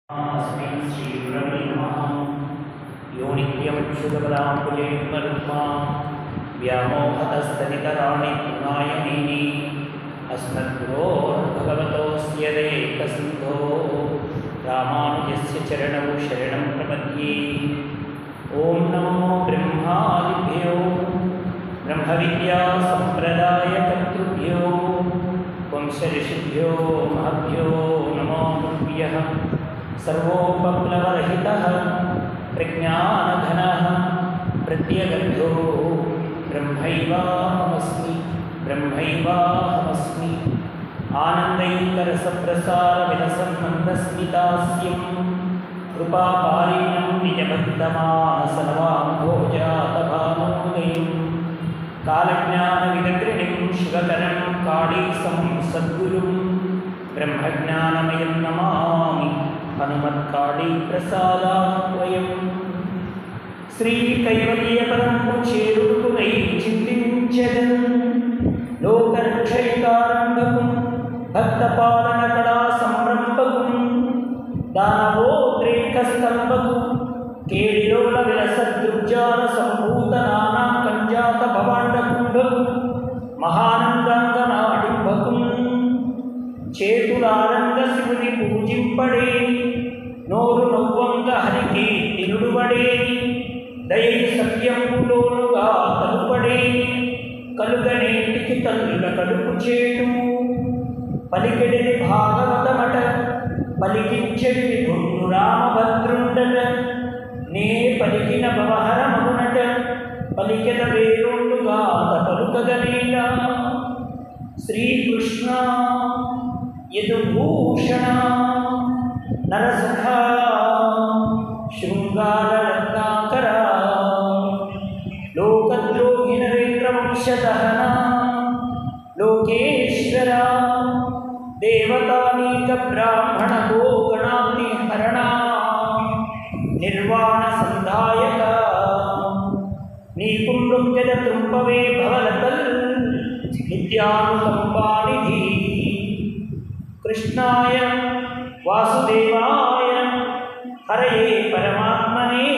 अस्मिन् श्रीगुरवे नमः यो नित्यमच्युतपदाम्बुजेन्मरुक्मा व्यामोहतस्तनितराणि पुनायनीनि अस्मद्गुरोर्भगवतोऽस्य देकसिन्धो रामानुजस्य चरणौ शरणं प्रपद्ये ॐ नमो ब्रह्मादिभ्यो ब्रह्मविद्यासम्प्रदायकर्तृभ्यो वंशऋषिभ्यो महभ्यो नमो नव्यः सर्वोपप्लवरहितः प्रज्ञानघनः प्रत्यगर्थो ब्रह्मैवाहमस्मि ब्रह्मैवाहमस्मि आनन्दैकरसप्रसारविलसन्मन्दस्मितास्यं कृपापारीणं निजबद्धमानसर्वाम्भोजातभानोदयम् कालज्ञानविदग्रणिं शिवकरं काळीसं सद्गुरुं ब्रह्मज्ञानमयं नमामि హనుమత్కాళీప్రసాదాన్వయం శ్రీకైవల్యపరంపు చేరుకునై చింతించదన్ లోకరక్షైకారంభకు భక్తపాలన కళా సంరంభకు దానవోద్రేకస్తంభకు కేళిలోల విలసదృగ్జాల సంభూత నానా కంజాత భవాండకుంభకు మహానందంగనాడింభకు చేతులారంగ శివుని పూజింపడే నోరు నవ్వంగ హరికి తినుడుబడే దయ సత్యములోనుగా కలుపడే కలుగనేటికి తల్లుల కడుపు చేటు పలికెడిని భాగవతమట పలికించెడి గుండు రామభద్రుండట నే పలికిన భవహరమగునట పలికెద వేరుండుగా పలుకగలీలా శ్రీకృష్ణ యదుభూషణ నరసఖ శృంగారరత్నాకర లోకద్రోహి నరేంద్రవంశదహన లోకేశ్వర దేవతానీక బ్రాహ్మణ గోగణాగ్ని హరణ నిర్వాణ సంధాయక నీకు నృత్యద తుంపవే భవలతల్ నిత్యానుకంపానిధి కృష్ణాయ వాసుదేవాయ హరయే పరమాత్మనే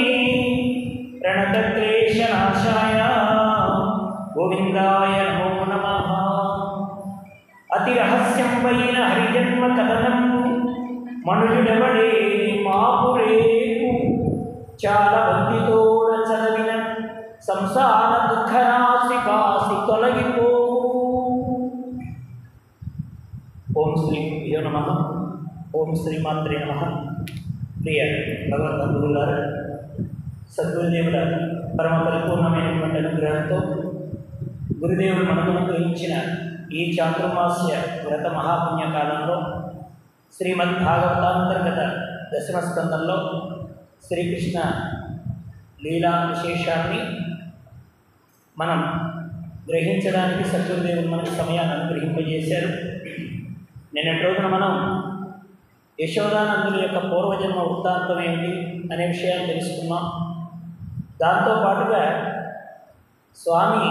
ప్రణతక్లేశనాశాయ గోవిందాయ నమో నమ అతి రహస్యం వైన హరిజన్మ కథనం మనుజుడెవడే మాపురేపు చాలా భక్తితోడ చదివిన సంసార దుఃఖరాశి కాసి తొలగిపో ఓం శ్రీ యో నమ ఓం శ్రీమాత్రే నమ ప్రియ భగవద్బంధువులారా సద్గురుదేవుల పరమ పరిపూర్ణమైనటువంటి అనుగ్రహంతో గురుదేవుడు మనకు అనుగ్రహించిన ఈ చాతుర్మాస్య వ్రత మహాపుణ్య కాలంలో శ్రీమద్ భాగవతాంతర్గత దశమ స్కందంలో శ్రీకృష్ణ లీలా విశేషాన్ని మనం గ్రహించడానికి సద్గురుదేవుడు మనకు సమయాన్ని అనుగ్రహింపజేశారు నిన్నటి రోజున మనం యశోదానందుల యొక్క పూర్వజన్మ వృత్తాంతం ఏమిటి అనే విషయాన్ని తెలుసుకున్నాం దాంతోపాటుగా స్వామి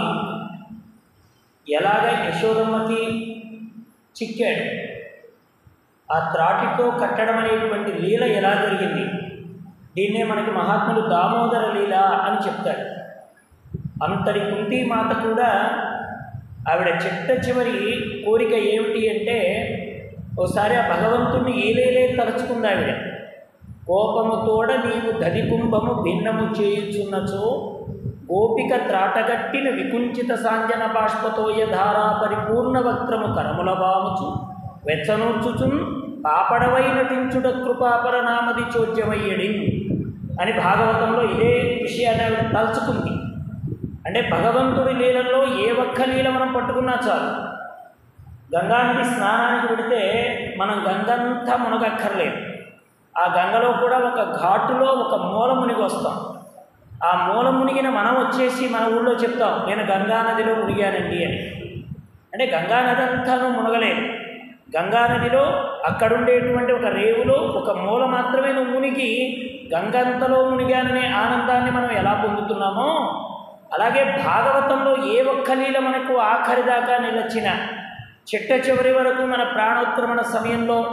ఎలాగ యశోదమ్మకి చిక్కాడు ఆ త్రాటితో కట్టడం అనేటువంటి లీల ఎలా జరిగింది దీన్నే మనకి మహాత్ములు దామోదర లీల అని చెప్తాడు అంతటి కుంతీమాత కూడా ఆవిడ చిట్ట చివరి కోరిక ఏమిటి అంటే ఒకసారి ఆ భగవంతుణ్ణి ఏలేలే తలుచుకుంది ఆవిడ కోపముతోడ నీవు దధికుంభము భిన్నము చేయుచున్నచో గోపిక త్రాటగట్టిన వికుంచిత సాంజన బాష్పతోయ ధారా పరిపూర్ణ వక్త్రము కరముల వాముచు వెచ్చనూర్చుచున్ పాపడవై నటించుట కృపాపర నామది చోద్యమయ్యడి అని భాగవతంలో ఇదే విషయాన్ని ఆవిడ తలుచుకుంది అంటే భగవంతుడి లీలల్లో ఏ ఒక్క లీల మనం పట్టుకున్నా చాలు గంగానికి స్నానానికి పెడితే మనం గంగంతా మునగక్కర్లేదు ఆ గంగలో కూడా ఒక ఘాటులో ఒక మూల మునిగి వస్తాం ఆ మూల మునిగిన మనం వచ్చేసి మన ఊళ్ళో చెప్తాం నేను గంగానదిలో మునిగానండి అని అంటే గంగానది అంతాను మునగలేదు గంగానదిలో అక్కడుండేటువంటి ఒక రేవులో ఒక మూల మాత్రమే నువ్వు మునిగి గంగంతలో మునిగాననే ఆనందాన్ని మనం ఎలా పొందుతున్నామో అలాగే భాగవతంలో ఏ ఒక్క లీల మనకు ఆఖరి దాకా నిలచిన చిట్ట చివరి వరకు మన ప్రాణోత్క్రమణ సమయంలో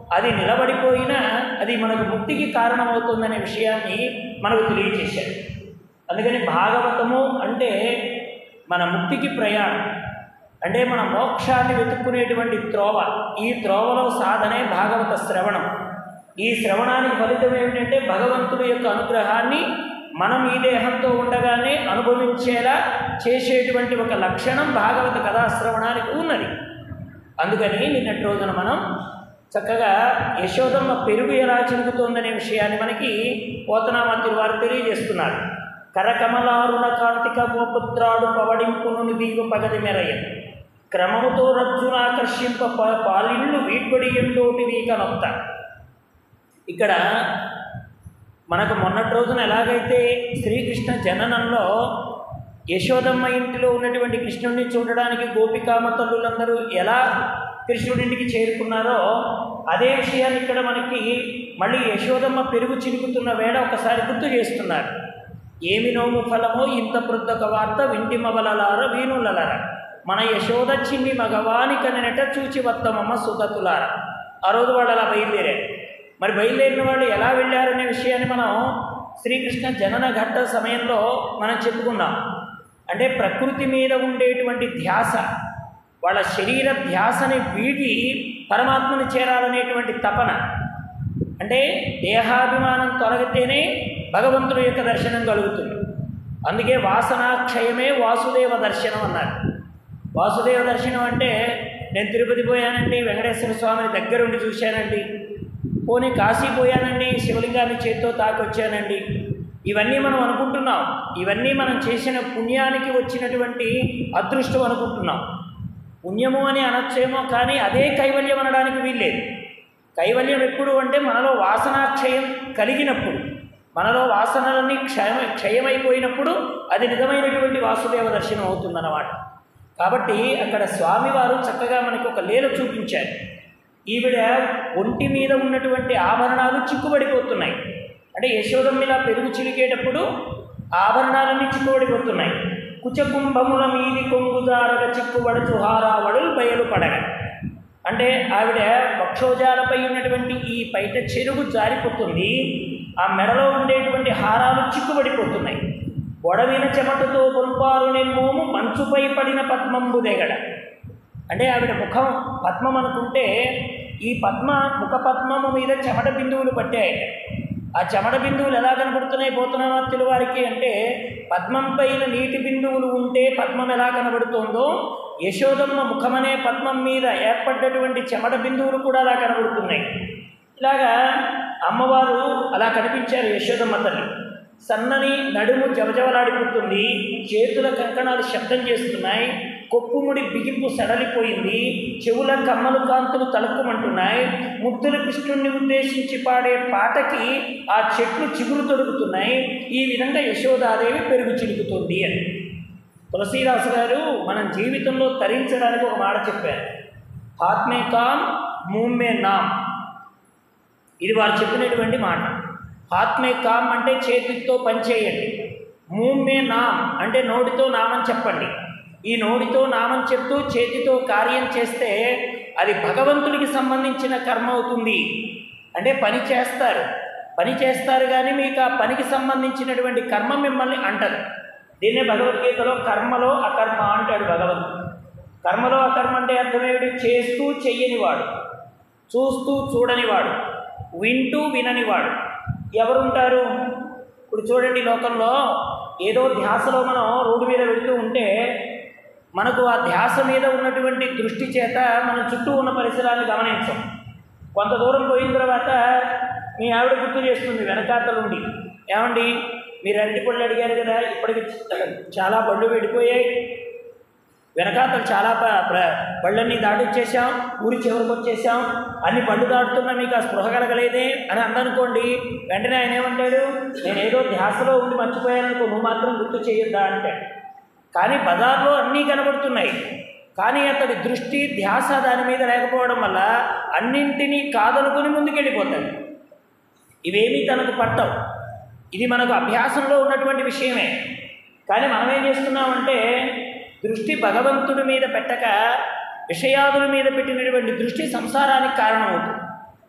అది నిలబడిపోయినా అది మనకు ముక్తికి కారణమవుతుందనే విషయాన్ని మనకు తెలియజేశారు అందుకని భాగవతము అంటే మన ముక్తికి ప్రయాణం అంటే మన మోక్షాన్ని వెతుక్కునేటువంటి త్రోవ ఈ త్రోవలో సాధనే భాగవత శ్రవణం ఈ శ్రవణానికి ఫలితం ఏమిటంటే భగవంతుడి యొక్క అనుగ్రహాన్ని మనం ఈ దేహంతో ఉండగానే అనుభవించేలా చేసేటువంటి ఒక లక్షణం భాగవత కథాశ్రవణానికి ఉన్నది అందుకని నిన్నటి రోజున మనం చక్కగా యశోదమ్మ పెరుగు ఎలా చిలుకుతోందనే విషయాన్ని మనకి పోతనామంతులు వారు తెలియజేస్తున్నారు కరకమలారుణ కాంతిక పుత్రాడు పవడింపును దీవు పగది మెరయ క్రమముతో రజ్జునాకర్షింప ప- పాలిళ్ళు వీడ్బడి ఎండోటి వీకనొత్త ఇక్కడ మనకు మొన్నటి రోజున ఎలాగైతే శ్రీకృష్ణ జననంలో యశోదమ్మ ఇంటిలో ఉన్నటువంటి కృష్ణుడిని చూడడానికి గోపికామ తల్లులందరూ ఎలా కృష్ణుడింటికి చేరుకున్నారో అదే విషయాన్ని ఇక్కడ మనకి మళ్ళీ యశోదమ్మ పెరుగు చిలుకుతున్న వేళ ఒకసారి గుర్తు చేస్తున్నారు ఏమి నోము ఫలమో ఇంత ప్రొద్దొక వార్త వింటి మవలలార వీణులలార మన యశోద చిన్ని మగవాని కనినట చూచి వత్తమమ్మ సుగతులార ఆ రోజు వాళ్ళు అలా బయలుదేరారు మరి బయలుదేరిన వాళ్ళు ఎలా వెళ్ళారనే విషయాన్ని మనం శ్రీకృష్ణ జనన ఘట్ట సమయంలో మనం చెప్పుకున్నాం అంటే ప్రకృతి మీద ఉండేటువంటి ధ్యాస వాళ్ళ శరీర ధ్యాసని వీడి పరమాత్మని చేరాలనేటువంటి తపన అంటే దేహాభిమానం తొలగితేనే భగవంతుడి యొక్క దర్శనం కలుగుతుంది అందుకే వాసనాక్షయమే వాసుదేవ దర్శనం అన్నారు వాసుదేవ దర్శనం అంటే నేను తిరుపతి పోయానండి వెంకటేశ్వర స్వామిని దగ్గరుండి చూశానండి పోనీ కాశీ పోయానండి శివలింగాన్ని చేత్తో తాకొచ్చానండి ఇవన్నీ మనం అనుకుంటున్నాం ఇవన్నీ మనం చేసిన పుణ్యానికి వచ్చినటువంటి అదృష్టం అనుకుంటున్నాం పుణ్యము అని అనొచ్చేమో కానీ అదే కైవల్యం అనడానికి వీల్లేదు కైవల్యం ఎప్పుడు అంటే మనలో వాసనాక్షయం కలిగినప్పుడు మనలో వాసనలన్నీ క్షయ క్షయమైపోయినప్పుడు అది నిజమైనటువంటి వాసుదేవ దర్శనం అవుతుందన్నమాట కాబట్టి అక్కడ స్వామివారు చక్కగా మనకి ఒక లీల చూపించారు ఈవిడ ఒంటి మీద ఉన్నటువంటి ఆభరణాలు చిక్కుబడిపోతున్నాయి అంటే యశోదం ఇలా పెరుగు చిలికేటప్పుడు ఆభరణాలన్నీ చిక్కుబడిపోతున్నాయి కుచకుంభముల మీది కొంగుదారగ చిక్కుబడుచు హారావడులు బయలు పడగ అంటే ఆవిడ వక్షోజాలపై ఉన్నటువంటి ఈ బయట చెరుగు జారిపోతుంది ఆ మెడలో ఉండేటువంటి హారాలు చిక్కుబడిపోతున్నాయి బొడవిన చెమటతో పొల్పారు నిర్మోము మంచుపై పడిన పద్మంబు దెగడ అంటే ఆవిడ ముఖం పద్మం అనుకుంటే ఈ పద్మ ముఖ పద్మము మీద చెమట బిందువులు పట్టాయి ఆ చెమట బిందువులు ఎలా కనబడుతున్నాయి పోతనామత్తుల వారికి అంటే పద్మం పైన నీటి బిందువులు ఉంటే పద్మం ఎలా కనబడుతుందో యశోదమ్మ ముఖమనే పద్మం మీద ఏర్పడ్డటువంటి చెమట బిందువులు కూడా అలా కనబడుతున్నాయి ఇలాగా అమ్మవారు అలా కనిపించారు యశోదమ్మ తల్లి సన్నని నడుము జవజవలాడిపోతుంది చేతుల కంకణాలు శబ్దం చేస్తున్నాయి కొప్పుముడి బిగింపు సడలిపోయింది చెవుల కమ్మలు కాంతులు తలుక్కుమంటున్నాయి ముద్దుల కృష్ణుణ్ణి ఉద్దేశించి పాడే పాటకి ఆ చెట్లు చిగురు తొడుగుతున్నాయి ఈ విధంగా యశోదాదేవి పెరుగు చిలుకుతుంది అని తులసీదాసు గారు మనం జీవితంలో తరించడానికి ఒక మాట చెప్పారు హాత్మే కామ్ మూమ్మే నామ్ ఇది వారు చెప్పినటువంటి మాట ఆత్మే కామ్ అంటే చేతితో పనిచేయండి మూమ్మే నామ్ అంటే నోటితో నామం చెప్పండి ఈ నోటితో నామం చెప్తూ చేతితో కార్యం చేస్తే అది భగవంతుడికి సంబంధించిన కర్మ అవుతుంది అంటే పని చేస్తారు పని చేస్తారు కానీ మీకు ఆ పనికి సంబంధించినటువంటి కర్మ మిమ్మల్ని అంటదు దీన్నే భగవద్గీతలో కర్మలో అకర్మ అంటాడు భగవంతుడు కర్మలో అకర్మ అంటే అర్థమేమిటి చేస్తూ చెయ్యనివాడు చూస్తూ చూడనివాడు వింటూ విననివాడు ఎవరుంటారు ఇప్పుడు చూడండి లోకంలో ఏదో ధ్యాసలో మనం రోడ్డు మీద వెళ్తూ ఉంటే మనకు ఆ ధ్యాస మీద ఉన్నటువంటి దృష్టి చేత మన చుట్టూ ఉన్న పరిసరాన్ని గమనించం కొంత దూరం పోయిన తర్వాత మీ ఆవిడ గుర్తు చేస్తుంది వెనకాతలుండి ఏమండి మీరు అరటి పళ్ళు అడిగారు కదా ఇప్పటికి చాలా పళ్ళు వెళ్ళిపోయాయి వెనకాతలు చాలా ప ప్ర- పళ్ళన్నీ దాటొచ్చేసాం ఊరి చివరికి వచ్చేసాం అన్ని పళ్ళు దాటుతున్నా మీకు ఆ స్పృహ కలగలేదే అని అందనుకోండి వెంటనే ఆయన ఏమంటాడు నేను ఏదో ధ్యాసలో ఉండి మర్చిపోయాననుకో నువ్వు మాత్రం గుర్తు చేయొద్దా అంటాడు కానీ బజార్లో అన్నీ కనబడుతున్నాయి కానీ అతడి దృష్టి ధ్యాస దాని మీద లేకపోవడం వల్ల అన్నింటినీ కాదనుకుని ముందుకెళ్ళిపోతాడు ఇవేమీ తనకు పట్టవు ఇది మనకు అభ్యాసంలో ఉన్నటువంటి విషయమే కానీ మనం ఏం చేస్తున్నామంటే దృష్టి భగవంతుడి మీద పెట్టక విషయాదుల మీద పెట్టినటువంటి దృష్టి సంసారానికి కారణమవుతుంది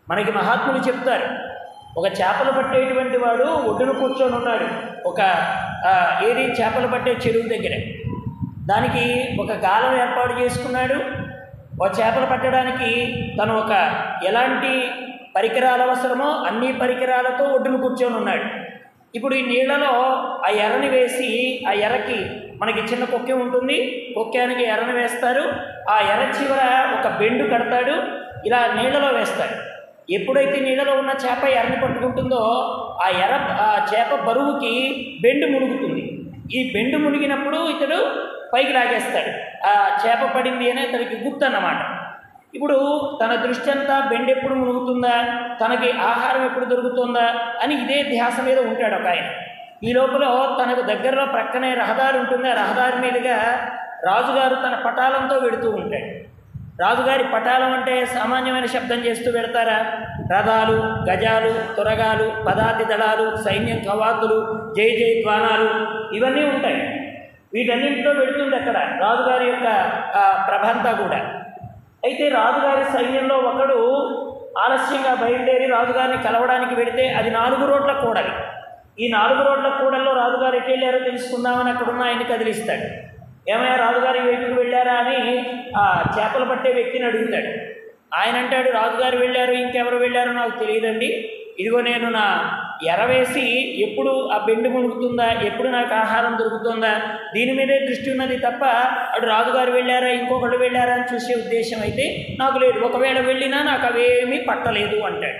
మనకి మహాత్ములు చెప్తారు ఒక చేపలు పట్టేటువంటి వాడు ఒడ్డున కూర్చొని ఉన్నాడు ఒక ఆ, ఏది చేపలు పట్టే చెరువు దగ్గర దానికి ఒక గాలం ఏర్పాటు చేసుకున్నాడు ఒక చేపలు పట్టడానికి తను ఒక ఎలాంటి పరికరాలు అవసరమో అన్ని పరికరాలతో ఒడ్డున కూర్చొని ఉన్నాడు ఇప్పుడు ఈ నీళ్ళలో ఆ ఎర్రని వేసి ఆ ఎర్రకి మనకి చిన్న కొక్కె ఉంటుంది కొక్కానికి ఎర్రని వేస్తారు ఆ ఎర్ర చివర ఒక బెండు కడతాడు ఇలా నీళ్ళలో వేస్తాడు ఎప్పుడైతే నీళ్ళలో ఉన్న చేప ఎర్రని పట్టుకుంటుందో ఆ ఎర్ర ఆ చేప బరువుకి బెండు మునుగుతుంది ఈ బెండు మునిగినప్పుడు ఇతడు పైకి లాగేస్తాడు ఆ చేప పడింది అని అతనికి గుర్తు అన్నమాట ఇప్పుడు తన దృష్టి అంతా బెండ్ ఎప్పుడు మునుగుతుందా తనకి ఆహారం ఎప్పుడు దొరుకుతుందా అని ఇదే ధ్యాస మీద ఉంటాడు ఒక ఆయన ఈ లోపల తనకు దగ్గరలో ప్రక్కనే రహదారి ఉంటుంది ఆ రహదారి మీదుగా రాజుగారు తన పటాలంతో వెడుతూ ఉంటాడు రాజుగారి పటాలం అంటే సామాన్యమైన శబ్దం చేస్తూ పెడతారా రథాలు గజాలు తురగాలు పదాతి దళాలు సైన్యం కవాతులు జై జై ద్వానాలు ఇవన్నీ ఉంటాయి వీటన్నింటితో పెడుతుంది అక్కడ రాజుగారి యొక్క ఆ, ప్రభ అంతా కూడా అయితే రాజుగారి సైన్యంలో ఒకడు ఆలస్యంగా బయలుదేరి రాజుగారిని కలవడానికి వెడితే అది నాలుగు రోడ్ల కూడలి ఈ నాలుగు రోడ్ల కూడల్లో రాజుగారు ఎటు వెళ్ళారో తెలుసుకుందామని అక్కడున్న ఆయన్ని కదిలిస్తాడు ఏమయ్యా రాజుగారి వైపుకి వెళ్ళారా అని ఆ చేపలు పట్టే వ్యక్తిని అడుగుతాడు ఆయన అంటాడు రాజుగారు వెళ్ళారు ఇంకెవరు వెళ్ళారో నాకు తెలియదండి ఇదిగో నేను నా ఎరవేసి ఎప్పుడు ఆ బెండు మునుగుతుందా ఎప్పుడు నాకు ఆహారం దొరుకుతుందా దీని మీదే దృష్టి ఉన్నది తప్ప అటు రాజుగారు వెళ్ళారా ఇంకొకళ్ళు వెళ్ళారా అని చూసే ఉద్దేశం అయితే నాకు లేదు ఒకవేళ వెళ్ళినా నాకు అవేమీ పట్టలేదు అంటాడు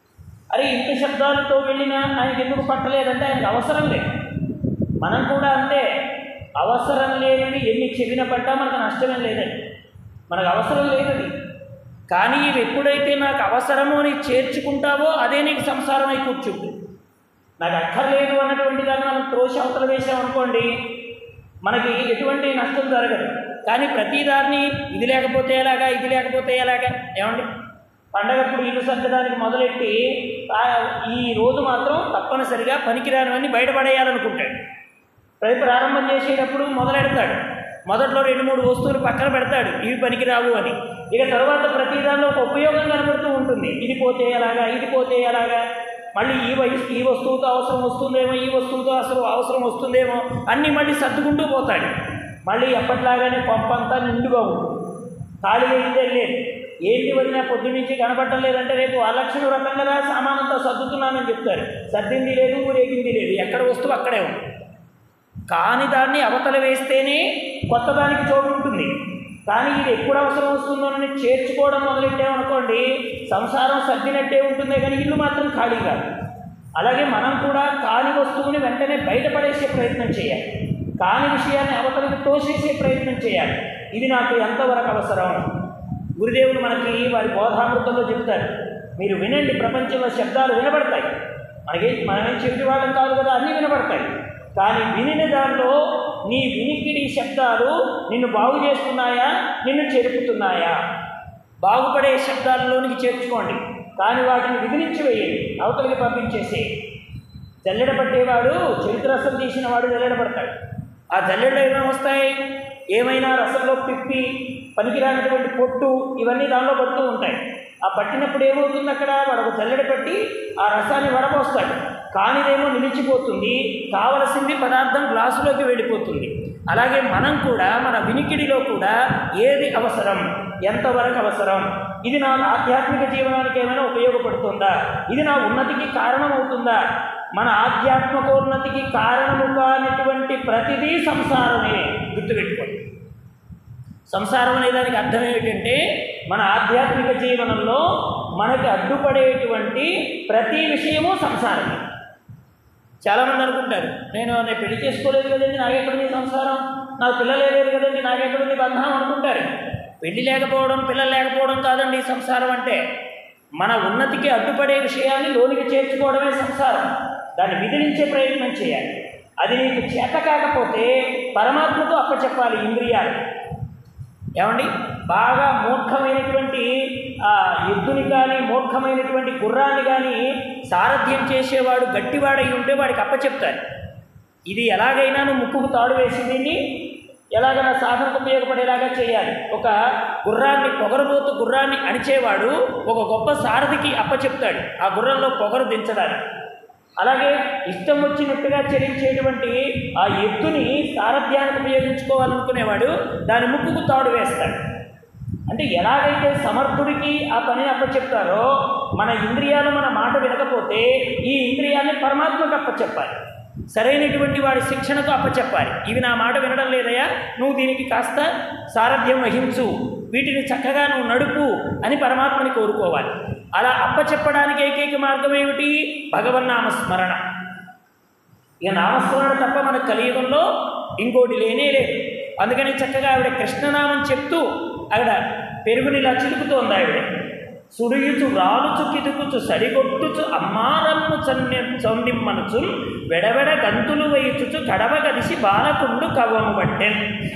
అరే ఇంత శబ్దాలతో వెళ్ళినా ఆయనకి ఎందుకు పట్టలేదంటే ఆయనకు అవసరం లేదు మనం కూడా అంతే అవసరం లేనివి ఎన్ని చెవిన పడ్డా మనకు నష్టమే లేదండి మనకు అవసరం లేదది కానీ ఇవి ఎప్పుడైతే నాకు అవసరము అని చేర్చుకుంటావో అదే నీకు సంసారం అయి కూర్చుంటుంది నాకు అక్కర్లేదు అన్నటువంటి దాన్ని మనం త్రోసి అవతల వేసామనుకోండి మనకి ఎటువంటి నష్టం జరగదు కానీ ప్రతిదాన్ని ఇది లేకపోతే ఎలాగా ఇది లేకపోతే ఎలాగా ఏమండి పండగప్పుడు ఇల్లు సర్దడానికి మొదలెట్టి ఆ, ఈ రోజు మాత్రం తప్పనిసరిగా పనికిరానివన్నీ బయటపడేయాలనుకుంటాడు రేపు ప్రారంభం చేసేటప్పుడు మొదలెడతాడు మొదట్లో రెండు మూడు వస్తువులు పక్కన పెడతాడు ఇవి పనికిరావు అని ఇక తర్వాత ప్రతి దానిలో ఒక ఉపయోగం కనబడుతూ ఉంటుంది ఇది పోతే ఎలాగా ఇది పోతే ఎలాగా మళ్ళీ ఈ వయసు ఈ వస్తువుతో అవసరం వస్తుందేమో ఈ వస్తువుతో అసలు అవసరం వస్తుందేమో అన్నీ మళ్ళీ సర్దుకుంటూ పోతాడు మళ్ళీ ఎప్పటిలాగానే పంపంతా నిండుగా ఉంటుంది ఖాళీగా ఇదే లేదు ఏంటి వదిన పొద్దు నుంచి కనపడటం లేదంటే రేపు అలక్షణ రకం కదా సామానంతా సర్దుతున్నానని చెప్తారు సర్దింది లేదు ఊరేగింది లేదు ఎక్కడ వస్తువు అక్కడే ఉంది కాని దాన్ని అవతల వేస్తేనే కొత్త దానికి చోటు ఉంటుంది కానీ ఇది ఎప్పుడు అవసరం వస్తుందోనని చేర్చుకోవడం మొదలెట్టామనుకోండి సంసారం సర్దినట్టే ఉంటుందే కానీ ఇల్లు మాత్రం ఖాళీ కాదు అలాగే మనం కూడా కాని వస్తువుని వెంటనే బయటపడేసే ప్రయత్నం చేయాలి కాని విషయాన్ని అవతలకు తోసేసే ప్రయత్నం చేయాలి ఇది నాకు ఎంతవరకు అవసరం గురుదేవులు మనకి వారి బోధామృతంలో చెప్తారు మీరు వినండి ప్రపంచంలో శబ్దాలు వినబడతాయి మనకి మనమేం చెప్పి వాళ్ళం కాదు కదా అన్నీ వినబడతాయి కానీ వినిన దానిలో నీ వినికిడి శబ్దాలు నిన్ను బాగు చేస్తున్నాయా నిన్ను చెరుపుతున్నాయా బాగుపడే శబ్దాలలోనికి చేర్చుకోండి కానీ వాటిని విధిలించి వేయండి అవతలికి పంపించేసే జల్లెడ పట్టేవాడు చరిత్ర రసం తీసిన వాడు జల్లెడ పడతాడు ఆ జల్లెడలో ఏమేమి వస్తాయి ఏమైనా రసంలో పిప్పి పనికిరానటువంటి పొట్టు ఇవన్నీ దానిలో పడుతూ ఉంటాయి ఆ పట్టినప్పుడు ఏమవుతుంది అక్కడ వాడు ఒక జల్లెడ పట్టి ఆ రసాన్ని వడపోస్తాడు కానిదేమో నిలిచిపోతుంది కావలసింది పదార్థం గ్లాసులోకి వెళ్ళిపోతుంది అలాగే మనం కూడా మన వినికిడిలో కూడా ఏది అవసరం ఎంతవరకు అవసరం ఇది నా ఆధ్యాత్మిక జీవనానికి ఏమైనా ఉపయోగపడుతుందా ఇది నా ఉన్నతికి కారణమవుతుందా మన ఆధ్యాత్మికోన్నతికి కారణము కానిటువంటి ప్రతిదీ సంసారమే గుర్తుపెట్టుకోండి సంసారం అనే దానికి అర్థం ఏమిటంటే మన ఆధ్యాత్మిక జీవనంలో మనకి అడ్డుపడేటువంటి ప్రతి విషయము సంసారమే చాలామంది అనుకుంటారు నేను నేను పెళ్లి చేసుకోలేదు కదండి నాకెక్కడుంది సంసారం నాకు పిల్లలు లేదు కదండి నాకెక్కడుంది బంధనం అనుకుంటారు పెళ్లి లేకపోవడం పిల్లలు లేకపోవడం కాదండి సంసారం అంటే మన ఉన్నతికి అడ్డుపడే విషయాన్ని లోనికి చేర్చుకోవడమే సంసారం దాన్ని విధిలించే ప్రయత్నం చేయాలి అది నీకు చేత కాకపోతే పరమాత్మకు అప్పచెప్పాలి ఇంద్రియాలు ఏమండి బాగా మూర్ఖమైనటువంటి ఆ ఎద్దుని కానీ మూర్ఖమైనటువంటి గుర్రాన్ని కానీ సారథ్యం చేసేవాడు గట్టివాడై ఉంటే వాడికి అప్పచెప్తారు ఇది ఎలాగైనా నువ్వు ముక్కుకు తాడు వేసి దీన్ని ఎలాగైనా సాధనకు ఉపయోగపడేలాగా చేయాలి ఒక గుర్రాన్ని పొగరబోతు గుర్రాన్ని అణిచేవాడు ఒక గొప్ప సారథికి అప్పచెప్తాడు ఆ గుర్రంలో పొగరు దించడానికి అలాగే ఇష్టం వచ్చినట్టుగా చరించేటువంటి ఆ ఎత్తుని సారథ్యానికి ఉపయోగించుకోవాలనుకునేవాడు దాని ముక్కుకు తాడు వేస్తాడు అంటే ఎలాగైతే సమర్థుడికి ఆ పని అప్పచెప్తారో మన ఇంద్రియాలు మన మాట వినకపోతే ఈ ఇంద్రియాన్ని పరమాత్మకు అప్పచెప్పాలి సరైనటువంటి వాడి శిక్షణకు అప్పచెప్పాలి ఇవి నా మాట వినడం లేదయా నువ్వు దీనికి కాస్త సారథ్యం వహించు వీటిని చక్కగా నువ్వు నడుపు అని పరమాత్మని కోరుకోవాలి అలా అప్పచెప్పడానికి ఏకైక మార్గం ఏమిటి భగవన్నామ స్మరణ ఇక నామస్మరణ తప్ప మన కలియుగంలో ఇంకోటి లేనే లేదు అందుకని చక్కగా ఆవిడ కృష్ణనామం చెప్తూ ఆవిడ పెరుగునిలా చిలుకుతోంది ఆవిడ సుడియుచు రాలుచు కితుకుచు సరిగొట్టుచు అమ్మారమ్ము చన్య చౌండిమ్మనుచు వెడవెడ గంతులు వేయుచుచు కడవ గదిసి బాలకుండు కవము పట్టెన్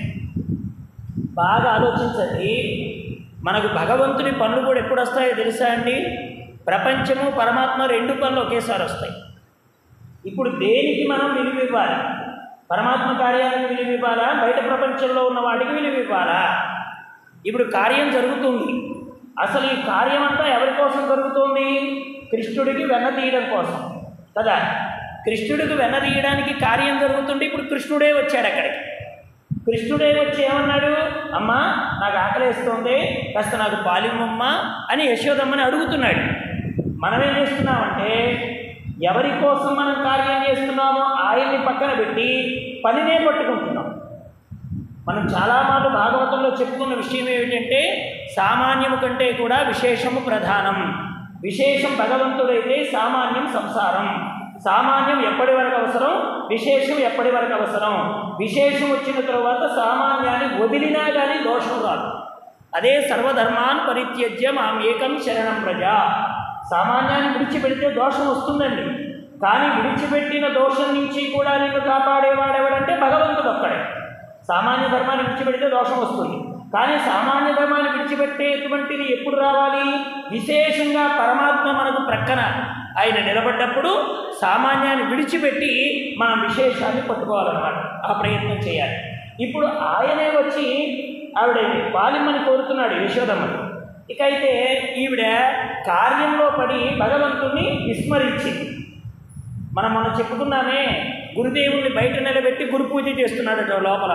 బాగా ఆలోచించండి మనకు భగవంతుని పనులు కూడా ఎప్పుడు వస్తాయో తెలుసా అండి ప్రపంచము పరమాత్మ రెండు పనులు ఒకేసారి వస్తాయి ఇప్పుడు దేనికి మనం విలువ ఇవ్వాలి పరమాత్మ కార్యానికి విలువ ఇవ్వాలా బయట ప్రపంచంలో ఉన్న వాటికి విలువ ఇవ్వాలా ఇప్పుడు కార్యం జరుగుతుంది అసలు ఈ కార్యం అంతా ఎవరి కోసం జరుగుతుంది కృష్ణుడికి వెన్న తీయడం కోసం కదా కృష్ణుడికి వెన్న తీయడానికి కార్యం జరుగుతుంటే ఇప్పుడు కృష్ణుడే వచ్చాడు అక్కడికి కృష్ణుడే వచ్చి ఏమన్నాడు అమ్మా నాకు ఆకలేస్తోంది కాస్త నాకు పాలిమ్మమ్మ అని యశోదమ్మని అడుగుతున్నాడు మనం ఏం చేస్తున్నామంటే ఎవరి కోసం మనం కార్యం చేస్తున్నామో ఆయన్ని పక్కన పెట్టి పనినే పట్టుకుంటున్నాం మనం చాలా మాట భాగవతంలో చెప్పుకున్న విషయం ఏమిటంటే సామాన్యము కంటే కూడా విశేషము ప్రధానం విశేషం భగవంతుడైతే సామాన్యం సంసారం సామాన్యం ఎప్పటి వరకు అవసరం విశేషం ఎప్పటి వరకు అవసరం విశేషం వచ్చిన తర్వాత సామాన్యాన్ని వదిలినా కానీ దోషం రాదు అదే సర్వధర్మాన్ పరిత్యజ్య మాం ఏకం శరణం ప్రజ సామాన్యాన్ని విడిచిపెడితే దోషం వస్తుందండి కానీ విడిచిపెట్టిన దోషం నుంచి కూడా నిన్ను కాపాడేవాడెవడంటే భగవంతుడు ఒక్కడే సామాన్య ధర్మాన్ని విడిచిపెడితే దోషం వస్తుంది కానీ సామాన్య ధర్మాన్ని విడిచిపెట్టేటువంటిది ఎప్పుడు రావాలి విశేషంగా పరమాత్మ మనకు ప్రక్కన ఆయన నిలబడ్డప్పుడు సామాన్యాన్ని విడిచిపెట్టి మనం విశేషాన్ని పట్టుకోవాలన్నమాట ఆ ప్రయత్నం చేయాలి ఇప్పుడు ఆయనే వచ్చి ఆవిడ పాలిమ్మని కోరుతున్నాడు యశోదమ్మని ఇక అయితే ఈవిడ కార్యంలో పడి భగవంతుణ్ణి విస్మరించింది మనం మనం చెప్పుకున్నామే గురుదేవుణ్ణి బయట నిలబెట్టి గురు పూజ చేస్తున్నాడట లోపల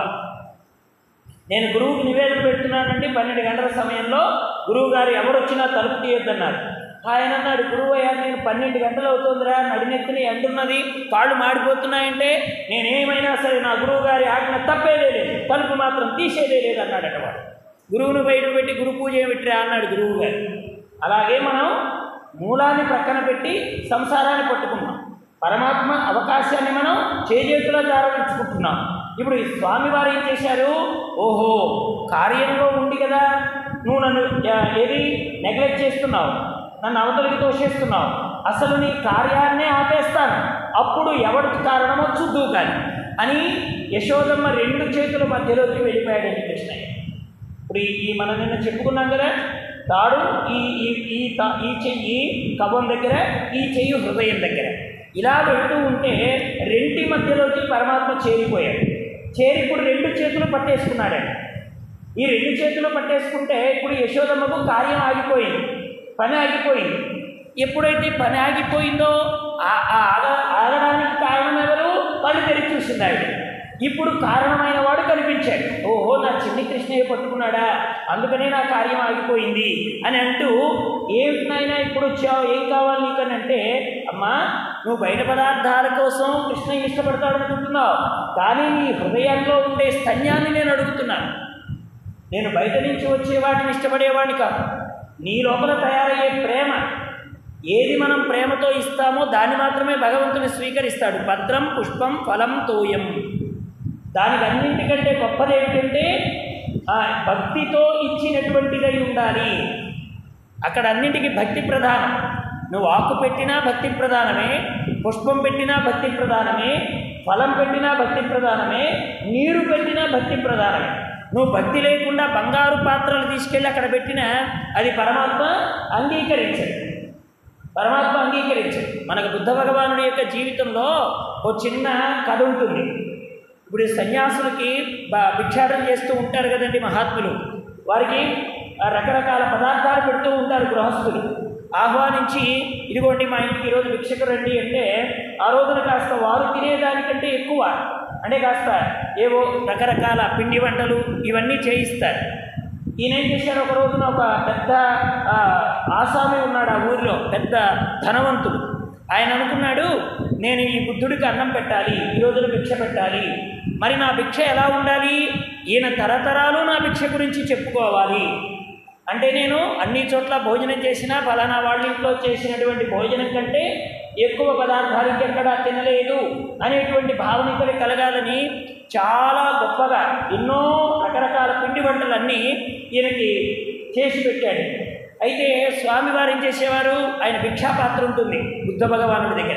నేను గురువుకి నివేదన పెడుతున్నానండి పన్నెండు గంటల సమయంలో గురువు గారు ఎవరు వచ్చినా తలుపు తీయొద్దన్నారు ఆయన అన్నాడు గురువు అయ్యా నేను పన్నెండు గంటలు అవుతుందిరా నడినెత్తిన ఎండున్నది కాళ్ళు మాడిపోతున్నాయంటే నేనేమైనా సరే నా గురువు గారి ఆజ్ఞ తప్పేదే లేదు తలుపు మాత్రం తీసేదే లేదు అన్నాడట వాడు గురువును బయట పెట్టి గురు పూజ ఏమిట్రా అన్నాడు గురువు గారు అలాగే మనం మూలాన్ని ప్రక్కన పెట్టి సంసారాన్ని పట్టుకున్నాం పరమాత్మ అవకాశాన్ని మనం చేజేతులా జారవించుకుంటున్నాం ఇప్పుడు ఈ స్వామివారు ఏం చేశారు ఓహో కార్యంలో ఉంది కదా నువ్వు నన్ను ఆ, ఏది నెగ్లెక్ట్ చేస్తున్నావు నన్ను అవతలికి తోసేస్తున్నావు అసలు నీ కార్యాన్నే ఆపేస్తాను అప్పుడు ఎవరికి కారణమో చూద్దు కానీ అని యశోదమ్మ రెండు చేతుల మధ్యలోకి వెళ్ళిపోయాడండి కృష్ణయ్య ఇప్పుడు ఈ- ఈ మనం నిన్న చెప్పుకున్నాం కదా తాడు ఈ ఈ ఈ తా- ఈ చెయ్యి కవం దగ్గర ఈ చెయ్యి హృదయం దగ్గర ఇలా వెళ్తూ ఉంటే రెంటి మధ్యలోకి పరమాత్మ చేరిపోయాడు చేరి ఇప్పుడు రెండు చేతులు పట్టేసుకున్నాడు ఆయన. ఈ రెండు చేతులు పట్టేసుకుంటే ఇప్పుడు యశోదమ్మకు కార్యం ఆగిపోయింది పని ఆగిపోయింది ఎప్పుడైతే పని ఆగిపోయిందో ఆ- ఆ ఆగ ఆగడానికి కారణం ఎవరు కళ్ళు తెరిచి చూసింది ఆవిడ ఇప్పుడు కారణమైన వాడు కనిపించాడు ఓహో నా చిన్ని కృష్ణయ్య పట్టుకున్నాడా అందుకనే నా కార్యం ఆగిపోయింది అని అంటూ ఏమిటి నాయనా ఇప్పుడు వచ్చావు ఏం కావాలి నీకు అని అంటే అమ్మా నువ్వు బయట పదార్థాల కోసం కృష్ణయ్య ఇష్టపడతాడు అనుకుంటున్నావు కానీ నీ హృదయంలో ఉండే స్తన్యాన్ని నేను అడుగుతున్నాను నేను బయట నుంచి వచ్చే వాటిని ఇష్టపడేవాడిని కాదు నీ లోపల తయారయ్యే ప్రేమ ఏది మనం ప్రేమతో ఇస్తామో దాన్ని మాత్రమే భగవంతుని స్వీకరిస్తాడు భద్రం పుష్పం ఫలం తోయం దానికి అన్నింటికంటే గొప్పది ఏమిటంటే ఆ భక్తితో ఇచ్చినటువంటిదై ఉండాలి అక్కడ అన్నింటికి భక్తి ప్రధానం నువ్వు ఆకు పెట్టినా భక్తి ప్రధానమే పుష్పం పెట్టినా భక్తి ప్రధానమే ఫలం పెట్టినా భక్తి ప్రధానమే నీరు పెట్టినా భక్తి ప్రధానమే నువ్వు భక్తి లేకుండా బంగారు పాత్రలు తీసుకెళ్ళి అక్కడ పెట్టినా అది పరమాత్మ అంగీకరించదు పరమాత్మ అంగీకరించదు మనకు బుద్ధ భగవానుడి యొక్క జీవితంలో ఓ చిన్న కథ ఉంటుంది ఇప్పుడు ఈ సన్యాసులకి బ- భిక్షాటన చేస్తూ ఉంటారు కదండి మహాత్ములు వారికి ఆ రకరకాల పదార్థాలు పెడుతూ ఉంటారు గృహస్థులు ఆహ్వానించి ఇదిగోండి మా ఇంటికి ఈరోజు భిక్షకు రండి అంటే ఆ రోజున కాస్త వారు తినేదానికంటే ఎక్కువ అంటే కాస్త ఏవో రకరకాల పిండి వంటలు ఇవన్నీ చేయిస్తారు ఈయన ఏం చేశాడు ఒక రోజున ఒక పెద్ద ఆ, ఆసామి ఉన్నాడు ఆ ఊరిలో పెద్ద ధనవంతుడు ఆయన అనుకున్నాడు నేను ఈ బుద్ధుడికి అన్నం పెట్టాలి ఈ రోజున భిక్ష పెట్టాలి మరి నా భిక్ష ఎలా ఉండాలి ఈయన తరతరాలు నా భిక్ష గురించి చెప్పుకోవాలి అంటే నేను అన్ని చోట్ల భోజనం చేసినా ఫలానా వాళ్ళ ఇంట్లో చేసినటువంటి భోజనం కంటే ఎక్కువ పదార్థాలు ఇంకెక్కడా తినలేదు అనేటువంటి భావన ఇక్కడ కలగాలని చాలా గొప్పగా ఎన్నో రకరకాల పిండి వంటలన్నీ ఈయనకి చేసి పెట్టాడు అయితే స్వామివారు ఏం చేసేవారు ఆయన భిక్షాపాత్ర ఉంటుంది బుద్ధ భగవానుడి దగ్గర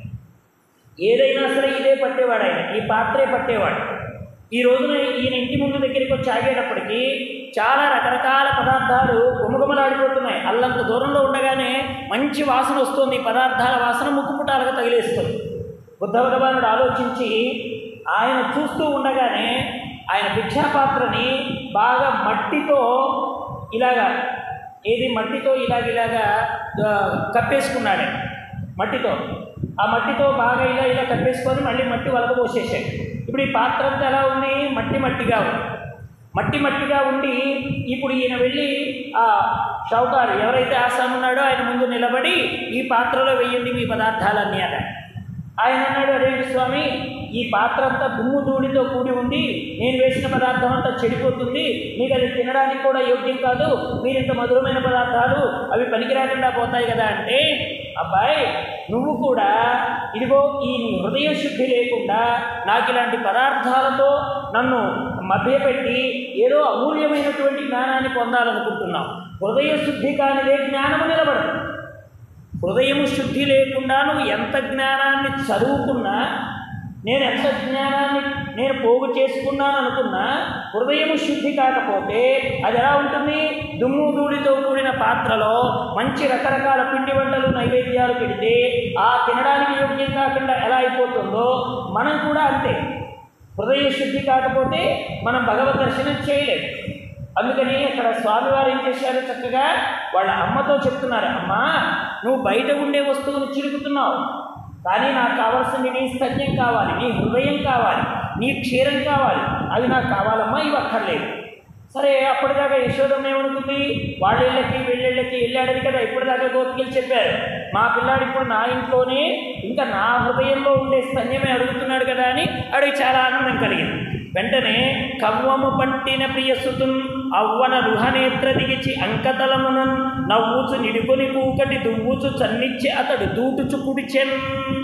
ఏదైనా సరే ఇదే పట్టేవాడు ఆయన ఈ పాత్రే పట్టేవాడు ఈ రోజున ఈయన ఇంటి ముందు దగ్గరికి వచ్చి ఆగేటప్పటికి చాలా రకరకాల పదార్థాలు గుమగుమలాడిపోతున్నాయి అల్లంత దూరంలో ఉండగానే మంచి వాసన వస్తుంది ఈ పదార్థాల వాసన ముక్కుపుటాలుగా తగిలేస్తుంది బుద్ధ భగవానుడు ఆలోచించి ఆయన చూస్తూ ఉండగానే ఆయన భిక్షాపాత్రని బాగా మట్టితో ఇలాగా ఏది మట్టితో ఇలాగ ఇలాగా ఆ, కప్పేసుకున్నాడు ఆయన. మట్టితో ఆ మట్టితో బాగా ఇలా ఇలా కప్పేసుకొని మళ్ళీ మట్టి వలకపోసేసాడు ఇప్పుడు ఈ పాత్ర అంతా ఎలా ఉంది మట్టి మట్టిగా ఉంది మట్టి మట్టిగా ఉండి ఇప్పుడు ఈయన వెళ్ళి ఆ షౌకారు ఎవరైతే ఆసాము ఉన్నాడో ఆయన ముందు నిలబడి ఈ పాత్రలో వెయ్యండి మీ పదార్థాలన్నీ అన్నాడు ఆయన అన్నాడు అదేంటి స్వామి ఈ పాత్ర అంతా దుమ్ము ధూళితో కూడి ఉంది నేను వేసిన పదార్థం అంతా చెడిపోతుంది మీకు అది తినడానికి కూడా యోగ్యం కాదు మీరు ఇంత మధురమైన పదార్థాలు అవి పనికి రాకుండా పోతాయి కదా అంటే అబ్బాయి నువ్వు కూడా ఇదిగో ఈ నీ హృదయ శుద్ధి లేకుండా నాకు ఇలాంటి పదార్థాలతో నన్ను మభ్యపెట్టి ఏదో అమూల్యమైనటువంటి జ్ఞానాన్ని పొందాలనుకుంటున్నావు హృదయ శుద్ధి కానిదే జ్ఞానము నిలబడదు హృదయము శుద్ధి లేకుండా నువ్వు ఎంత జ్ఞానాన్ని చదువుకున్నా నేను ఎంత జ్ఞానాన్ని నేను పోగు చేసుకున్నాను అనుకున్నా హృదయము శుద్ధి కాకపోతే అది ఎలా ఉంటుంది దుమ్ము ధూళితో కూడిన పాత్రలో మంచి రకరకాల పిండి వంటలు నైవేద్యాలు పెడితే ఆ తినడానికి యోగ్యం కాకుండా ఎలా అయిపోతుందో మనం కూడా అంతే హృదయ శుద్ధి కాకపోతే మనం భగవద్ దర్శనం చేయలేము అందుకని అక్కడ స్వామివారు ఏం చేశారు చక్కగా వాళ్ళ అమ్మతో చెప్తున్నారు అమ్మా నువ్వు బయట ఉండే వస్తువును చిలుకుతున్నావు కానీ నాకు కావాల్సింది నీ స్తన్యం కావాలి నీ హృదయం కావాలి నీ క్షీరం కావాలి అవి నాకు కావాలమ్మా ఇవి అక్కర్లేదు సరే అప్పటిదాకా యశోదమ్మ ఏమనుకుంది వాళ్ళిళ్ళకి వీళ్ళకి వెళ్ళాడని కదా ఇప్పటిదాకా గోపికలు చెప్పారు మా పిల్లాడు ఇప్పుడు నా ఇంట్లోనే ఇంకా నా హృదయంలో ఉండే స్తన్యమే అడుగుతున్నాడు కదా అని అడిగి చాలా ఆనందం కలిగింది వెంటనే కవ్వము పట్టిన ప్రియసుతున్ అవ్వన రుహనేత్ర దిగిచి అంకతలమునన్ నవ్వుచు నిడుకొని కూకటి దువ్వుచు చన్నిచ్చి అతడు దూటుచు కుడిచెన్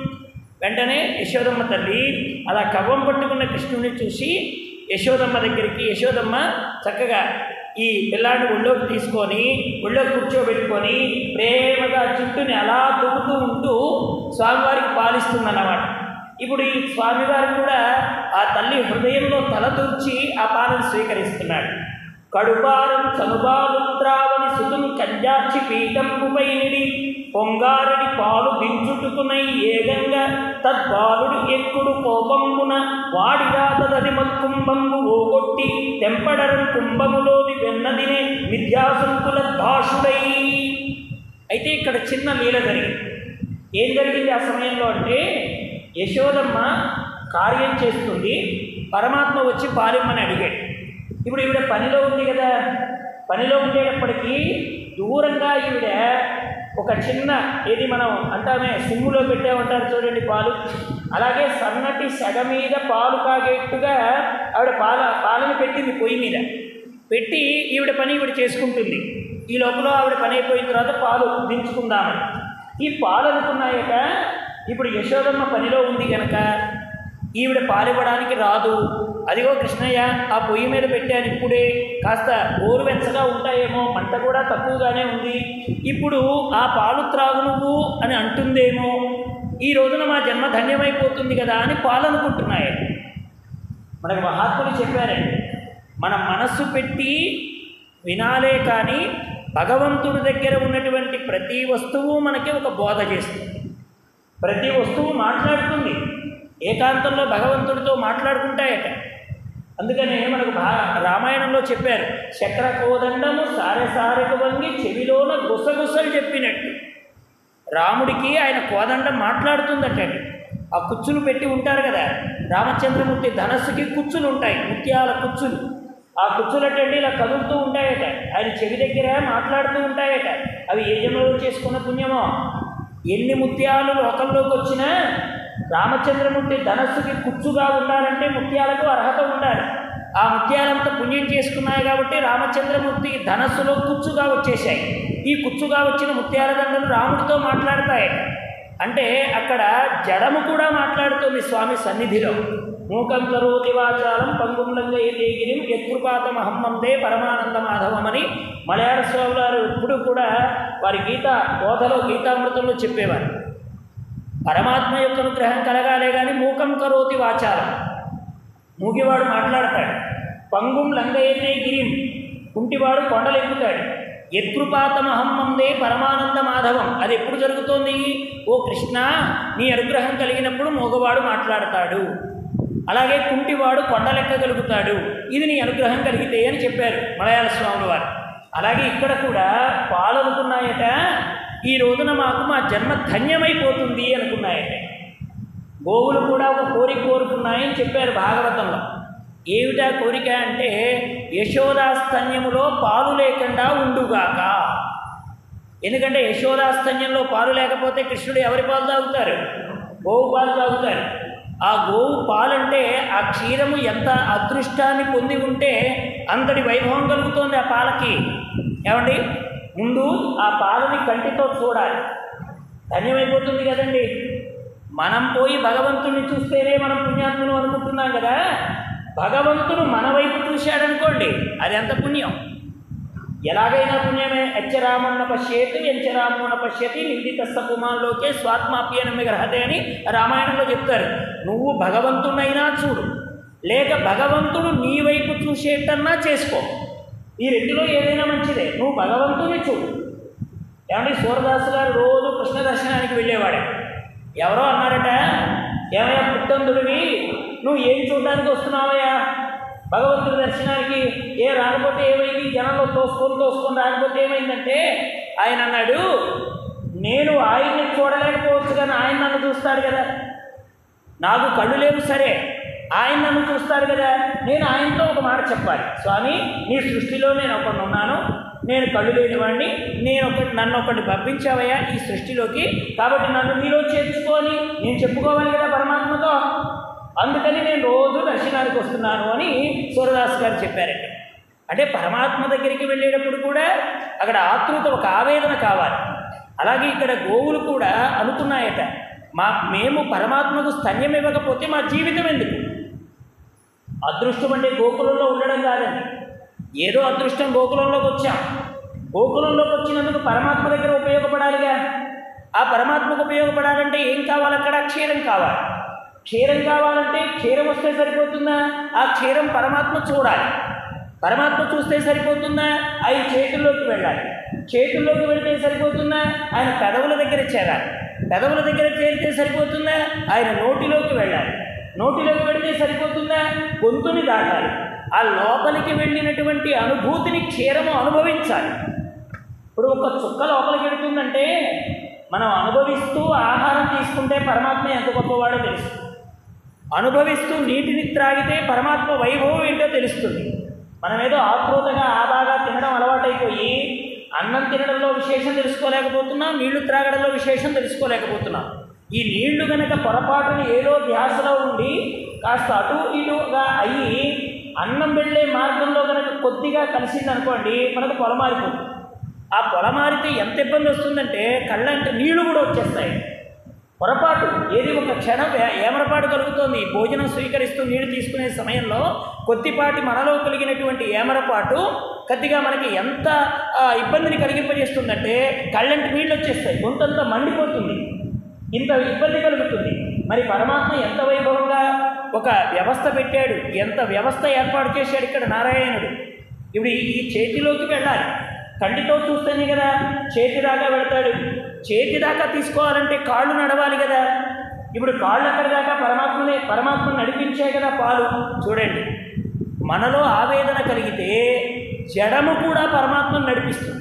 వెంటనే యశోదమ్మ తల్లి అలా కవ్వం పట్టుకున్న కృష్ణుడిని చూసి యశోదమ్మ దగ్గరికి యశోదమ్మ చక్కగా ఈ పిల్లాడిని ఒళ్ళోకి తీసుకొని ఒళ్ళో కూర్చోబెట్టుకొని ప్రేమగా చుట్టూని అలా దువ్వుతూ ఉంటూ స్వామివారికి పాలిస్తుందన్నమాట ఇప్పుడు ఈ స్వామివారు కూడా ఆ తల్లి హృదయంలో తలదూర్చి ఆ పాలన స్వీకరిస్తున్నాడు కడుపారం చనుబాలు త్రావని సుతుం కంజార్చి పీఠంపుపై నిడి పొంగారడి పాలు దించుటుకునై ఏగంగా తద్బాలుడు ఎక్కుడు కోపంబున వాడిరాతదది మత్కుంభంబు ఓగొట్టి తెంపడరం కుంభములోని వెన్నదినే విద్యాసంకుల భాషుడై అయితే ఇక్కడ చిన్న లీల జరిగింది ఏం జరిగింది ఆ సమయంలో అంటే యశోదమ్మ కార్యం చేస్తుంది పరమాత్మ వచ్చి పాలిమ్మని అడిగాడు ఇప్పుడు ఈవిడ పనిలో ఉంది కదా పనిలో ఉండేటప్పటికీ దూరంగా ఈవిడ ఒక చిన్న ఏది మనం అంటామే సిమ్ములో పెట్టామంటారు చూడండి పాలు అలాగే సన్నటి సెగ మీద పాలు కాగేట్టుగా ఆవిడ పాల పాలను పెట్టింది పొయ్యి మీద పెట్టి ఈవిడ పని ఈవిడ చేసుకుంటుంది ఈ లోపల ఆవిడ పని అయిపోయిన తర్వాత పాలు దించుకుందామని ఈ పాలు అనుకున్నాయట ఇప్పుడు యశోదమ్మ పనిలో ఉంది కనుక ఈవిడ పాలివ్వడానికి రాదు అదిగో కృష్ణయ్య ఆ పొయ్యి మీద పెట్టాను ఇప్పుడే కాస్త గోరువెచ్చగా ఉంటాయేమో మంట కూడా తక్కువగానే ఉంది ఇప్పుడు ఆ పాలు త్రాగు నువ్వు అని అంటుందేమో ఈ రోజున మా జన్మ ధన్యమైపోతుంది కదా అని పాలు అనుకుంటున్నాయి మనకు మహాత్ములు చెప్పారండి మన మనస్సు పెట్టి వినాలే కానీ భగవంతుడి దగ్గర ఉన్నటువంటి ప్రతి వస్తువు మనకి ఒక బోధ చేస్తుంది ప్రతి వస్తువు మాట్లాడుతుంది ఏకాంతంలో భగవంతుడితో మాట్లాడుకుంటాయట అందుకనే మనకు భా రామాయణంలో చెప్పారు చక్ర కోదండము సారె సారెకు వంగి చెవిలోన గుసగుసలు చెప్పినట్టు రాముడికి ఆయన కోదండం మాట్లాడుతుందట ఆ కుచ్చులు పెట్టి ఉంటారు కదా రామచంద్రమూర్తి ధనస్సుకి కుచ్చులు ఉంటాయి ముత్యాల కుచ్చులు ఆ కుచ్చులటండి ఇలా కదులుతూ ఉంటాయట ఆయన చెవి దగ్గర మాట్లాడుతూ ఉంటాయట అవి ఏ జన్మలో చేసుకున్న పుణ్యమో ఎన్ని ముత్యాలు లోకంలోకి వచ్చినా రామచంద్రమూర్తి ధనస్సుకి కుచ్చుగా ఉండాలంటే ముత్యాలకు అర్హత ఉండాలి ఆ ముత్యాలంతా పుణ్యం చేసుకున్నాయి కాబట్టి రామచంద్రమూర్తి ధనస్సులో కుచ్చుగా వచ్చేసాయి ఈ కుచ్చుగా వచ్చిన ముత్యాల దండలు రాముడితో మాట్లాడతాయి అంటే అక్కడ జడము కూడా మాట్లాడుతుంది స్వామి సన్నిధిలో మూకం కరోతి వాచాలం పంగుంలంగా ఏగిరిం యత్కృపాతమహమ్మందే పరమానంద మాధవమని మలయాళ స్వామి వారు ఎప్పుడు కూడా వారి గీత బోధలో గీతామృతంలో చెప్పేవారు పరమాత్మ యొక్క అనుగ్రహం కలగాలే కానీ మూకం కరోతి వాచాలం మూగివాడు మాట్లాడతాడు పంగుం లంగయ్యనే గిరిం కుంటివాడు కొండలు ఎక్కుతాడు యత్కృపాతమహమ్మందే పరమానంద మాధవం అది ఎప్పుడు జరుగుతోంది ఓ కృష్ణ నీ అనుగ్రహం కలిగినప్పుడు మూగవాడు మాట్లాడతాడు అలాగే కుంటివాడు కొండలెక్కగలుగుతాడు ఇది నీ అనుగ్రహం కలిగితే అని చెప్పారు మలయాళ స్వాముల వారు అలాగే ఇక్కడ కూడా పాలనుకున్నాయట ఈ రోజున మాకు మా జన్మ ధన్యమైపోతుంది అనుకున్నాయట గోవులు కూడా ఒక కోరిక కోరుకున్నాయని చెప్పారు భాగవతంలో ఏమిటా కోరిక అంటే యశోదాస్తన్యములో పాలు లేకుండా ఉండుగాక ఎందుకంటే యశోదాస్తన్యంలో పాలు లేకపోతే కృష్ణుడు ఎవరి పాలు తాగుతారు గోవు పాలు తాగుతారు ఆ గోవు పాలంటే ఆ క్షీరము ఎంత అదృష్టాన్ని పొంది ఉంటే అంతటి వైభవం కలుగుతోంది ఆ పాలకి ఏమండి ముందు ఆ పాలని కంటితో చూడాలి ధన్యమైపోతుంది కదండి మనం పోయి భగవంతుడిని చూస్తేనే మనం పుణ్యాత్ములు అనుకుంటున్నాం కదా భగవంతుడు మన వైపు చూశాడనుకోండి అది ఎంత పుణ్యం ఎలాగైనా పుణ్యమే ఎచ్చరామన్న పశ్యేతి ఎంచరామన్న పశ్యతి నిందిత పుమాల్లోకే స్వాత్మాప్యన గ్రహతే అని రామాయణంలో చెప్తారు నువ్వు భగవంతుడైనా చూడు లేక భగవంతుడు నీ వైపు చూసేటన్నా చేసుకో ఈ రెండులో ఏదైనా మంచిదే నువ్వు భగవంతుని చూడు ఏమంటే సూరదాసు గారు రోజు కృష్ణ దర్శనానికి వెళ్ళేవాడే ఎవరో అన్నారట ఏమయ్యా పుట్టందుడివి నువ్వు ఏం చూడడానికి వస్తున్నావయ్యా భగవంతుడి దర్శనానికి ఏ రాకపోతే ఏమైంది జనంలో తోసుకొని తోసుకొని రాకపోతే ఏమైందంటే ఆయన అన్నాడు నేను ఆయన్ని చూడలేకపోవచ్చు కానీ ఆయన నన్ను చూస్తాడు కదా నాకు కళ్ళు లేవు సరే ఆయన నన్ను చూస్తాడు కదా నేను ఆయనతో ఒక మాట చెప్పాలి స్వామి నీ సృష్టిలో నేను ఒకటి ఉన్నాను నేను కళ్ళు లేనివాడిని నేను ఒకటి నన్ను ఒకటి పంపించావయ్యా ఈ సృష్టిలోకి కాబట్టి నన్ను నీలో చేర్చుకొని నేను చెప్పుకోవాలి కదా పరమాత్మతో అందుకని నేను రోజు దర్శనానికి వస్తున్నాను అని సూరదాస్ గారు చెప్పారండి అంటే పరమాత్మ దగ్గరికి వెళ్ళేటప్పుడు కూడా అక్కడ ఆతృత ఒక ఆవేదన కావాలి అలాగే ఇక్కడ గోవులు కూడా అనుకున్నాయట మా మేము పరమాత్మకు స్తన్యం ఇవ్వకపోతే మా జీవితం ఎందుకు అదృష్టం అంటే గోకులంలో ఉండడం కాదండి ఏదో అదృష్టం గోకులంలోకి వచ్చాం గోకులంలోకి వచ్చినందుకు పరమాత్మ దగ్గర ఉపయోగపడాలిగా ఆ పరమాత్మకు ఉపయోగపడాలంటే ఏం కావాలి అక్కడ క్షీరం కావాలి క్షీరం కావాలంటే క్షీరం వస్తే సరిపోతుందా ఆ క్షీరం పరమాత్మ చూడాలి పరమాత్మ చూస్తే సరిపోతుందా ఆయన చేతుల్లోకి వెళ్ళాలి చేతుల్లోకి వెళితే సరిపోతుందా ఆయన పెదవుల దగ్గర చేరాలి పెదవుల దగ్గర చేరితే సరిపోతుందా ఆయన నోటిలోకి వెళ్ళాలి నోటిలోకి వెళితే సరిపోతుందా గొంతుని దాటాలి ఆ లోపలికి వెళ్ళినటువంటి అనుభూతిని క్షీరము అనుభవించాలి ఇప్పుడు ఒక చుక్క లోపలికి వెళుతుందంటే మనం అనుభవిస్తూ ఆహారం తీసుకుంటే పరమాత్మ ఎంత గొప్పవాడో తెలుస్తుంది అనుభవిస్తూ నీటిని త్రాగితే పరమాత్మ వైభవం ఏంటో తెలుస్తుంది మనం ఏదో ఆతృతగా ఆదాగా తినడం అలవాటైపోయి అన్నం తినడంలో విశేషం తెలుసుకోలేకపోతున్నాం నీళ్లు త్రాగడంలో విశేషం తెలుసుకోలేకపోతున్నాం ఈ నీళ్లు గనక పొరపాటున ఏదో ధ్యాసలో ఉండి కాస్త అటు ఇటుగా అయ్యి అన్నం వెళ్ళే మార్గంలో కనుక కొద్దిగా కలిసిందనుకోండి మనకు పొలమారిపోతుంది ఆ పొలమారితే ఎంత ఇబ్బంది వస్తుందంటే కళ్ళంటే నీళ్లు కూడా వచ్చేస్తాయి పొరపాటు ఏది ఒక క్షణం ఏ- ఏమరపాటు కలుగుతోంది భోజనం స్వీకరిస్తూ నీళ్లు తీసుకునే సమయంలో కొద్దిపాటి మనలో కలిగినటువంటి ఏమరపాటు కొద్దిగా మనకి ఎంత ఆ, ఇబ్బందిని కలిగింపజేస్తుందంటే కళ్ళంటి నీళ్ళు వచ్చేస్తాయి గొంతంతా మండిపోతుంది ఇంత ఇబ్బంది కలుగుతుంది మరి పరమాత్మ ఎంత వైభవంగా ఒక వ్యవస్థ పెట్టాడు ఎంత వ్యవస్థ ఏర్పాటు చేశాడు ఇక్కడ నారాయణుడు ఇప్పుడు ఈ ఈ చేతిలోకి వెళ్ళాలి కంటితో చూస్తేనే కదా చేతి దాకా వెళ్తాడు చేతి దాకా తీసుకోవాలంటే కాళ్ళు నడవాలి కదా ఇప్పుడు కాళ్ళు ఎక్కడి దాకా పరమాత్మనే పరమాత్మను నడిపించే కదా పాలు చూడండి మనలో ఆవేదన కలిగితే జడము కూడా పరమాత్మను నడిపిస్తుంది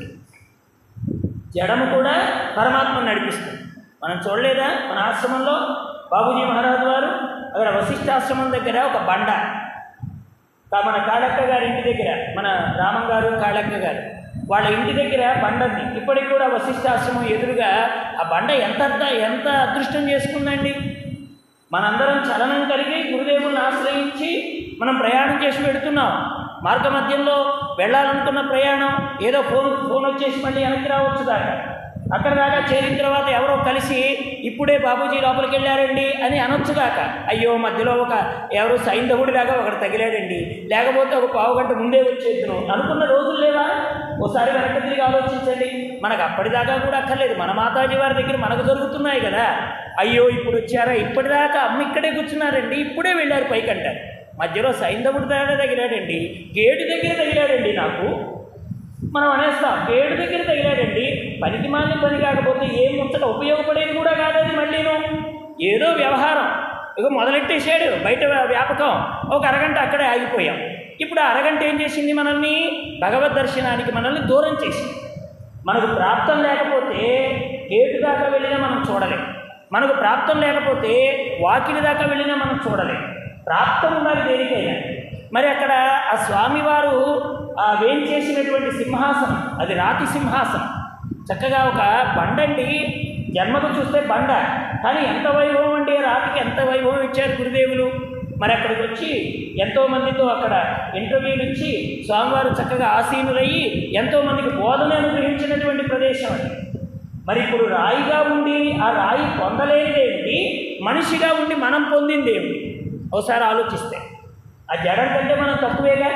జడము కూడా పరమాత్మను నడిపిస్తుంది మనం చూడలేదా మన ఆశ్రమంలో బాబూజీ మహారాజు వారు అక్కడ వశిష్ఠాశ్రమం దగ్గర ఒక బండ కా- మన కాళక్క గారి ఇంటి దగ్గర మన రామం గారు కాళక్క గారు వాళ్ళ ఇంటి దగ్గర బండ ఉంది ఇప్పటికి కూడా వశిష్ఠాశ్రమం ఎదురుగా ఆ బండ ఎంత అద్ద- ఎంత అదృష్టం చేసుకుందండి మనందరం చలనం కలిగి గురుదేవుల్ని ఆశ్రయించి మనం ప్రయాణం చేసి పెడుతున్నాం మార్గ మధ్యంలో వెళ్ళాలనుకున్న ప్రయాణం ఏదో ఫోన్ ఫోన్ వచ్చేసి మళ్ళీ వెనక్కి రావచ్చు దాకా అక్కడ దాకా చేరిన తర్వాత ఎవరో కలిసి ఇప్పుడే బాబూజీ లోపలికి వెళ్ళారండి అని అనొచ్చుగాక అయ్యో మధ్యలో ఒక ఎవరు సైంధవుడి లాగా ఒకటి తగిలాడండి లేకపోతే ఒక పావు గంట ముందే వచ్చేద్దును అనుకున్న రోజులు లేవా ఓసారి వెనక్కి తిరిగి ఆలోచించండి మనకు అప్పటిదాకా కూడా అక్కర్లేదు మన మాతాజీ వారి దగ్గర మనకు దొరుకుతున్నాయి కదా అయ్యో ఇప్పుడు వచ్చారా ఇప్పటిదాకా అమ్మ ఇక్కడే కూర్చున్నారండి ఇప్పుడే వెళ్ళారు పైకంటారు మధ్యలో సైంధవుడి దగ్గర తగిలాడండి గేటు దగ్గర తగిలాడండి నాకు మనం అనేస్తాం గేటు దగ్గర తగిలాడండి పనికి మాలిన పని కాకపోతే ఏం ముచ్చట ఉపయోగపడేది కూడా కాదది మళ్ళీను ఏదో వ్యవహారం ఇక మొదలెట్టేసాడు బయట వ్యాపకం ఒక అరగంట అక్కడే ఆగిపోయాం ఇప్పుడు ఆ అరగంట ఏం చేసింది మనల్ని భగవద్ దర్శనానికి మనల్ని దూరం చేసింది మనకు ప్రాప్తం లేకపోతే గేటు దాకా వెళ్ళినా మనం చూడలేం మనకు ప్రాప్తం లేకపోతే వాకిలి దాకా వెళ్ళినా మనం చూడలేం ప్రాప్తం ఉండాలి దేనికైనా మరి అక్కడ ఆ స్వామివారు ఆ వేంచేసినటువంటి సింహాసనం అది రాతి సింహాసనం చక్కగా ఒక బండండి జన్మకు చూస్తే బండ కానీ ఎంత వైభవం అండి రాతికి ఎంత వైభవం ఇచ్చారు గురుదేవులు మరి అక్కడికి వచ్చి ఎంతోమందితో అక్కడ ఇంటర్వ్యూలు ఇచ్చి స్వామివారు చక్కగా ఆసీనులయ్యి ఎంతోమందికి బోధన అనుగ్రహించినటువంటి ప్రదేశం అది మరి ఇప్పుడు రాయిగా ఉండి ఆ రాయి పొందలేనిదేమిటి మనిషిగా ఉండి మనం పొందిందేమిటి ఒకసారి ఆలోచిస్తే ఆ జడం కంటే మనం తక్కువేగా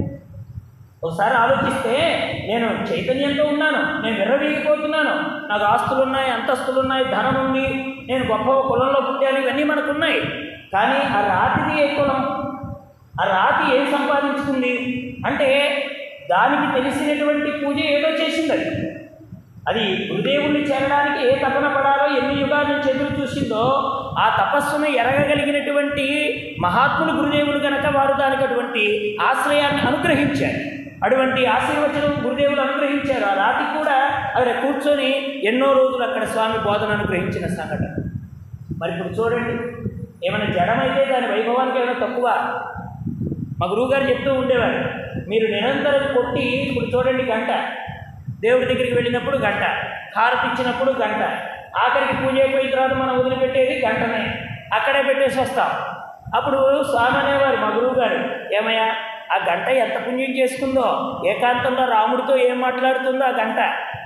ఒకసారి ఆలోచిస్తే నేను చైతన్యంతో ఉన్నాను నేను విర్రవీగిపోతున్నాను నాకు ఆస్తులు ఉన్నాయి అంతస్తులు ఉన్నాయి ధనం ఉంది నేను గొప్ప కులంలో పుట్టాను ఇవన్నీ మనకు ఉన్నాయి కానీ ఆ రాతిది ఏ కులం ఆ రాతి ఏం సంపాదించుకుంది అంటే దానికి తెలిసినటువంటి పూజ ఏదో చేసింది అది అది గురుదేవుణ్ణి చేరడానికి ఏ తపన పడాలో ఎన్ని యుగాల నుంచి ఎదురు చూసిందో ఆ తపస్సును ఎరగగలిగినటువంటి మహాత్ములు గురుదేవులు కనుక వారు దానికి అటువంటి ఆశ్రయాన్ని అనుగ్రహించారు అటువంటి ఆశీర్వచనం గురుదేవులు అనుగ్రహించారు ఆ రాతి కూడా అక్కడ కూర్చొని ఎన్నో రోజులు అక్కడ స్వామి బోధన అనుగ్రహించిన సంఘటన మరి ఇప్పుడు చూడండి ఏమైనా జడమైతే దాని వైభవానికి ఏమైనా తక్కువ మా గురువుగారు చెప్తూ ఉండేవారు మీరు నిరంతరం కొట్టి ఇప్పుడు చూడండి గంట దేవుడి దగ్గరికి వెళ్ళినప్పుడు గంట హారతి ఇచ్చినప్పుడు గంట ఆఖరికి పూజ అయిపోయిన తర్వాత మనం వదిలిపెట్టేది గంటనే అక్కడే పెట్టేసి వస్తాం అప్పుడు స్వామి అనేవారు మా గురువు గారు ఏమయ్యా ఆ గంట ఎంత పుణ్యం చేసుకుందో ఏకాంతంలో రాముడితో ఏం మాట్లాడుతుందో ఆ గంట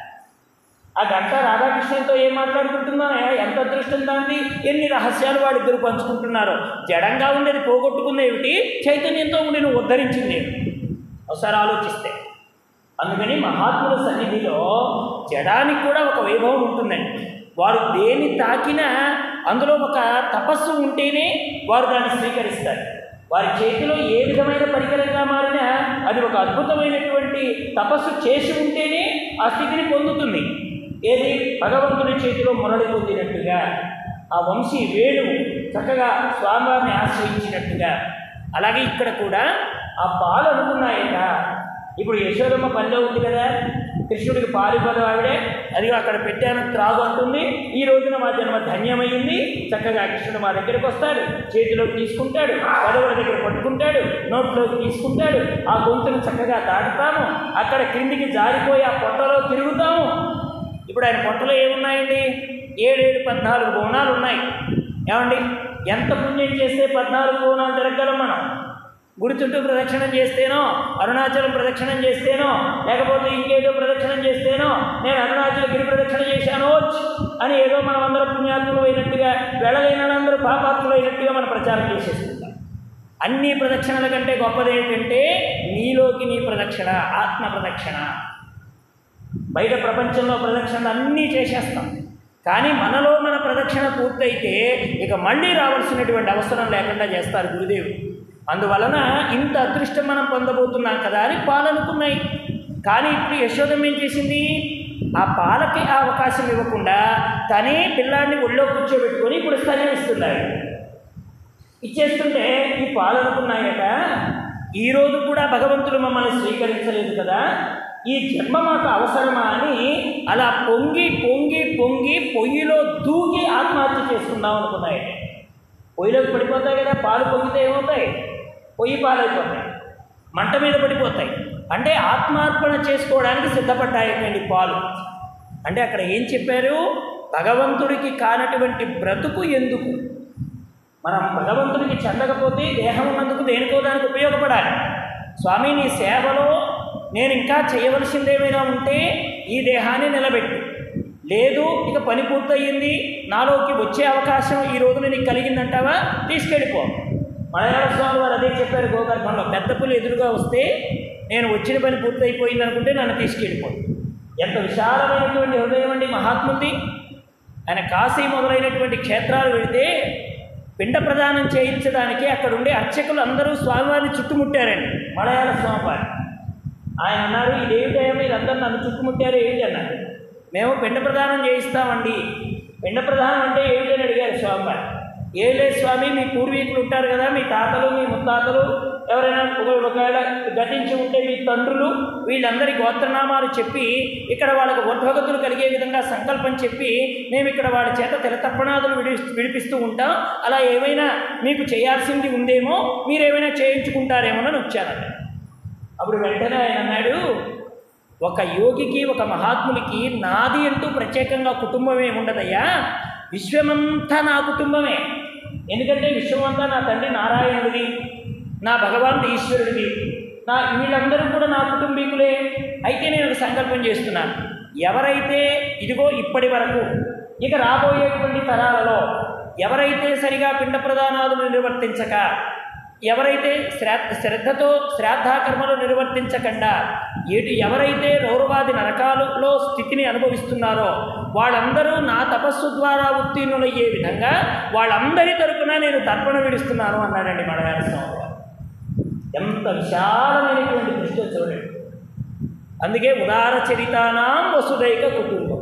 ఆ గంట రాధాకృష్ణులతో ఏం మాట్లాడుకుంటుందో ఎంత అదృష్టం దాన్ని ఎన్ని రహస్యాలు వాళ్ళిద్దరు పంచుకుంటున్నారో జడంగా ఉండేది పోగొట్టుకుంది ఏమిటి చైతన్యంతో ఉండి నువ్వు ఉద్ధరించింది ఏమిటి? ఒకసారి ఆలోచిస్తే అందుకని మహాత్ముల సన్నిధిలో జడానికి కూడా ఒక వైభవం ఉంటుందండి వారు దేని తాకినా అందులో ఒక తపస్సు ఉంటేనే వారు దాన్ని స్వీకరిస్తారు వారి చేతిలో ఏ విధమైన పరికరంగా మారినా అది ఒక అద్భుతమైనటువంటి తపస్సు చేసి ఉంటేనే ఆ స్థితిని పొందుతుంది ఏది భగవంతుని చేతిలో మురళి పొందినట్టుగా ఆ వంశీ వేణువు చక్కగా స్వామివారిని ఆశ్రయించినట్టుగా అలాగే ఇక్కడ కూడా ఆ పాలు అనుకున్నాయట ఇప్పుడు యశోదమ్మ పల్లె ఉంది కదా కృష్ణుడికి పాలు ఇవ్వదు ఆవిడే అది అక్కడ పెట్టాను త్రాగు అంటుంది ఈ రోజున మా జన్మ ధన్యమైంది చక్కగా కృష్ణుడు మా దగ్గరికి వస్తాడు చేతిలోకి తీసుకుంటాడు పదవుల దగ్గర పట్టుకుంటాడు నోట్లోకి తీసుకుంటాడు ఆ గొంతును చక్కగా దాటుతాము అక్కడ క్రిందికి జారిపోయి ఆ పొట్టలో తిరుగుతాము ఇప్పుడు ఆయన పొట్టలో ఏమున్నాయండి ఏడేడు పద్నాలుగు బోనాలు ఉన్నాయి ఏమండి ఎంత పుణ్యం చేస్తే పద్నాలుగు బోనాలు తిరగలం మనం గుడి చుట్టూ ప్రదక్షిణం చేస్తేనో అరుణాచలం ప్రదక్షిణం చేస్తేనో లేకపోతే ఇంకేదో ప్రదక్షిణం చేస్తేనో నేను అరుణాచల గిరి ప్రదక్షిణ చేశాను అని ఏదో మనం అందరం పుణ్యాత్ములు అయినట్టుగా వెళ్ళలేనందరూ పాపాత్ములు అయినట్టుగా మనం ప్రచారం చేసేసుకుంటాం అన్ని ప్రదక్షిణల కంటే గొప్పది ఏంటంటే నీలోకి నీ ప్రదక్షిణ ఆత్మ ప్రదక్షిణ బయట ప్రపంచంలో ప్రదక్షిణలు అన్నీ చేసేస్తాం కానీ మనలో మన ప్రదక్షిణ పూర్తయితే ఇక మళ్ళీ రావాల్సినటువంటి అవసరం లేకుండా చేస్తారు గురుదేవుడు అందువలన ఇంత అదృష్టం మనం పొందబోతున్నాం కదా అని పాలనుకున్నాయి కానీ ఇప్పుడు యశోదం ఏం చేసింది ఆ పాలకి ఆ అవకాశం ఇవ్వకుండా తనే పిల్లాడిని ఒళ్ళో కూర్చోబెట్టుకొని ఇప్పుడు స్తన్యం ఇస్తున్నాడు ఇచ్చేస్తుంటే ఈ పాలు అనుకున్నాయట ఈరోజు కూడా భగవంతుడు మమ్మల్ని స్వీకరించలేదు కదా ఈ జన్మ మాకు అవసరమా అని అలా పొంగి పొంగి పొంగి పొయ్యిలో దూకి ఆత్మహత్య చేసుకుందాం అనుకున్నాయట పొయ్యిలోకి పడిపోతాయి కదా పాలు పొంగితే ఏమవుతాయి పొయ్యి పాలైపోతాయి మంట మీద పడిపోతాయి అంటే ఆత్మార్పణ చేసుకోవడానికి సిద్ధపడ్డాయండి పాలు అంటే అక్కడ ఏం చెప్పారు భగవంతుడికి కానటువంటి బ్రతుకు ఎందుకు మనం భగవంతుడికి చెందకపోతే దేహం ఉన్నందుకు దేనికో దానికి ఉపయోగపడాలి స్వామి నీ సేవలో నేను ఇంకా చేయవలసిందేమైనా ఉంటే ఈ దేహాన్ని నిలబెట్టు లేదు ఇక పని పూర్తయింది నాలోకి వచ్చే అవకాశం ఈ రోజున నీకు కలిగిందంటావా తీసుకెళ్ళిపో మలయాళ స్వామి వారు అదే చెప్పారు గోకర్ణంలో పెద్ద పులి ఎదురుగా వస్తే నేను వచ్చిన పని పూర్తయిపోయింది అనుకుంటే నన్ను తీసుకెళ్ళిపో ఎంత విశాలమైనటువంటి హృదయం అండి మహాత్ముది ఆయన కాశీ మొదలైనటువంటి క్షేత్రాలు వెళితే పిండ ప్రదానం చేయించడానికి అక్కడ ఉండే అర్చకులు అందరూ స్వామివారిని చుట్టుముట్టారండి మలయాళ స్వామివారి ఆయన అన్నారు ఇదేమిటయ్యా మీరు అందరూ నన్ను చుట్టుముట్టారు ఏమిటి అన్నారు మేము పిండ ప్రదానం చేయిస్తామండి పిండ ప్రదానం అంటే ఏమిటని అడిగారు స్వామివారు ఏం లేదు స్వామి మీ పూర్వీకులు ఉంటారు కదా మీ తాతలు మీ ముత్తాతలు ఎవరైనా ఒక- ఒకవేళ గతించి ఉంటే మీ తండ్రులు వీళ్ళందరి గోత్రనామాలు చెప్పి ఇక్కడ వాళ్ళకు వర్ధగతులు కలిగే విధంగా సంకల్పం చెప్పి మేము ఇక్కడ వాళ్ళ చేత తెలతప్పణాదులు విడి విడిపిస్తూ ఉంటాం అలా ఏమైనా మీకు చేయాల్సింది ఉందేమో మీరేమైనా చేయించుకుంటారేమోనని వచ్చానండి అప్పుడు వెంటనే ఆయన అన్నాడు ఒక యోగికి ఒక మహాత్ముడికి నాది అంటూ ప్రత్యేకంగా కుటుంబం ఏముండదయ్యా విశ్వమంతా నా కుటుంబమే ఎందుకంటే విశ్వమంతా నా తండ్రి నారాయణుడిది నా భగవానుడు ఈశ్వరుడిది నా వీళ్ళందరూ కూడా నా కుటుంబీకులే అయితే నేను ఒక సంకల్పం చేస్తున్నాను ఎవరైతే ఇదిగో ఇప్పటి వరకు ఇక రాబోయేటువంటి తరాలలో ఎవరైతే సరిగా పిండ ప్రదానాలను నిర్వర్తించక ఎవరైతే శ్రాద్ధ శ్రద్ధతో శ్రాద్ధాకర్మలు నిర్వర్తించకుండా ఏటి ఎవరైతే రౌరవాది నరకాలలో స్థితిని అనుభవిస్తున్నారో వాళ్ళందరూ నా తపస్సు ద్వారా ఉత్తీర్ణులయ్యే విధంగా వాళ్ళందరి తరపున నేను తర్పణ విడుస్తున్నాను అన్నాడండి మలయాళ స్వామి వారు. ఎంత విశాలమైనటువంటి దృష్టి చూడండి అందుకే ఉదార చరితానాం వసుదైక కుటుంబం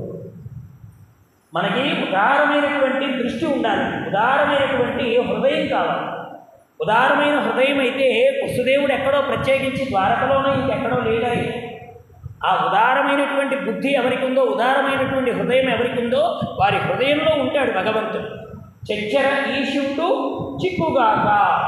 మనకి ఉదారమైనటువంటి దృష్టి ఉండాలి ఉదారమైనటువంటి హృదయం కావాలి ఉదారమైన హృదయం అయితే వసుదేవుడు ఎక్కడో ప్రత్యేకించి ద్వారకలోనో ఇంకెక్కడో లేడాయి ఆ ఉదారమైనటువంటి బుద్ధి ఎవరికి ఉందో ఉదారమైనటువంటి హృదయం ఎవరికి ఉందో వారి హృదయంలో ఉంటాడు భగవంతుడు చచ్చర ఈశుడు చిక్కుగాక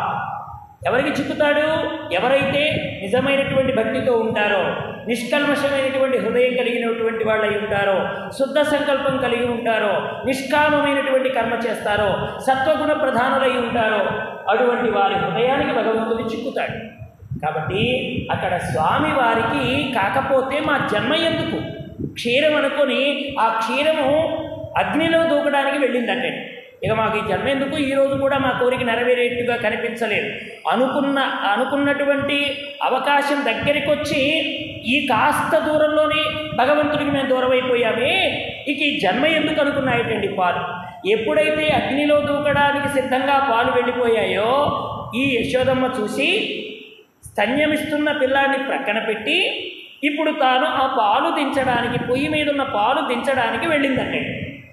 ఎవరికి చిక్కుతాడు ఎవరైతే నిజమైనటువంటి భక్తితో ఉంటారో నిష్కల్మషమైనటువంటి హృదయం కలిగినటువంటి వాళ్ళై ఉంటారో శుద్ధ సంకల్పం కలిగి ఉంటారో నిష్కామమైనటువంటి కర్మ చేస్తారో సత్వగుణ ప్రధానులై ఉంటారో అటువంటి వారి హృదయానికి భగవంతుడు చిక్కుతాడు కాబట్టి అక్కడ స్వామి వారికి కాకపోతే మా జన్మ ఎందుకు క్షీరం అనుకొని ఆ క్షీరము అగ్నిలో దూకడానికి వెళ్ళిందంటే ఇక మాకు ఈ జన్మ ఎందుకు ఈ రోజు కూడా మా కోరిక నెరవేరేట్టుగా కనిపించలేదు అనుకున్న అనుకున్నటువంటి అవకాశం దగ్గరికి వచ్చి ఈ కాస్త దూరంలోనే భగవంతుడికి మేము దూరం అయిపోయామే ఇక ఈ జన్మ ఎందుకు అనుకున్నాయటండి పాలు ఎప్పుడైతే అగ్నిలో దూకడానికి సిద్ధంగా పాలు వెళ్ళిపోయాయో ఈ యశోదమ్మ చూసి స్తన్యమిస్తున్న పిల్లాన్ని ప్రక్కన పెట్టి ఇప్పుడు తాను ఆ పాలు దించడానికి పొయ్యి మీద ఉన్న పాలు దించడానికి వెళ్ళిందండి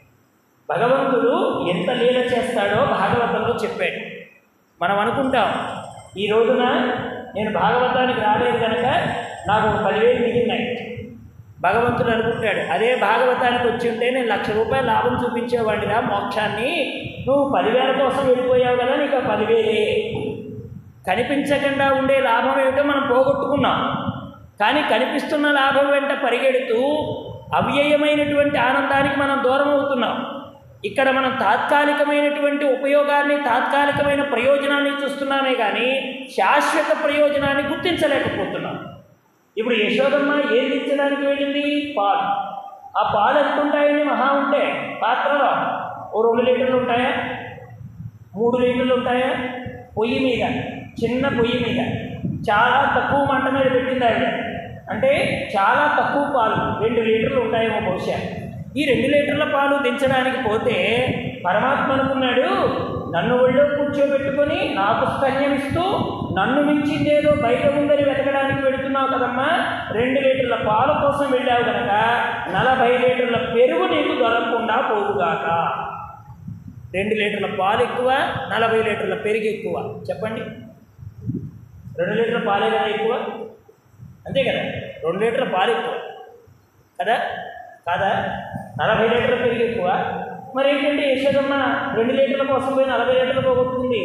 భగవంతుడు ఎంత లీల చేస్తాడో భాగవతంలో చెప్పాడు మనం అనుకుంటాం ఈ రోజున నేను భాగవతానికి రాలేదు కనుక నాకు ఒక పదివేలు మిగిలినాయి భగవంతుడు అనుకుంటాడు అదే భాగవతానికి వచ్చి ఉంటే నేను లక్ష రూపాయలు లాభం చూపించేవాడిరా మోక్షాన్ని నువ్వు పదివేల కోసం వెళ్ళిపోయావు కదా నీకు ఆ పదివేలే కనిపించకుండా ఉండే లాభం ఏమిటో మనం పోగొట్టుకున్నాం కానీ కనిపిస్తున్న లాభం వెంట పరిగెడుతూ అవ్యయమైనటువంటి ఆనందానికి మనం దూరం అవుతున్నాం ఇక్కడ మనం తాత్కాలికమైనటువంటి ఉపయోగాన్ని తాత్కాలికమైన ప్రయోజనాన్ని చూస్తున్నామే కానీ శాశ్వత ప్రయోజనాన్ని గుర్తించలేకపోతున్నాం ఇప్పుడు యశోదమ్మ ఏం తెచ్చడానికి వెళ్ళింది పాలు ఆ పాలు ఎంత ఉంటాయని మహా ఉంటే పాత్రలో ఓ రెండు లీటర్లు ఉంటాయా మూడు లీటర్లు ఉంటాయా పొయ్యి మీద చిన్న పొయ్యి మీద చాలా తక్కువ మంట మీద పెట్టింది ఆవిడ అంటే చాలా తక్కువ పాలు రెండు లీటర్లు ఉంటాయేమో బహుశా ఈ రెండు లీటర్ల పాలు దించడానికి పోతే పరమాత్మ అనుకున్నాడు నన్ను ఒళ్ళో కూర్చోబెట్టుకొని నాకు స్తన్యమిస్తూ నన్ను మించిందేదో బయట ఉందని వెతకడానికి వెళుతున్నావు కదమ్మా రెండు లీటర్ల పాల కోసం వెళ్ళావు కనుక నలభై లీటర్ల పెరుగు నీకు దొరకకుండా పోవుగాక రెండు లీటర్ల పాలు ఎక్కువ నలభై లీటర్ల పెరుగు ఎక్కువ చెప్పండి రెండు లీటర్ల పాలే కదా ఎక్కువ అంతే కదా రెండు లీటర్ల పాలు ఎక్కువ కదా కాదా నలభై లీటర్ల పెరుగు ఎక్కువ మరి ఏంటంటే యశోదమ్మ రెండు లీటర్ల కోసం పోయి నలభై లీటర్లు పోగొట్టుకుంది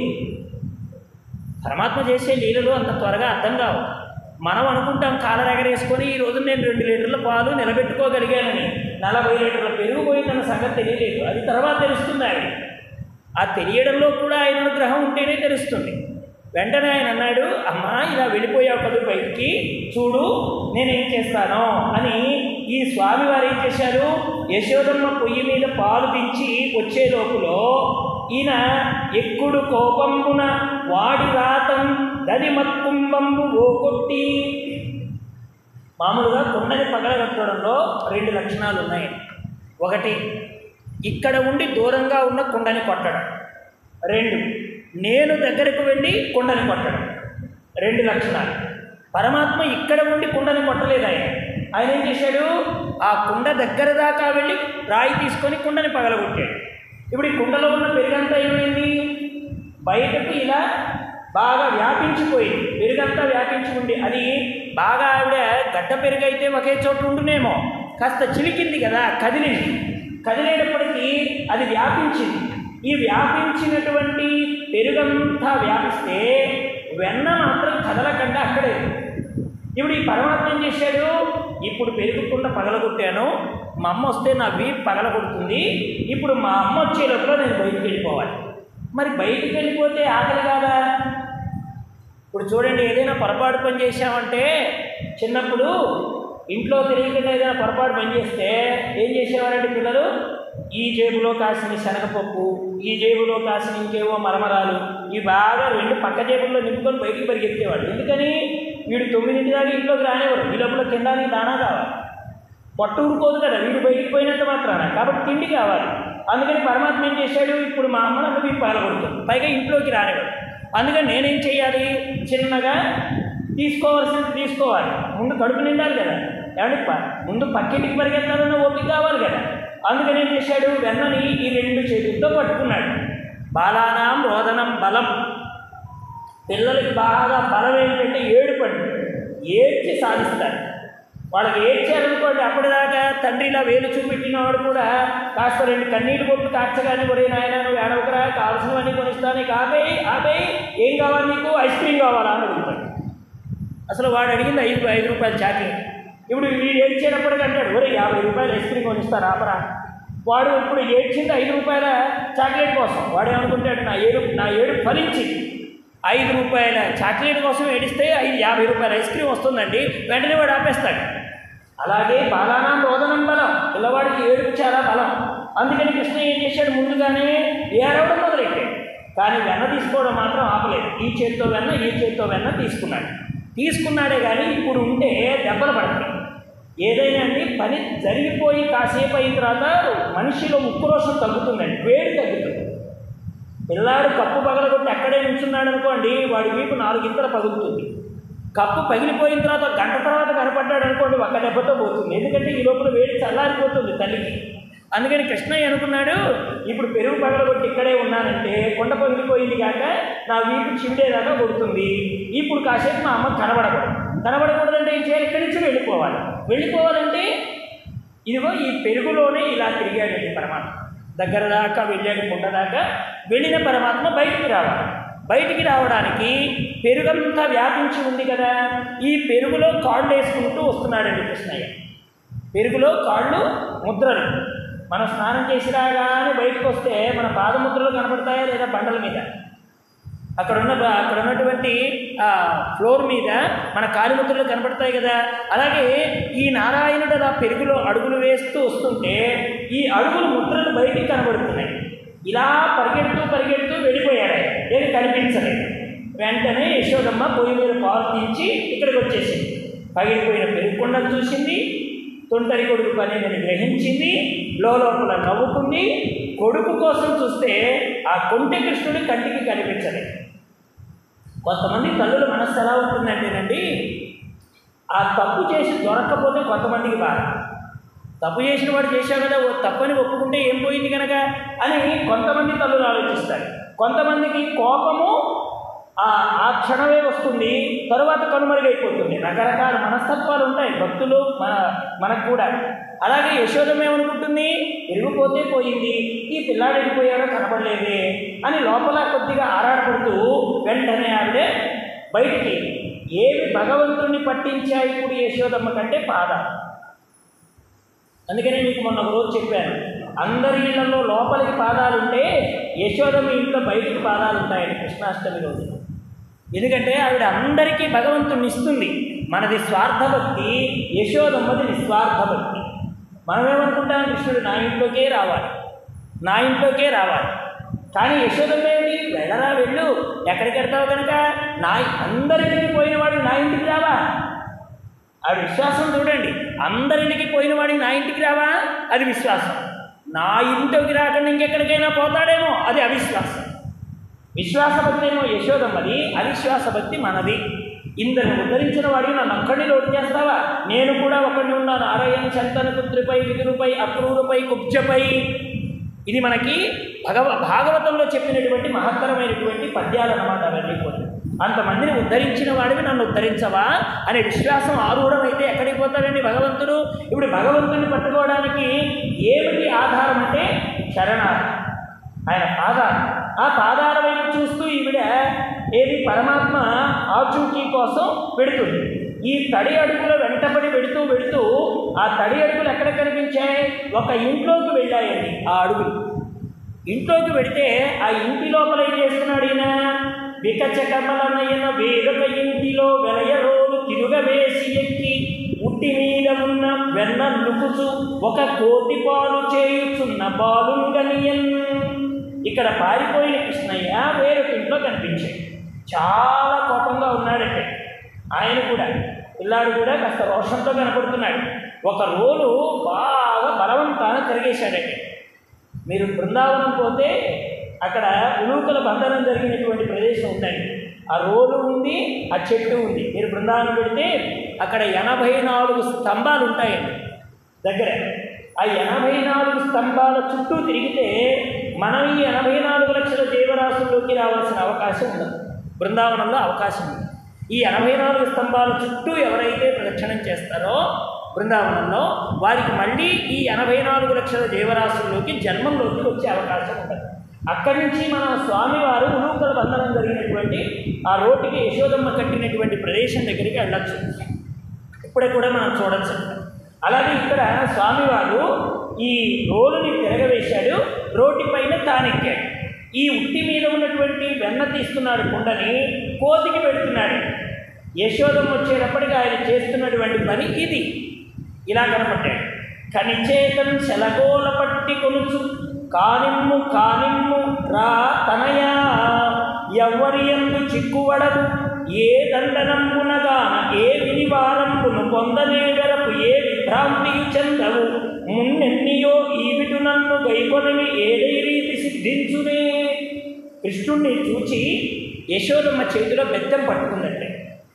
పరమాత్మ చేసే లీలలు అంత త్వరగా అర్థం కావు మనం అనుకుంటాం కాలర్ ఎగరేసుకొని ఈ రోజు నేను రెండు లీటర్ల పాలు నిలబెట్టుకోగలిగానని నలభై లీటర్ల పెరుగు పోయిందన్న సంగతి తెలియలేదు అది తర్వాత తెలుస్తుంది ఆయన ఆ తెలియడంలో కూడా ఆయన అనుగ్రహం ఉంటేనే తెలుస్తుంది వెంటనే ఆయన అన్నాడు అమ్మా ఇలా వెళ్ళిపోయావు కదా బయటికి చూడు నేనేం చేస్తాను అని ఈ స్వామి వారు ఏం చేశారు యశోదమ్మ పొయ్యి మీద పాలు దించి వచ్చే లోపులో ఈయన ఎక్కుడు కోపంబున వాడి రాతం దది మత్కుంబంబు ఓ కొట్టి మామూలుగా కొండని పగలగొట్టడంలో రెండు లక్షణాలు ఉన్నాయి ఒకటి ఇక్కడ ఉండి దూరంగా ఉన్న కుండని కొట్టడం రెండు నేను దగ్గరకు వెళ్ళి కుండని కొట్టడం రెండు లక్షణాలు పరమాత్మ ఇక్కడ ఉండి కుండని కొట్టలేదు ఆయన ఆయన ఏం చేశాడు ఆ కుండ దగ్గర దాకా వెళ్ళి రాయి తీసుకొని కుండని పగలగొట్టాడు ఇప్పుడు ఈ కుండలో ఉన్న పెరుగంతా ఏమైంది బయటకు ఇలా బాగా వ్యాపించిపోయింది పెరుగంతా వ్యాపించి ఉండి అది బాగా ఆవిడ గడ్డ పెరుగు అయితే ఒకే చోట ఉండునేమో కాస్త చిలికింది కదా కదిలింది కదిలేటప్పటికీ అది వ్యాపించింది ఈ వ్యాపించినటువంటి పెరుగంతా వ్యాపిస్తే వెన్న మాత్రం కదలకుండా అక్కడే ఉంది. ఇప్పుడు ఈ పరమాత్మ ఏం చేశాడు ఇప్పుడు పెరుగుకుండా పగలగొట్టాను మా అమ్మ వస్తే నా వీపు పగలగొడుతుంది ఇప్పుడు మా అమ్మ వచ్చే లోపల నేను బయటికి వెళ్ళిపోవాలి మరి బయటికి వెళ్ళిపోతే ఆకలి కాదా ఇప్పుడు చూడండి ఏదైనా పొరపాటు పని చేశామంటే చిన్నప్పుడు ఇంట్లో తెలియకుండా ఏదైనా పొరపాటు పని చేస్తే ఏం చేసేవారంటే పిల్లలు ఈ జేబులో కాసిన శనగపప్పు ఈ జేబులో కాసిన ఇంకేవో మరమరాలు ఇవి బాగా రెండు పక్క జేబుల్లో నింపుకొని బయటికి పరిగెత్తేవాడు ఎందుకని వీడు తొమ్మిదింటి దాకా ఇంట్లోకి రానివ్వరు ఈ లోపల తినడానికి దానా కావాలి పొట్ట ఊరుకోదు కదా వీడు బయటికి పోయినంత మాత్రాన కాబట్టి తిండి కావాలి అందుకని పరమాత్మ ఏం చేశాడు ఇప్పుడు మా అమ్మ నన్ను మీకు పగలగొడుతుంది పైగా ఇంట్లోకి రానివ్వడు అందుకని నేనేం చేయాలి చిన్నగా తీసుకోవాల్సింది తీసుకోవాలి ముందు కడుపు నిండాలి కదా ఏమంటే ప- ముందు పక్కింటికి పరిగెత్తాలన్న ఓపిక కావాలి కదా అందుకని ఏం చేశాడు వెన్నని ఈ రెండు చేతులతో పట్టుకున్నాడు బాలానాం రోదనం బలం పిల్లలకి బాగా బలం ఏంటంటే ఏడుపండి ఏడ్చి సాధిస్తారు వాళ్ళకి ఏడ్చారనుకోండి అప్పటిదాకా తండ్రి ఇలా వేలు చూపెట్టిన వాడు కూడా కాస్త రెండు కన్నీళ్ళు కొట్టు కాచగానే ఒరే నాయన నువ్వు ఏడవకరా కావాల్సినవన్నీ కొనిస్తాను నీకు ఆపేయి ఆపేయి ఏం కావాలి నీకు ఐస్ క్రీమ్ కావాలా అని అడుగుతాడు అసలు వాడు అడిగింది ఐదు ఐదు రూపాయలు చాక్లెట్ ఇప్పుడు వీడు ఏడ్చేటప్పటికి అంటాడు ఒరే యాభై రూపాయలు ఐస్ క్రీమ్ కొనిస్తారు ఆపరా వాడు ఇప్పుడు ఏడ్చింది ఐదు రూపాయల చాక్లెట్ కోసం వాడు ఏమనుకుంటాడు నా ఏడు నా ఏడు ఫలించింది ఐదు రూపాయల చాక్లెట్ కోసం ఏడిస్తే ఐదు యాభై రూపాయల ఐస్ క్రీమ్ వస్తుందండి వెంటనే వాడు ఆపేస్తాడు అలాగే బాలానాం రోదనం బలం పిల్లవాడికి ఏడుపు చాలా బలం అందుకని కృష్ణ ఏం చేశాడు ముందుగానే ఏడవడం మొదలెట్టాడు కానీ వెన్న తీసుకోవడం మాత్రం ఆపలేదు ఈ చేత్తో వెన్న ఈ చేత్తో వెన్న తీసుకున్నాడు తీసుకున్నాడే కానీ ఇప్పుడు ఉంటే దెబ్బలు పడతాయి ఏదైనా అండి పని జరిగిపోయి కాసేపు అయిన తర్వాత మనిషిలో ఉక్రోషం తగ్గుతుందండి వేడి తగ్గుతుంది పిల్లాడు కప్పు పగలగొట్టి అక్కడే నిల్చున్నాడు అనుకోండి వాడి వీపు నాలుగింతలు పగులుతుంది కప్పు పగిలిపోయిన తర్వాత గంట తర్వాత కనపడ్డాడు అనుకోండి ఒక్క దెబ్బతో పోతుంది ఎందుకంటే ఈ లోపల వేడి చల్లారిపోతుంది తల్లికి అందుకని కృష్ణయ్య అనుకున్నాడు ఇప్పుడు పెరుగు పగలగొట్టి ఇక్కడే ఉన్నానంటే కొండ పగిలిపోయింది కాక నా వీపు చిండేదాకా కొడుతుంది ఇప్పుడు కాసేపు మా అమ్మ కనబడకూడదు కనబడకూడదంటే ఏం చేయాలి ఇక్కడి నుంచి వెళ్ళిపోవాలి వెళ్ళిపోవాలంటే ఇదిగో ఈ పెరుగులోనే ఇలా తిరిగాడండి పరమాత్మ దగ్గర దాకా వెళ్ళాడు కొండ దాకా వెళ్ళిన పరమాత్మ బయటికి రావాలి బయటికి రావడానికి పెరుగంతా వ్యాపించి ఉంది కదా ఈ పెరుగులో కాళ్ళు వేసుకుంటూ వస్తున్నాడండి కృష్ణయ్య పెరుగులో కాళ్ళు ముద్రలు మనం స్నానం చేసి రాగానే బయటకు వస్తే మన పాదముద్రలు కనపడతాయా లేదా బండల మీద అక్కడ ఉన్న అక్కడ ఉన్నటువంటి ఆ ఫ్లోర్ మీద మన కాలిముద్రలు కనపడతాయి కదా అలాగే ఈ నారాయణుడు అలా పెరుగులో అడుగులు వేస్తూ వస్తుంటే ఈ అడుగులు ముద్రలు బయటికి కనబడుతున్నాయి ఇలా పరిగెడుతూ పరిగెడుతూ వెళ్ళిపోయాడు ఆయన. ఏది కనిపించలేదు వెంటనే యశోదమ్మ పొయ్యి మీద పాలు తీసి ఇక్కడికి వచ్చేసింది పగిలిపోయిన పెరుగుకొండను చూసింది తొంటరి కొడుకు పని నేను గ్రహించింది లోపల నవ్వుకుంది కొడుకు కోసం చూస్తే ఆ కొంటె కృష్ణుడి కంటికి కనిపించలేదు కొంతమంది తల్లుల మనస్సు ఎలా ఉంటుందంటేనండి ఆ తప్పు చేసి దొరక్కపోతే కొంతమందికి బాధ తప్పు చేసిన వాడు చేశావు కదా ఓ తప్పని ఒప్పుకుంటే ఏం పోయింది కనుక అని కొంతమంది తల్లులు ఆలోచిస్తారు కొంతమందికి కోపము ఆ ఆ క్షణమే వస్తుంది తరువాత కనుమరుగైపోతుంది రకరకాల మనస్తత్వాలు ఉంటాయి భక్తులు మన మనకు కూడా అలాగే యశోదం ఏమనుకుంటుంది విరిగిపోతే పోయింది ఈ పిల్లాడు వెళ్ళిపోయాడో కనపడలేదే అని లోపల కొద్దిగా ఆరాటపడుతూ వెంటనే ఆవిడే బయటికి ఏవి భగవంతుడిని పట్టించాయి ఇప్పుడు యశోదమ్మ కంటే పాదాలు అందుకనే మీకు మొన్న ఒక రోజు చెప్పాను అందరి ఇళ్లలో లోపలికి పాదాలు ఉంటే యశోదమ్మ ఇంట్లో బయటికి పాదాలు ఉంటాయని కృష్ణాష్టమి రోజు ఎందుకంటే ఆవిడ అందరికీ భగవంతుడిని ఇస్తుంది మనది స్వార్థభక్తి యశోదమ్మది నిస్వార్థ భక్తి మనమేమనుకుంటాం కృష్ణుడు నా ఇంట్లోకే రావాలి నా ఇంట్లోకే రావాలి కానీ యశోదమ్మ ఏమిటి వెళ్ళరా వెళ్ళు ఎక్కడికి వెళ్తావు కనుక నా అందరికి పోయినవాడు నా ఇంటికి రావా ఆవిడ విశ్వాసం చూడండి అందరింటికి పోయిన వాడికి నా ఇంటికి రావా అది విశ్వాసం నా ఇంటికి రాకుండా ఇంకెక్కడికైనా పోతాడేమో అది అవిశ్వాసం విశ్వాస భక్తి ఏమో యశోదమ్మది అవిశ్వాస భక్తి మనది ఇందరిని ఉద్ధరించిన వాడికి నన్ను ఒక్కడిని లోటు చేస్తావా నేను కూడా ఒకడిని ఉన్నాను అరయం చంతన పుత్రిపై విదురుపై అక్రూరుపై కుబ్జపై ఇది మనకి భగవ భాగవతంలో చెప్పినటువంటి మహత్తరమైనటువంటి పద్యాలు అన్నమాట అవన్నీ కూడా అంతమందిని ఉద్ధరించిన వాడివి నన్ను ఉద్ధరించవా అనే విశ్వాసం ఆరూఢమైతే ఎక్కడికి పోతాడండి భగవంతుడు ఇప్పుడు భగవంతుని పట్టుకోవడానికి ఏమిటి ఆధారం అంటే శరణాలు ఆయన పాదాలు ఆ పాదాల వైపు చూస్తూ ఈవిడ ఏది పరమాత్మ ఆచూకీ కోసం పెడుతుంది ఈ తడి అడుగుల వెంటబడి పెడుతూ పెడుతూ ఆ తడి అడుగులు ఎక్కడ కనిపించాయి ఒక ఇంట్లోకి వెళ్ళాయండి ఆ అడుగులు ఇంట్లోకి పెడితే ఆ ఇంటి లోపల ఏం చేస్తున్నాడు ఈయన వికచకమలనయన వేరొక ఇంటిలో వెలయరోలు తిరుగవేసి ఎక్కి ఉట్టి మీద ఉన్న వెన్న నుకుసు ఒక కోతి పాలు చేయుచున్న బాలును గనియన్ ఇక్కడ పారిపోయిన కృష్ణయ్య వేరొక ఇంట్లో కనిపించాడు చాలా కోపంగా ఉన్నాడంటే ఆయన కూడా పిల్లాడు కూడా కాస్త రోషంతో కనపడుతున్నాడు ఒక రోలు బాగా బలవంతాన తిరిగేశాడంటే మీరు బృందావనం పోతే అక్కడ ఉలూకల బంధనం జరిగినటువంటి ప్రదేశం ఉందండి ఆ రోలు ఉంది ఆ చెట్టు ఉంది మీరు బృందావనం పెడితే అక్కడ ఎనభై నాలుగు స్తంభాలు ఉంటాయండి దగ్గర ఆ ఎనభై నాలుగు స్తంభాల చుట్టూ తిరిగితే మనం ఈ ఎనభై నాలుగు లక్షల జీవరాశుల్లోకి రావాల్సిన అవకాశం ఉండదు బృందావనంలో అవకాశం ఉంది ఈ ఎనభై నాలుగు స్తంభాల చుట్టూ ఎవరైతే ప్రదక్షిణం చేస్తారో బృందావనంలో వారికి మళ్ళీ ఈ ఎనభై నాలుగు లక్షల జీవరాశుల్లోకి జన్మంలోకి వచ్చే అవకాశం ఉంటుంది అక్కడి నుంచి మన స్వామివారు ఉలూకల బంధనం జరిగినటువంటి ఆ రోడ్డుకి యశోదమ్మ కట్టినటువంటి ప్రదేశం దగ్గరికి వెళ్ళచ్చు ఇప్పుడే కూడా మనం చూడొచ్చు అలాగే ఇక్కడ స్వామివారు ఈ రోలుని తిరగవేశాడు రోడ్డు పైన తానెక్కాడు ఈ ఉట్టి మీద ఉన్నటువంటి వెన్న తీస్తున్నాడు కుండని కోతికి పెడుతున్నాడు యశోదం వచ్చేటప్పటికి ఆయన చేస్తున్నటువంటి పని ఇది ఇలా కనపడ్డాడు కనిచేతం శలగోల పట్టి కొనుచు కానిమ్ము కానిమ్ము రా తనయా ఎవ్వరి ఎందు చిక్కువడదు ఏ దండనంబునగాన ఏ వినివారంబును పొందనేగరకు ఏ విభ్రాంతియు చెందవు మున్నెన్నియో ఈవిటు నన్ను గైకొనవి ఏదై రీతి సిద్ధించునే కృష్ణుణ్ణి చూచి యశోదమ్మ చేతిలో బెత్తం పట్టుకుందంటే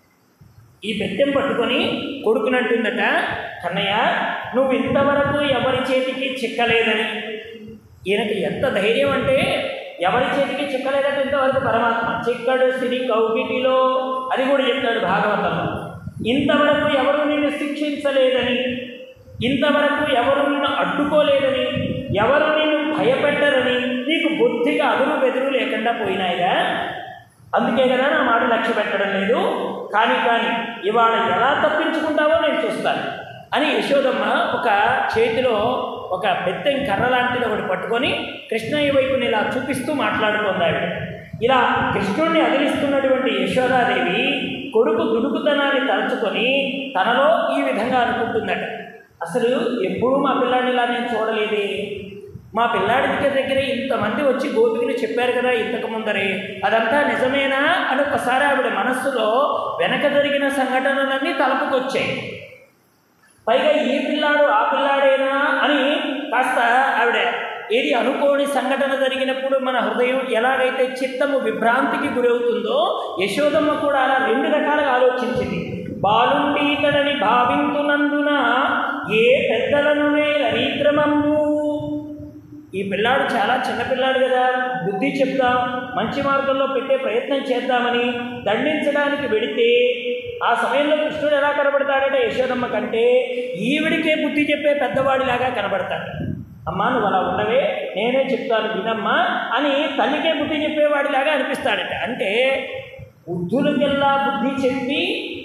ఈ బెత్తం పట్టుకొని కొడుకునంటుందట కన్నయ్య నువ్వు ఇంతవరకు ఎవరి చేతికి చిక్కలేదని ఈయనకి ఎంత ధైర్యం అంటే ఎవరి చేతికి చిక్కలేదంటే ఇంతవరకు పరమాత్మ చిక్కడు సిరి కౌగిటిలో అది కూడా చెప్తాడు భాగవతంలో ఇంతవరకు ఎవరు నిన్ను శిక్షించలేదని ఇంతవరకు ఎవరు నిన్ను అడ్డుకోలేదని ఎవరు నిన్ను భయపెట్టరని నీకు బుద్ధిగా అదురు బెదురు లేకుండా పోయినాయిగా అందుకే కదా నా మాట లక్ష్య పెట్టడం లేదు కానీ కానీ ఇవాళ ఎలా తప్పించుకుంటావో నేను చూస్తాను అని యశోదమ్మ ఒక చేతిలో ఒక బెత్తెం కర్ర లాంటిది ఒకటి పట్టుకొని కృష్ణయ్య వైపుని ఇలా చూపిస్తూ మాట్లాడుతోంది ఆవిడ ఇలా కృష్ణుణ్ణి అదిలిస్తున్నటువంటి యశోదాదేవి కొడుకు దుడుకుతనాన్ని తలుచుకొని తనలో ఈ విధంగా అనుకుంటుందట అసలు ఎప్పుడూ మా పిల్లాడిని ఇలా నేను చూడలేదే మా పిల్లాడి దగ్గర దగ్గర ఇంతమంది వచ్చి గోపికలు చెప్పారు కదా ఇంతకు ముందరే అదంతా నిజమేనా అని ఒకసారి ఆవిడ మనస్సులో వెనక జరిగిన సంఘటనలన్నీ తలపుకొచ్చాయి పైగా ఈ పిల్లాడు ఆ పిల్లాడేనా అని కాస్త ఆవిడ ఏది అనుకోని సంఘటన జరిగినప్పుడు మన హృదయం ఎలాగైతే చిత్తము విభ్రాంతికి గురవుతుందో యశోదమ్మ కూడా అలా రెండు రకాలుగా ఆలోచించింది బాలుండీతడని భావింతునందున ఏ పెద్దలను రీక్రమము ఈ పిల్లాడు చాలా చిన్న పిల్లాడు కదా బుద్ధి చెప్దాం మంచి మార్గంలో పెట్టే ప్రయత్నం చేద్దామని దండించడానికి వెడితే ఆ సమయంలో కృష్ణుడు ఎలా కనబడతాడంటే యశోదమ్మ కంటే ఈవిడికే బుద్ధి చెప్పే పెద్దవాడిలాగా కనబడతాడు అమ్మా నువ్వు అలా ఉండవే నేనే చెప్తాను వినమ్మా అని తల్లికే బుద్ధి చెప్పేవాడిలాగా అనిపిస్తాడట అంటే బుద్ధులకెల్లా బుద్ధి చెప్పి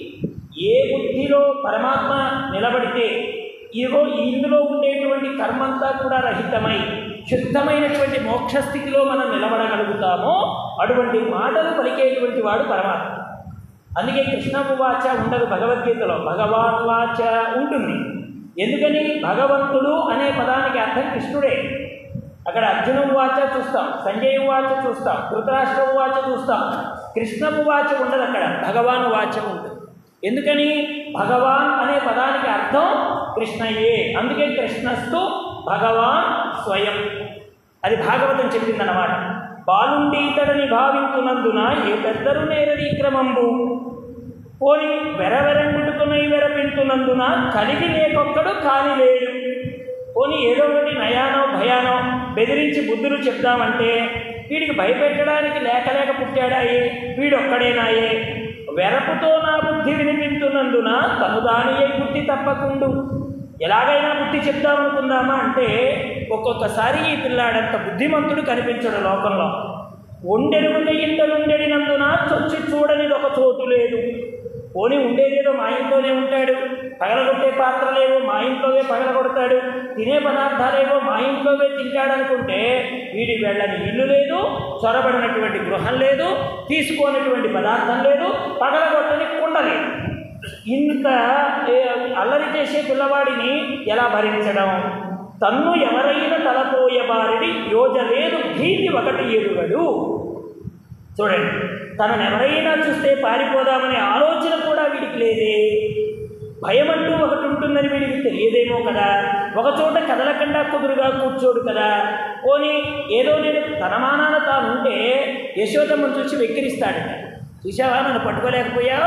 ఏ బుద్ధిలో పరమాత్మ నిలబడితే ఇగో ఇందులో ఉండేటువంటి కర్మంతా కూడా రహితమై శుద్ధమైనటువంటి మోక్ష స్థితిలో మనం నిలబడగలుగుతామో అటువంటి మాటలు పలికేటువంటి వాడు పరమాత్మ అందుకే కృష్ణ వాచ ఉండదు భగవద్గీతలో భగవాన్ వాచ ఉంటుంది ఎందుకని భగవంతుడు అనే పదానికి అర్థం కృష్ణుడే అక్కడ అర్జున వాచ చూస్తాం సంజయ్ వాచ చూస్తాం ధృతరాష్ట్ర వాచ చూస్తాం కృష్ణ వాచ ఉండదు అక్కడ భగవాన్ వాచ ఉంటుంది ఎందుకని భగవాన్ అనే పదానికి అర్థం కృష్ణయే అందుకే కృష్ణస్తు భగవాన్ స్వయం అది భాగవతం చెప్పిందన్నమాట బాలుండీతడని భావించునందున ఏ పెద్దరు నేరది క్రమంబు పోని వెరవెరంగుడుకునై వెరపించునందున కలిగి లేకొక్కడు కాని లేడు పోని ఏదో ఒకటి నయానో భయానో బెదిరించి బుద్ధులు చెప్దామంటే వీడికి భయపెట్టడానికి లేక లేక పుట్టాడాయే వీడొక్కడేనాయే వెరపుతో నా బుద్ధి వినిపించున్నందున తను దాని అయి బుద్ధి తప్పకుండు ఎలాగైనా బుద్ధి చెప్దామనుకుందామా అంటే ఒక్కొక్కసారి ఈ పిల్లాడంత బుద్ధిమంతుడు కనిపించడు లోకంలో ఒండెరుగుత ఇంటలుండెడినందున చొచ్చి చూడనిది ఒక చోటు లేదు పోనీ ఉండేదేదో మా ఇంట్లోనే ఉంటాడు పగలగొట్టే పాత్రలేవో మా ఇంట్లోవే పగలగొడతాడు తినే పదార్థాలేవో మా ఇంట్లోవే తింటాడనుకుంటే వీడి వెళ్ళని ఇల్లు లేదు చొరబడినటువంటి గృహం లేదు తీసుకోనటువంటి పదార్థం లేదు పగలగొట్టని కుండ లేదు ఇంత ఏ, అల్లరి చేసే పిల్లవాడిని ఎలా భరించడం తన్ను ఎవరైనా తలపోయబారిడి యోజలేదు భీతి ఒకటి ఎరుగడు చూడండి తనను ఎవరైనా చూస్తే పారిపోదామనే ఆలోచన కూడా వీడికి లేదే భయం అంటూ ఒకటి ఉంటుందని వీడికి తెలియదేమో కదా ఒక చోట కదలకుండా కుదురుగా కూర్చోడు కదా పోనీ ఏదో నేను తన మానాన తాను ఉంటే యశోదమ్మను చూసి వెక్కిరిస్తాడట చూసావా నన్ను పట్టుకోలేకపోయావు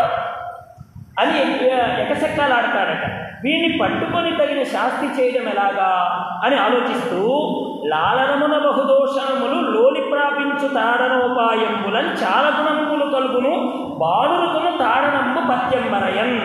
అని ఎకసెక్కాలు ఆడతాడట వీడిని పట్టుకొని తగిన శాస్తి చేయడం ఎలాగా అని ఆలోచిస్తూ లాలనమున బహుదోషములు లోలి ప్రాపించు తాడనోపాయంబులని చాలా గుణములు కలుగును బాలురుకును తాడనంబు పత్యంబరయన్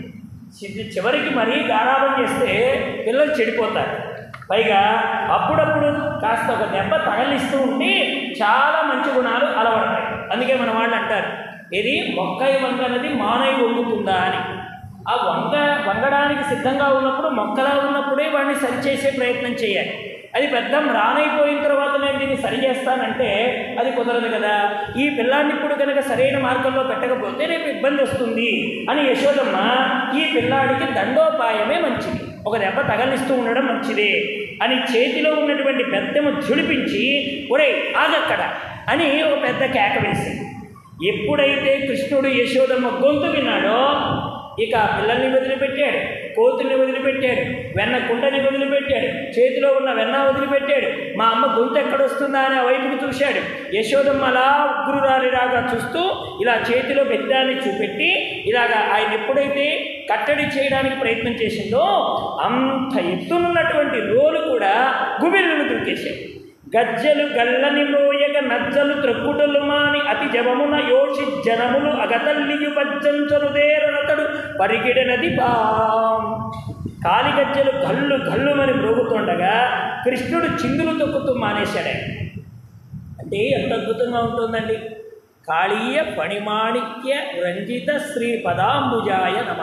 చి- చివరికి మరీ గారాబం చేస్తే పిల్లలు చెడిపోతారు పైగా అప్పుడప్పుడు కాస్త ఒక దెబ్బ తగలిస్తూ ఉంటే చాలా మంచి గుణాలు అలవడతాయి అందుకే మన వాళ్ళు అంటారు ఇది మొక్కై వంగనది మానై వంగుతుందా అని ఆ వంగ వంగడానికి సిద్ధంగా ఉన్నప్పుడు మొక్కలా ఉన్నప్పుడే వాడిని సరిచేసే ప్రయత్నం చేయాలి అది పెద్ద రానైపోయిన తర్వాత నేను దీన్ని సరి చేస్తానంటే అది కుదరదు కదా ఈ పిల్లాన్ని ఇప్పుడు కనుక సరైన మార్గంలో పెట్టకపోతే రేపు ఇబ్బంది వస్తుంది అని యశోదమ్మ ఈ పిల్లాడికి దండోపాయమే మంచిది ఒక దెబ్బ తగలిస్తూ ఉండడం మంచిదే అని చేతిలో ఉన్నటువంటి బెత్తము ఝుడిపించి ఒరే ఆగక్కడ అని ఒక పెద్ద కేక వేసింది ఎప్పుడైతే కృష్ణుడు యశోదమ్మ గొంతు విన్నాడో ఇక ఆ పిల్లల్ని వదిలిపెట్టాడు కోతుల్ని వదిలిపెట్టాడు వెన్న కుంటని వదిలిపెట్టాడు చేతిలో ఉన్న వెన్న వదిలిపెట్టాడు మా అమ్మ గొంతు ఎక్కడొస్తుందా అని ఆ వైపుకి చూశాడు యశోదమ్మ అలా ఉగ్రురాలిలాగా చూస్తూ ఇలా చేతిలో బెత్తాన్ని చూపెట్టి ఇలాగా ఆయన ఎప్పుడైతే కట్టడి చేయడానికి ప్రయత్నం చేసిందో అంత ఎత్తున్నటువంటి రోలు కూడా గుబిల్లును దూకేశాడు గజ్జలు గల్లని మోయగ నజ్జలు త్రొక్కుటలు మాని అతి జవమున యోషి జనములు అగతల్లియు పచ్చంచనుదేరనతడు పరిగిడనది పాం కాలి గజ్జలు గల్లు గల్లుమని మ్రోగుతుండగా కృష్ణుడు చిందులు తొక్కుతూ మానేశాడు ఆయన. అంటే ఎంత అద్భుతంగా ఉంటుందండి కాళీయ పణిమాణిక్య రంజిత శ్రీ పదాంబుజాయ నమ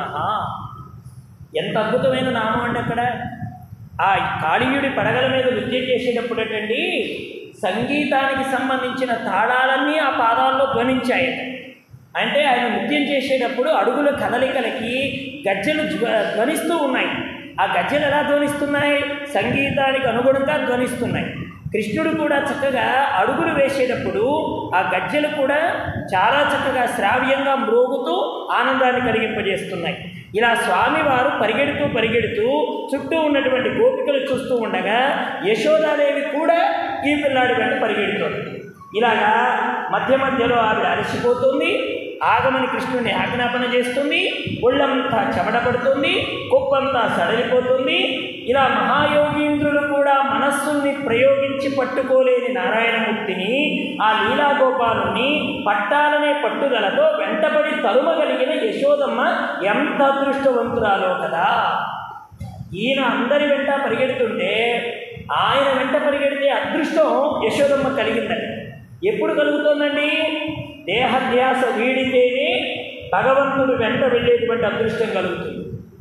ఎంత అద్భుతమైన నామం అండి అక్కడ ఆ కాళీయుడి పడగల మీద నృత్యం చేసేటప్పుడటండి సంగీతానికి సంబంధించిన తాళాలన్నీ ఆ పాదాల్లో ధ్వనించాయట అంటే ఆయన నృత్యం చేసేటప్పుడు అడుగుల కదలికలకి గజ్జలు జ్వ- ధ్వనిస్తూ ఉన్నాయి ఆ గజ్జలు ఎలా ధ్వనిస్తున్నాయి సంగీతానికి అనుగుణంగా ధ్వనిస్తున్నాయి కృష్ణుడు కూడా చక్కగా అడుగులు వేసేటప్పుడు ఆ గజ్జెలు కూడా చాలా చక్కగా శ్రావ్యంగా మ్రోగుతూ ఆనందాన్ని కలిగింపజేస్తున్నాయి ఇలా స్వామివారు పరిగెడుతూ పరిగెడుతూ చుట్టూ ఉన్నటువంటి గోపికలు చూస్తూ ఉండగా యశోదాదేవి కూడా ఈ పిల్లాడి వెంట పరిగెడుతోంది ఇలాగా మధ్య మధ్యలో ఆవిడ అలసిపోతుంది ఆగమని కృష్ణుడిని ఆజ్ఞాపన చేస్తుంది ఒళ్ళంతా చెమటపడుతుంది కుప్పంతా సడలిపోతుంది ఇలా మహాయోగీంద్రులు కూడా మనస్సుల్ని ప్రయోగించి పట్టుకోలేని నారాయణమూర్తిని ఆ లీలాగోపాలుని పట్టాలనే పట్టుదలతో వెంటబడి తరుమగలిగిన యశోదమ్మ ఎంత అదృష్టవంతురాలో కదా ఈయన అందరి వెంట పరిగెడుతుంటే ఆయన వెంట పరిగెడితే అదృష్టం యశోదమ్మ కలిగిందండి ఎప్పుడు కలుగుతోందండి దేహధ్యాస వీడితేనే భగవంతుడు వెంట వెళ్ళేటువంటి అదృష్టం కలుగుతుంది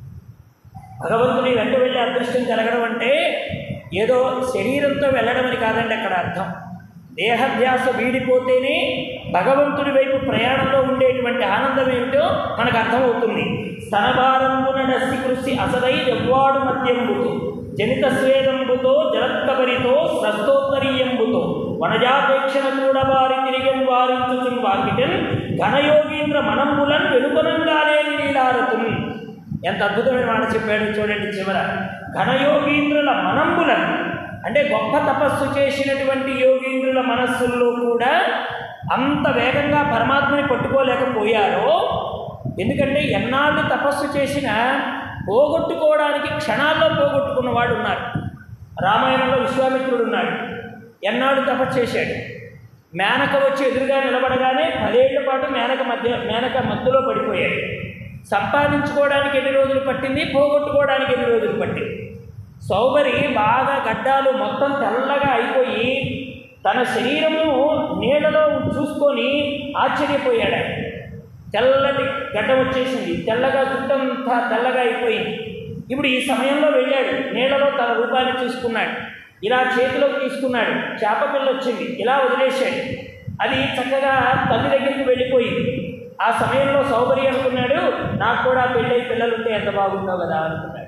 భగవంతుని వెంట వెళ్ళే అదృష్టం కలగడం అంటే ఏదో శరీరంతో వెళ్ళడం అని కాదండి అక్కడ అర్థం దేహధ్యాస వీడిపోతేనే భగవంతుడి వైపు ప్రయాణంలో ఉండేటువంటి ఆనందం ఏమిటో మనకు అర్థమవుతుంది స్తనభారంబున నస్సి కృషి అసలై ఎవ్వాడు మధ్యంబుతు జనిత స్వేదంబుతో జలత్కబరితో స్రస్తోత్తరీయంబుతో వనజాపేక్షణ కూడా వారి తిరిగి వారించు వాకిటన్ ఘనయోగీంద్ర మనంబులన్ వెలుకొనంగాలేని లీలారతున్ ఎంత అద్భుతమైన మాట చెప్పాడు చూడండి చివర ఘనయోగీంద్రుల మనంబులను అంటే గొప్ప తపస్సు చేసినటువంటి యోగీంద్రుల మనస్సుల్లో కూడా అంత వేగంగా పరమాత్మని పట్టుకోలేకపోయారో ఎందుకంటే ఎన్నాళ్ళు తపస్సు చేసినా పోగొట్టుకోవడానికి క్షణాల్లో పోగొట్టుకున్న వాడు ఉన్నారు రామాయణంలో విశ్వామిత్రుడు ఉన్నాడు ఎన్నాళ్ళు తపస్సు చేశాడు మేనక వచ్చి ఎదురుగా నిలబడగానే పదేళ్ల పాటు మేనక మధ్య మేనక మధ్యలో పడిపోయాడు సంపాదించుకోవడానికి ఎన్ని రోజులు పట్టింది పోగొట్టుకోవడానికి ఎన్ని రోజులు పట్టింది సౌబరి బాగా గడ్డాలు మొత్తం తెల్లగా అయిపోయి తన శరీరము నీడలో చూసుకొని ఆశ్చర్యపోయాడు ఆయన తెల్లటి గడ్డ వచ్చేసింది తెల్లగా జుట్టంతా తెల్లగా అయిపోయింది ఇప్పుడు ఈ సమయంలో వెళ్ళాడు నీళ్ళలో తన రూపాన్ని చూసుకున్నాడు ఇలా చేతిలోకి తీసుకున్నాడు చేప పిల్ల వచ్చింది ఇలా వదిలేశాడు అది చక్కగా తల్లి దగ్గరికి వెళ్ళిపోయింది ఆ సమయంలో సౌకర్యం అనుకున్నాడు నాకు కూడా పెళ్ళై పిల్లలుంటే ఎంత బాగుందో కదా అనుకున్నాడు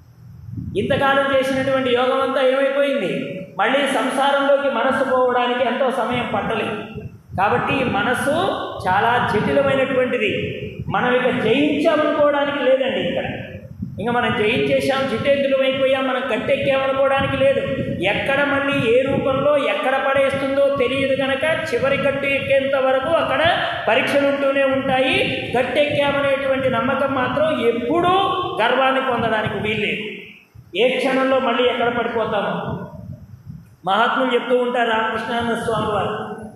ఇంతకాలం చేసినటువంటి యోగం అంతా ఏమైపోయింది మళ్ళీ సంసారంలోకి మనస్సు పోవడానికి ఎంతో సమయం పట్టలేదు కాబట్టి ఈ మనస్సు చాలా జటిలమైనటువంటిది మనం ఇక జయించామనుకోవడానికి లేదండి ఇక్కడ ఇంకా మనం జయించేశాం జితేంద్రులం అయిపోయాం మనం గట్టెక్కామనుకోవడానికి లేదు ఎక్కడ మళ్ళీ ఏ రూపంలో ఎక్కడ పడేస్తుందో తెలియదు కనుక చివరి గట్టు ఎక్కేంత వరకు అక్కడ పరీక్షలు ఉంటూనే ఉంటాయి గట్టెక్కామనేటువంటి నమ్మకం మాత్రం ఎప్పుడూ గర్వాన్ని పొందడానికి వీల్లేదు ఏ క్షణంలో మళ్ళీ ఎక్కడ పడిపోతామో మహాత్ములు చెప్తూ ఉంటారు రామకృష్ణానంద స్వామి వారు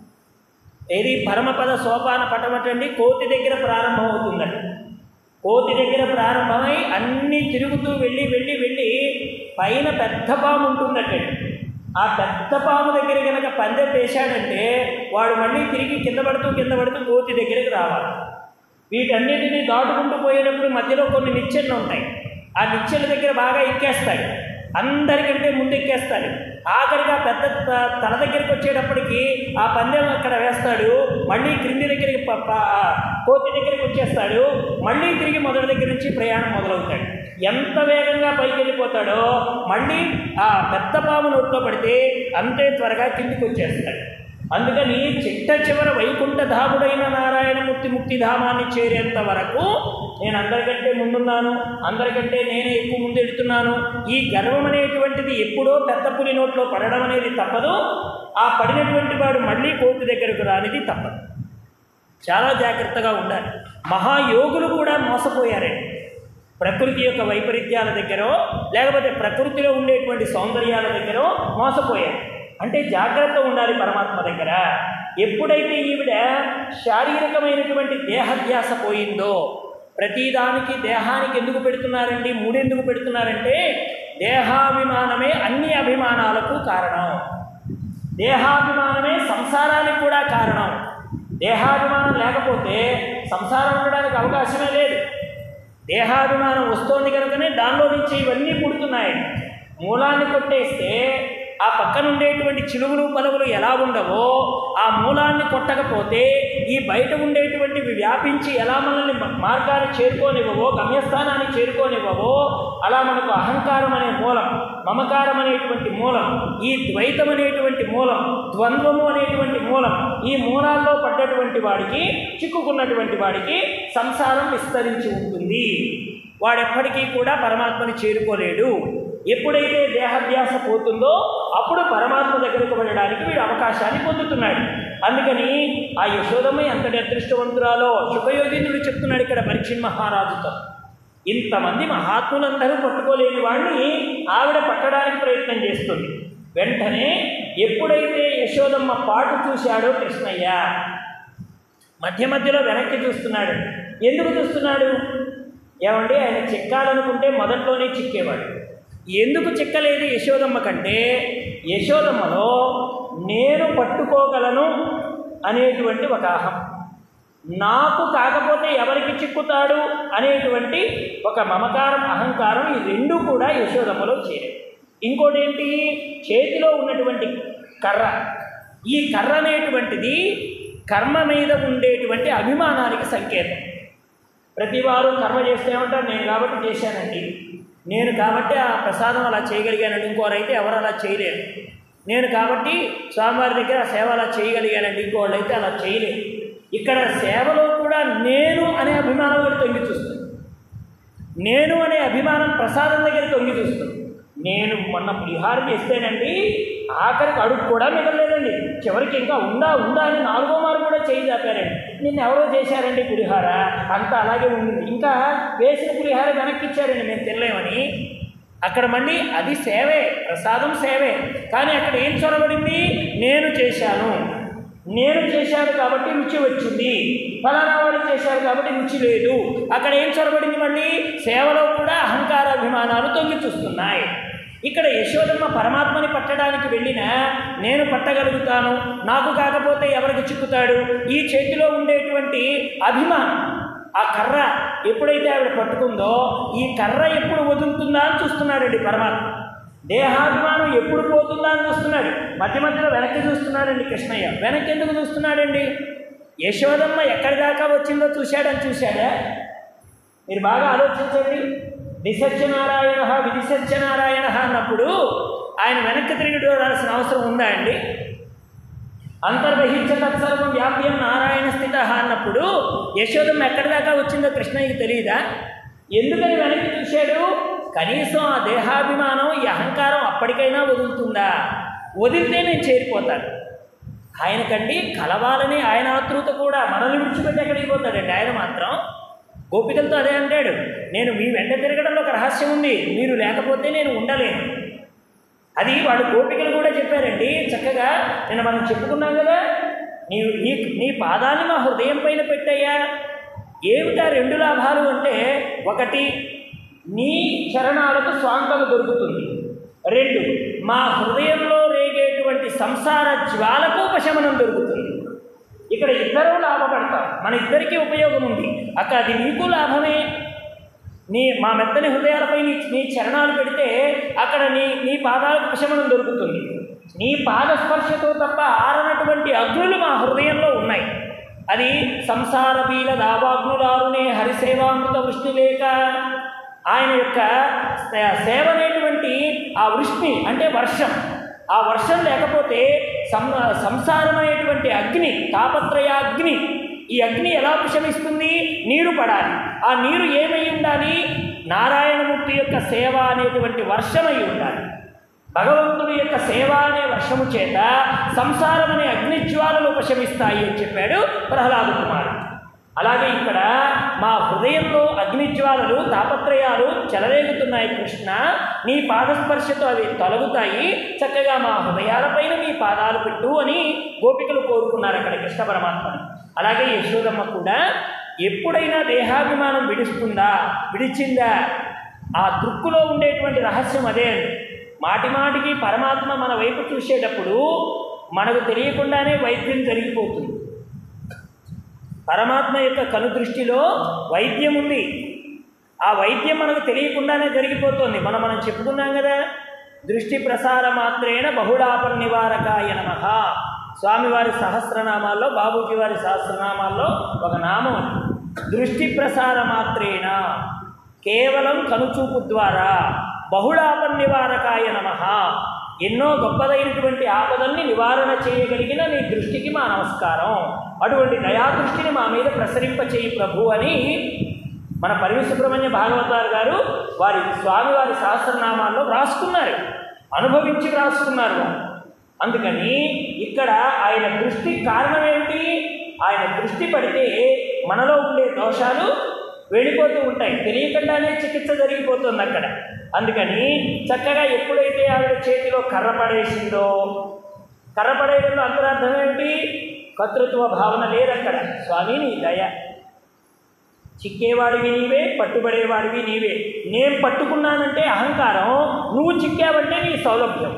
ఏది పరమపద సోపాన పటమటండి కోతి దగ్గర ప్రారంభమవుతుందండి కోతి దగ్గర ప్రారంభమై అన్నీ తిరుగుతూ వెళ్ళి వెళ్ళి వెళ్ళి పైన పెద్ద పాము ఉంటుందటండి ఆ పెద్ద పాము దగ్గర కనుక పందెం వేశాడంటే వాడు మళ్ళీ తిరిగి కింద పడుతూ కింద పడుతూ కోతి దగ్గరికి రావాలి వీటన్నిటిని దాటుకుంటూ పోయేటప్పుడు మధ్యలో కొన్ని నిచ్చెనలు ఉంటాయి ఆ నిచ్చెల దగ్గర బాగా ఎక్కేస్తాడు అందరికంటే ముందు ఎక్కేస్తాడు ఆఖరిగా పెద్ద త- తల దగ్గరికి వచ్చేటప్పటికి ఆ పందెం అక్కడ వేస్తాడు మళ్ళీ క్రింది దగ్గరికి ప- ప- ఆ కోతి దగ్గరికి వచ్చేస్తాడు మళ్ళీ తిరిగి మొదటి దగ్గర నుంచి ప్రయాణం మొదలవుతాడు ఎంత వేగంగా పైకి వెళ్ళిపోతాడో మళ్ళీ ఆ పెద్ద పాము నోట్లో పడితే అంతే త్వరగా కిందికి వచ్చేస్తాడు అందుకని చిట్ట చివర వైకుంఠధాముడైన నారాయణమూర్తి ముక్తిధామాన్ని చేరేంత వరకు నేను అందరికంటే ముందున్నాను అందరికంటే నేనే ఎక్కువ ముందు ఎడుతున్నాను ఈ గర్వం అనేటువంటిది ఎప్పుడో పెద్ద పులి నోట్లో పడడం అనేది తప్పదు ఆ పడినటువంటి వాడు మళ్ళీ కోతి దగ్గరకు రానిది తప్పదు చాలా జాగ్రత్తగా ఉండాలి మహాయోగులు కూడా మోసపోయారండి ప్రకృతి యొక్క వైపరీత్యాల దగ్గరో లేకపోతే ప్రకృతిలో ఉండేటువంటి సౌందర్యాల దగ్గరో మోసపోయారు అంటే జాగ్రత్త ఉండాలి పరమాత్మ దగ్గర ఎప్పుడైతే ఈవిడ శారీరకమైనటువంటి దేహధ్యాస పోయిందో ప్రతిదానికి దేహానికి ఎందుకు పెడుతున్నారండి మూడెందుకు పెడుతున్నారంటే దేహాభిమానమే అన్ని అభిమానాలకు కారణం దేహాభిమానమే సంసారానికి కూడా కారణం దేహాభిమానం లేకపోతే సంసారం ఉండడానికి అవకాశమే లేదు దేహాభిమానం వస్తోంది కనుకనే దానిలో నుంచి ఇవన్నీ పుడుతున్నాయి మూలాన్ని కొట్టేస్తే ఆ పక్కన ఉండేటువంటి చిలువలు పలువులు ఎలా ఉండవో ఆ మూలాన్ని కొట్టకపోతే ఈ బయట ఉండేటువంటివి వ్యాపించి ఎలా మనల్ని మ- మార్గాన్ని చేరుకోనివ్వవో గమ్యస్థానాన్ని చేరుకోనివ్వవో అలా మనకు అహంకారం అనే మూలం మమకారం అనేటువంటి మూలం ఈ ద్వైతం అనేటువంటి మూలం ద్వంద్వము అనేటువంటి మూలం ఈ మూలాల్లో పడ్డటువంటి వాడికి చిక్కుకున్నటువంటి వాడికి సంసారం విస్తరించి ఉంటుంది వాడెప్పటికీ కూడా పరమాత్మని చేరుకోలేడు ఎప్పుడైతే దేహాభ్యాస పోతుందో అప్పుడు పరమాత్మ దగ్గరకు వెళ్ళడానికి వీడు అవకాశాన్ని పొందుతున్నాడు అందుకని ఆ యశోదమ్మ ఎంతటి అదృష్టవంతురాలో శుభయోగినుడు చెప్తున్నాడు ఇక్కడ పరీక్షణ్ మహారాజుతో ఇంతమంది మహాత్ములందరూ పట్టుకోలేని వాడిని ఆవిడ పట్టడానికి ప్రయత్నం చేస్తుంది వెంటనే ఎప్పుడైతే యశోదమ్మ పాటు చూశాడో కృష్ణయ్య మధ్య మధ్యలో వెనక్కి చూస్తున్నాడు ఎందుకు చూస్తున్నాడు ఏమండి ఆయన చిక్కాలనుకుంటే మొదట్లోనే చిక్కేవాడు ఎందుకు చిక్కలేదు యశోదమ్మ కంటే యశోదమ్మలో నేను పట్టుకోగలను అనేటువంటి ఒక అహం నాకు కాకపోతే ఎవరికి చిక్కుతాడు అనేటువంటి ఒక మమకారం అహంకారం ఈ రెండు కూడా యశోదమ్మలో చేరాయి ఇంకోటి ఏంటి చేతిలో ఉన్నటువంటి కర్ర ఈ కర్ర అనేటువంటిది కర్మ మీద ఉండేటువంటి అభిమానానికి సంకేతం ప్రతి వారు కర్మ చేస్తే ఏమంటారు నేను కాబట్టి చేశానండి నేను కాబట్టి ఆ ప్రసాదం అలా చేయగలిగానండి ఇంకోరైతే ఎవరు అలా చేయలేరు నేను కాబట్టి స్వామివారి దగ్గర ఆ సేవ అలా చేయగలిగానండి ఇంకోళ్ళు అయితే అలా చేయలేరు ఇక్కడ సేవలో కూడా నేను అనే అభిమానం కూడా తొంగి చూస్తుంది నేను అనే అభిమానం ప్రసాదం దగ్గర తొంగి చూస్తుంది నేను మొన్న పులిహార చేస్తేనండి ఆఖరికి అడుగు కూడా మిగలలేదండి చివరికి ఇంకా ఉందా ఉందా అని నాలుగో మారు కూడా చేయి దాపారండి నిన్న ఎవరో చేశారండి పులిహార అంతా అలాగే ఉంది ఇంకా వేసిన పులిహార వెనక్కి ఇచ్చారండి మేము తినలేమని అక్కడ మళ్ళీ అది సేవే ప్రసాదం సేవే కానీ అక్కడ ఏం చొరబడింది నేను చేశాను నేను చేశాను కాబట్టి రుచి వచ్చింది ఫలానా వాడు చేశారు కాబట్టి రుచి లేదు అక్కడ ఏం చొరబడింది మళ్ళీ సేవలో కూడా అహంకార అభిమానాలు తొంగి చూస్తున్నాయి ఇక్కడ యశోదమ్మ పరమాత్మని పట్టడానికి వెళ్ళిన నేను పట్టగలుగుతాను నాకు కాకపోతే ఎవరికి చిక్కుతాడు ఈ చేతిలో ఉండేటువంటి అభిమానం ఆ కర్ర ఎప్పుడైతే ఆవిడ పట్టుకుందో ఈ కర్ర ఎప్పుడు వదులుతుందా అని చూస్తున్నాడండి పరమాత్మ దేహాభిమానం ఎప్పుడు పోతుందా అని చూస్తున్నాడు మధ్య మధ్యలో వెనక్కి చూస్తున్నాడండి కృష్ణయ్య వెనక్కి ఎందుకు చూస్తున్నాడండి యశోదమ్మ ఎక్కడి దాకా వచ్చిందో చూశాడని చూశాడా మీరు బాగా ఆలోచించండి దిశత్యనారాయణ విధిసత్యనారాయణ అన్నప్పుడు ఆయన వెనక్కి తిరిగి చూడాల్సిన అవసరం ఉందా అండి అంతర్బహించ తత్సర్వం వ్యాప్యం నారాయణ స్థిత అన్నప్పుడు యశోదమ్మ ఎక్కడి దాకా వచ్చిందో కృష్ణయ్యకి తెలియదా ఎందుకని వెనక్కి చూశాడు కనీసం ఆ దేహాభిమానం ఈ అహంకారం అప్పటికైనా వదులుతుందా వదిలితే నేను చేరిపోతాను ఆయనకండి కలవాలని ఆయన ఆతృత కూడా మనల్ని విడిచిపెట్టి ఎక్కడికి పోతాడండి ఆయన మాత్రం గోపికలతో అదే అంటాడు నేను మీ వెంట తిరగడంలో ఒక రహస్యం ఉంది మీరు లేకపోతే నేను ఉండలేను అది వాడు గోపికలు కూడా చెప్పారండి చక్కగా నేను మనం చెప్పుకున్నాం కదా నీ నీ నీ పాదాన్ని మా హృదయం పైన పెట్టయ్యా ఏమిటా రెండు లాభాలు అంటే ఒకటి నీ చరణాలకు స్వాంతము దొరుకుతుంది రెండు మా హృదయంలో రేగేటువంటి సంసార జ్వాలకు ఉపశమనం దొరుకుతుంది ఇక్కడ ఇద్దరూ లాభపడతాం మన ఇద్దరికీ ఉపయోగం ఉంది అక్క అది నీకు లాభమే నీ మా మెత్తని హృదయాలపై నీ నీ చరణాలు పెడితే అక్కడ నీ నీ పాదాలకు ఉపశమనం దొరుకుతుంది నీ పాదస్పర్శతో తప్ప ఆరనటువంటి అగ్నులు మా హృదయంలో ఉన్నాయి అది సంసార బీల దావాగ్నులారునే హరిసేవామృత వృష్టి లేక ఆయన యొక్క సే- సేవ అనేటువంటి ఆ వృష్టి అంటే వర్షం ఆ వర్షం లేకపోతే సం సంసారం అనేటువంటి అగ్ని తాపత్రయాగ్ని ఈ అగ్ని ఎలా ఉపశమిస్తుంది నీరు పడాలి ఆ నీరు ఏమై ఉండాలి నారాయణమూర్తి యొక్క సేవ అనేటువంటి వర్షమై ఉండాలి భగవంతుడి యొక్క సేవ అనే వర్షము చేత సంసారం అనే అగ్నిజ్వాలలు ఉపశమిస్తాయి అని చెప్పాడు ప్రహ్లాద కుమారుడు అలాగే ఇక్కడ మా హృదయంలో అగ్నిజ్వాలలు తాపత్రయాలు చెలరేగుతున్నాయి కృష్ణ నీ పాదస్పర్శతో అవి తొలగుతాయి చక్కగా మా హృదయాలపైన నీ పాదాలు పెట్టు అని గోపికలు కోరుకున్నారు అక్కడ కృష్ణ పరమాత్మని అలాగే యశోదమ్మ కూడా ఎప్పుడైనా దేహాభిమానం విడుస్తుందా విడిచిందా ఆ దృక్కులో ఉండేటువంటి రహస్యం అదే అండి మాటి మాటికి పరమాత్మ మన వైపు చూసేటప్పుడు మనకు తెలియకుండానే వైద్యం జరిగిపోతుంది పరమాత్మ యొక్క కనుదృష్టిలో వైద్యం ఉంది ఆ వైద్యం మనకు తెలియకుండానే జరిగిపోతుంది మనం మనం చెప్పుకున్నాం కదా దృష్టి ప్రసార మాత్రేణ బహుళాపన నివారకాయ నమ స్వామివారి సహస్రనామాల్లో బాబూజీ వారి సహస్రనామాల్లో ఒక నామం ఉంది. దృష్టి ప్రసార మాత్రేణ కేవలం కనుచూపు ద్వారా బహుళాపన నివారకాయ నమ ఎన్నో గొప్పదైనటువంటి ఆపదల్ని నివారణ చేయగలిగిన నీ దృష్టికి మా నమస్కారం అటువంటి దయాదృష్టిని మా మీద ప్రసరింపచేయి ప్రభు అని మన పరిమి సుబ్రహ్మణ్య భాగవతారు గారు వారి స్వామివారి సహస్రనామాల్లో వ్రాసుకున్నారు అనుభవించి వ్రాసుకున్నారు వారు. అందుకని ఇక్కడ ఆయన దృష్టి కారణం ఏమిటి ఆయన దృష్టి పడితే మనలో ఉండే దోషాలు వెళ్ళిపోతూ ఉంటాయి తెలియకుండానే చికిత్స జరిగిపోతుంది అక్కడ అందుకని చక్కగా ఎప్పుడైతే ఆవిడ చేతిలో కర్ర పడేసిందో కర్ర పడేయడంలో అంతరార్థం ఏంటి కర్తృత్వ భావన లేదక్కడ స్వామి నీ దయ చిక్కేవాడివి నీవే పట్టుబడేవాడివి నీవే నేను పట్టుకున్నానంటే అహంకారం నువ్వు చిక్కావంటే నీ సౌలభ్యం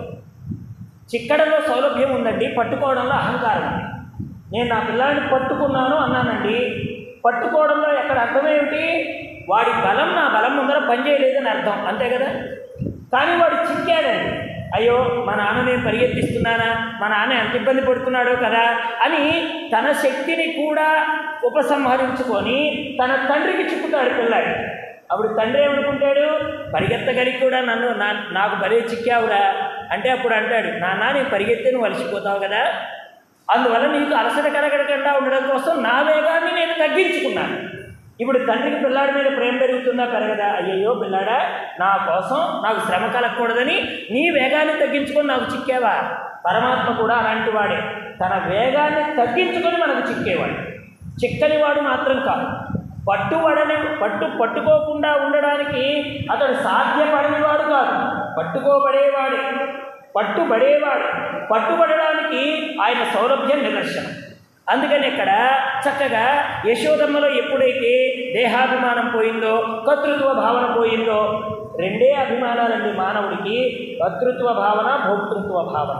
చిక్కడంలో సౌలభ్యం ఉందండి పట్టుకోవడంలో అహంకారం ఉంది నేను నా పిల్లాడిని పట్టుకున్నాను అన్నానండి పట్టుకోవడంలో ఎక్కడ అర్థం ఏమిటి వాడి బలం నా బలం ముందర పనిచేయలేదని అర్థం అంతే కదా కానీ వాడు చిక్కాడండి అయ్యో మా నాన్న నేను పరిగెత్తిస్తున్నానా మా నాన్న ఎంత ఇబ్బంది పడుతున్నాడో కదా అని తన శక్తిని కూడా ఉపసంహరించుకొని తన తండ్రికి చిక్కుతాడు పిల్లాడు అప్పుడు తండ్రి ఏమనుకుంటాడు పరిగెత్తగలిగి కూడా నన్ను నా నాకు భలే చిక్కావురా అంటే అప్పుడు అంటాడు నాన్న నేను పరిగెత్తే నువ్వు అలసిపోతావు కదా అందువల్ల నీకు అలసట కలగడకుండా ఉండడం కోసం నా వేగాన్ని నేను తగ్గించుకున్నాను ఇప్పుడు తండ్రికి పిల్లాడి మీద ప్రేమ పెరుగుతుందా పెరగదా అయ్యయ్యో పిల్లాడా నా కోసం నాకు శ్రమ కలగకూడదని నీ వేగాన్ని తగ్గించుకొని నాకు చిక్కావా పరమాత్మ కూడా అలాంటి వాడే తన వేగాన్ని తగ్గించుకొని మనకు చిక్కేవాడు చిక్కని వాడు మాత్రం కాదు పట్టుబడని పట్టు పట్టుకోకుండా ఉండడానికి అతడు సాధ్యపడని వాడు కాదు పట్టుకోబడేవాడే పట్టుబడేవాడు పట్టుబడడానికి ఆయన సౌలభ్యం నిదర్శనం అందుకని ఇక్కడ చక్కగా యశోదమ్మలో ఎప్పుడైతే దేహాభిమానం పోయిందో కర్తృత్వ భావన పోయిందో రెండే అభిమానాలండి మానవుడికి కర్తృత్వ భావన భోక్తృత్వ భావన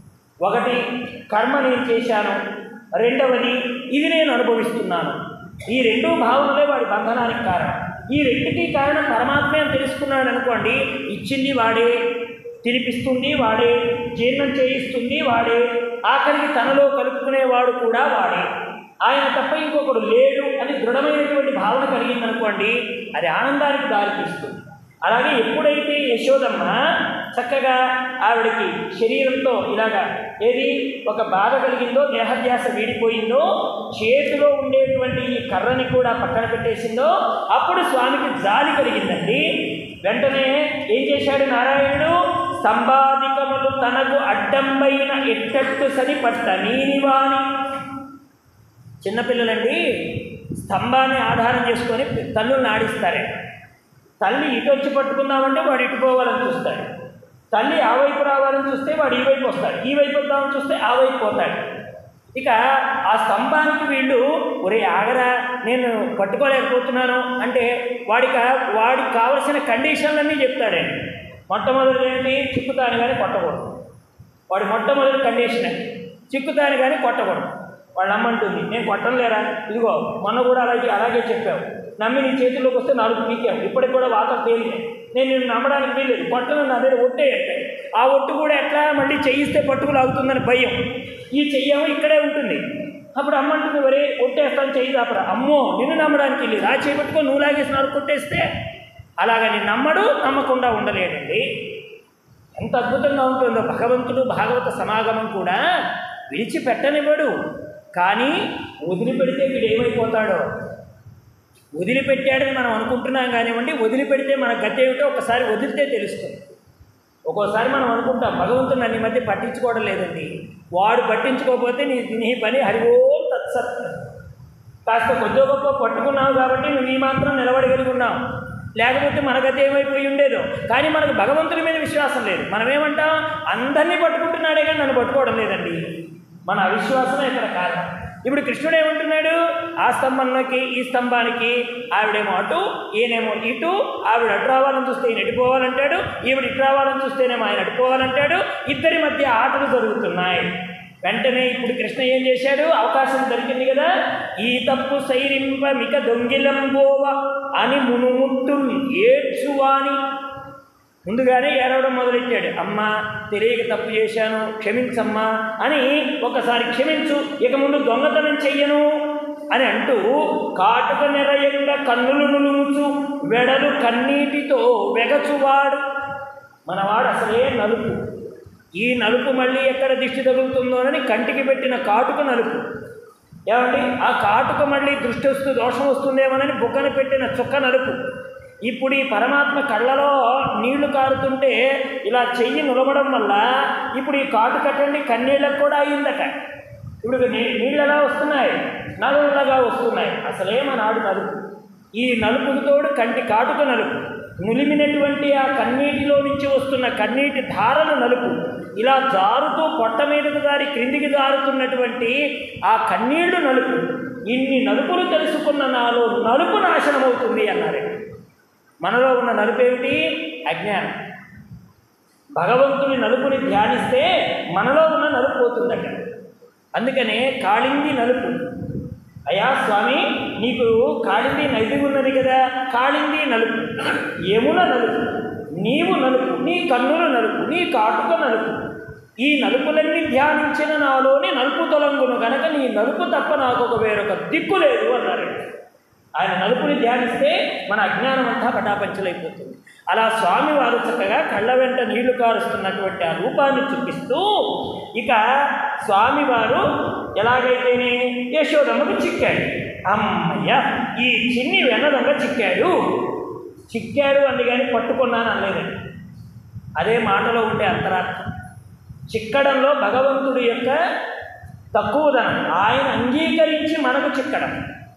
ఒకటి కర్మ నేను చేశాను రెండవది ఇది నేను అనుభవిస్తున్నాను ఈ రెండు భావనలే వాడి బంధనానికి కారణం ఈ రెండుకి కారణం పరమాత్మే అని తెలుసుకున్నాడు అనుకోండి ఇచ్చింది వాడే తినిపిస్తుంది వాడే జీర్ణం చేయిస్తుంది వాడే ఆఖరికి తనలో కలుపుకునేవాడు కూడా వాడే ఆయన తప్ప ఇంకొకడు లేడు అని దృఢమైనటువంటి భావన కలిగిందనుకోండి అది ఆనందానికి దారితీస్తుంది అలాగే ఎప్పుడైతే యశోదమ్మ చక్కగా ఆవిడకి శరీరంతో ఇలాగా ఏది ఒక బాధ కలిగిందో దేహధ్యాస వీడిపోయిందో చేతిలో ఉండేటువంటి ఈ కర్రని కూడా పక్కన పెట్టేసిందో అప్పుడు స్వామికి జాలి కలిగిందండి వెంటనే ఏం చేశాడు నారాయణుడు స్తంభాధికములు తనకు అడ్డంబైన ఎట్టట్టు సరిపట్ట నీనివాని చిన్నపిల్లలండి స్తంభాన్ని ఆధారం చేసుకొని తల్లుల్ని ఆడిస్తారే తల్లి ఇటు వచ్చి పట్టుకుందామంటే వాడు ఇటు పోవాలని చూస్తాడు తల్లి ఆ వైపు రావాలని చూస్తే వాడు ఈ వైపు వస్తాడు ఈ వైపు వద్దామని చూస్తే ఆ వైపు పోతాడు ఇక ఆ స్తంభానికి వీళ్ళు ఒరే ఆగరా నేను పట్టుకోలేకపోతున్నాను అంటే వాడికి వాడికి కావలసిన కండిషన్లన్నీ చెప్తాడండి మొట్టమొదటి ఏంటి చిక్కుతాను కానీ కొట్టకూడదు వాడి మొట్టమొదటి కండిషన్ అది చిక్కుతాను కానీ కొట్టకూడదు వాళ్ళ అమ్మంటుంది నేను కొట్టలేరా ఇదిగో మొన్న కూడా అలాగే అలాగే చెప్పావు నమ్మి నీ చేతిలోకి వస్తే నాలుగు పీకావు ఇప్పటికి కూడా వాత తేలినే నేను నిన్ను నమ్మడానికి వీల్లేదు కొట్టను నా దగ్గర ఒట్టే అంటే ఆ ఒట్టు కూడా ఎట్లా మళ్ళీ చెయ్యిస్తే పట్టుకు లాగుతుందని భయం ఈ చెయ్యేమో ఇక్కడే ఉంటుంది అప్పుడు అమ్మంటుంది వరే ఒట్టేస్తాను చెయ్యి దాపరా అమ్మో నిన్ను నమ్మడానికి లేదు ఆ చేపట్టుకో నువ్వు లాగేసి నాలుగు కొట్టేస్తే అలాగని నమ్మడు నమ్మకుండా ఉండలేడండి ఎంత అద్భుతంగా ఉంటుందో భగవంతుడు భాగవత సమాగమం కూడా విడిచిపెట్టనివ్వడు కానీ వదిలిపెడితే వీడు ఏమైపోతాడో వదిలిపెట్టాడని మనం అనుకుంటున్నాం కానివ్వండి వదిలిపెడితే మన గతి ఏమిటో ఒకసారి వదిలితే తెలుస్తుంది ఒక్కోసారి మనం అనుకుంటాం భగవంతుడు నన్ను ఈ మధ్య పట్టించుకోవడం లేదండి వాడు పట్టించుకోకపోతే నీ నీ పని హరివో తత్సత్ కాస్త కొద్దిగా గొప్ప పట్టుకున్నావు కాబట్టి నువ్వు ఈ మాత్రం నిలబడగలిగి ఉన్నావు లేకపోతే మన గతి ఏమైపోయి ఉండేదో కానీ మనకు భగవంతుడి మీద విశ్వాసం లేదు మనం ఏమంటాం అందరినీ పట్టుకుంటున్నాడే కానీ నన్ను పట్టుకోవడం లేదండి మన అవిశ్వాసమే ఇక్కడ కారణం ఇప్పుడు కృష్ణుడు ఏమంటున్నాడు ఆ స్తంభంలోకి ఈ స్తంభానికి ఆవిడేమో అటు ఈయనేమో ఇటు ఆవిడ అటు రావాలని చూస్తే ఈయన ఎటుపోవాలంటాడు ఈవిడ ఇటు రావాలని చూస్తేనేమో ఆయన అటుపోవాలంటాడు ఇద్దరి మధ్య ఆటలు జరుగుతున్నాయి వెంటనే ఇప్పుడు కృష్ణ ఏం చేశాడు అవకాశం దొరికింది కదా ఈ తప్పు సైరింప మిక దొంగిలంబోవ అని మునుముట్టు ఏడ్చువాని ముందుగానే ఏడవడం మొదలెట్టాడు అమ్మా తెలియక తప్పు చేశాను క్షమించమ్మా అని ఒకసారి క్షమించు ఇక ముందు దొంగతనం చెయ్యను అని అంటూ కాటుక నెరయంగా కన్నులు నులుముచు వెడలు కన్నీటితో వెగచువాడు మనవాడు అసలే నలుపు ఈ నలుపు మళ్ళీ ఎక్కడ దిష్టి తగులుతుందోనని కంటికి పెట్టిన కాటుక నలుపు ఏమండి ఆ కాటుక మళ్ళీ దృష్టి వస్తూ దోషం వస్తుందేమోనని బుగ్గన పెట్టిన చుక్క నలుపు ఇప్పుడు ఈ పరమాత్మ కళ్ళలో నీళ్లు కారుతుంటే ఇలా చెయ్యి నిలబడం వల్ల ఇప్పుడు ఈ కాటు కట్టండి కన్నీళ్ళకు కూడా అయిందట ఇప్పుడు నీ- నీళ్ళు ఎలా వస్తున్నాయి నలుగులాగా వస్తున్నాయి అసలేమనాడు నలుపు ఈ నలుపుకు తోడు కంటి కాటుక నలుపు నులిమినటువంటి ఆ కన్నీటిలో నుంచి వస్తున్న కన్నీటి ధారలు నలుపు ఇలా జారుతూ పొట్ట మీదకు దారి క్రిందికి జారుతున్నటువంటి ఆ కన్నీళ్లు నలుపు ఇన్ని నలుపులు తెలుసుకున్న నాలో నలుపు నాశనమవుతుంది అన్నారే మనలో ఉన్న నలుపు ఏమిటి అజ్ఞానం భగవంతుని నలుపుని ధ్యానిస్తే మనలో ఉన్న నలుపు పోతుందట అందుకనే కాళింది నలుపు అయ్యా స్వామి నీకు కాళింది నది ఉన్నది కదా కాళింది నలుపు యమున నలుపు నీవు నలుపు నీ కన్నుల నలుపు నీ కాటుక నలుపు ఈ నలుపులన్నీ ధ్యానించిన నాలోని నలుపు తొలంగును గనక నీ నలుపు తప్ప నాకు ఒక వేరొక దిక్కు లేదు అన్నారు ఆయన నలుపుని ధ్యానిస్తే మన అజ్ఞానం అంతా పటాపంచలైపోతుంది అలా స్వామివారు చక్కగా కళ్ళ వెంట నీళ్లు కారుస్తున్నటువంటి ఆ రూపాన్ని చూపిస్తూ ఇక స్వామివారు ఎలాగైతేనే యశోదమ్మకు చిక్కాడు అమ్మయ్య ఈ చిన్ని వెన్నదొంగ చిక్కాడు చిక్కాడు అంది కానీ పట్టుకున్నాను అనలేదండి అదే మాటలో ఉండే అంతరార్థం చిక్కడంలో భగవంతుడి యొక్క తక్కువదనం ఆయన అంగీకరించి మనకు చిక్కడం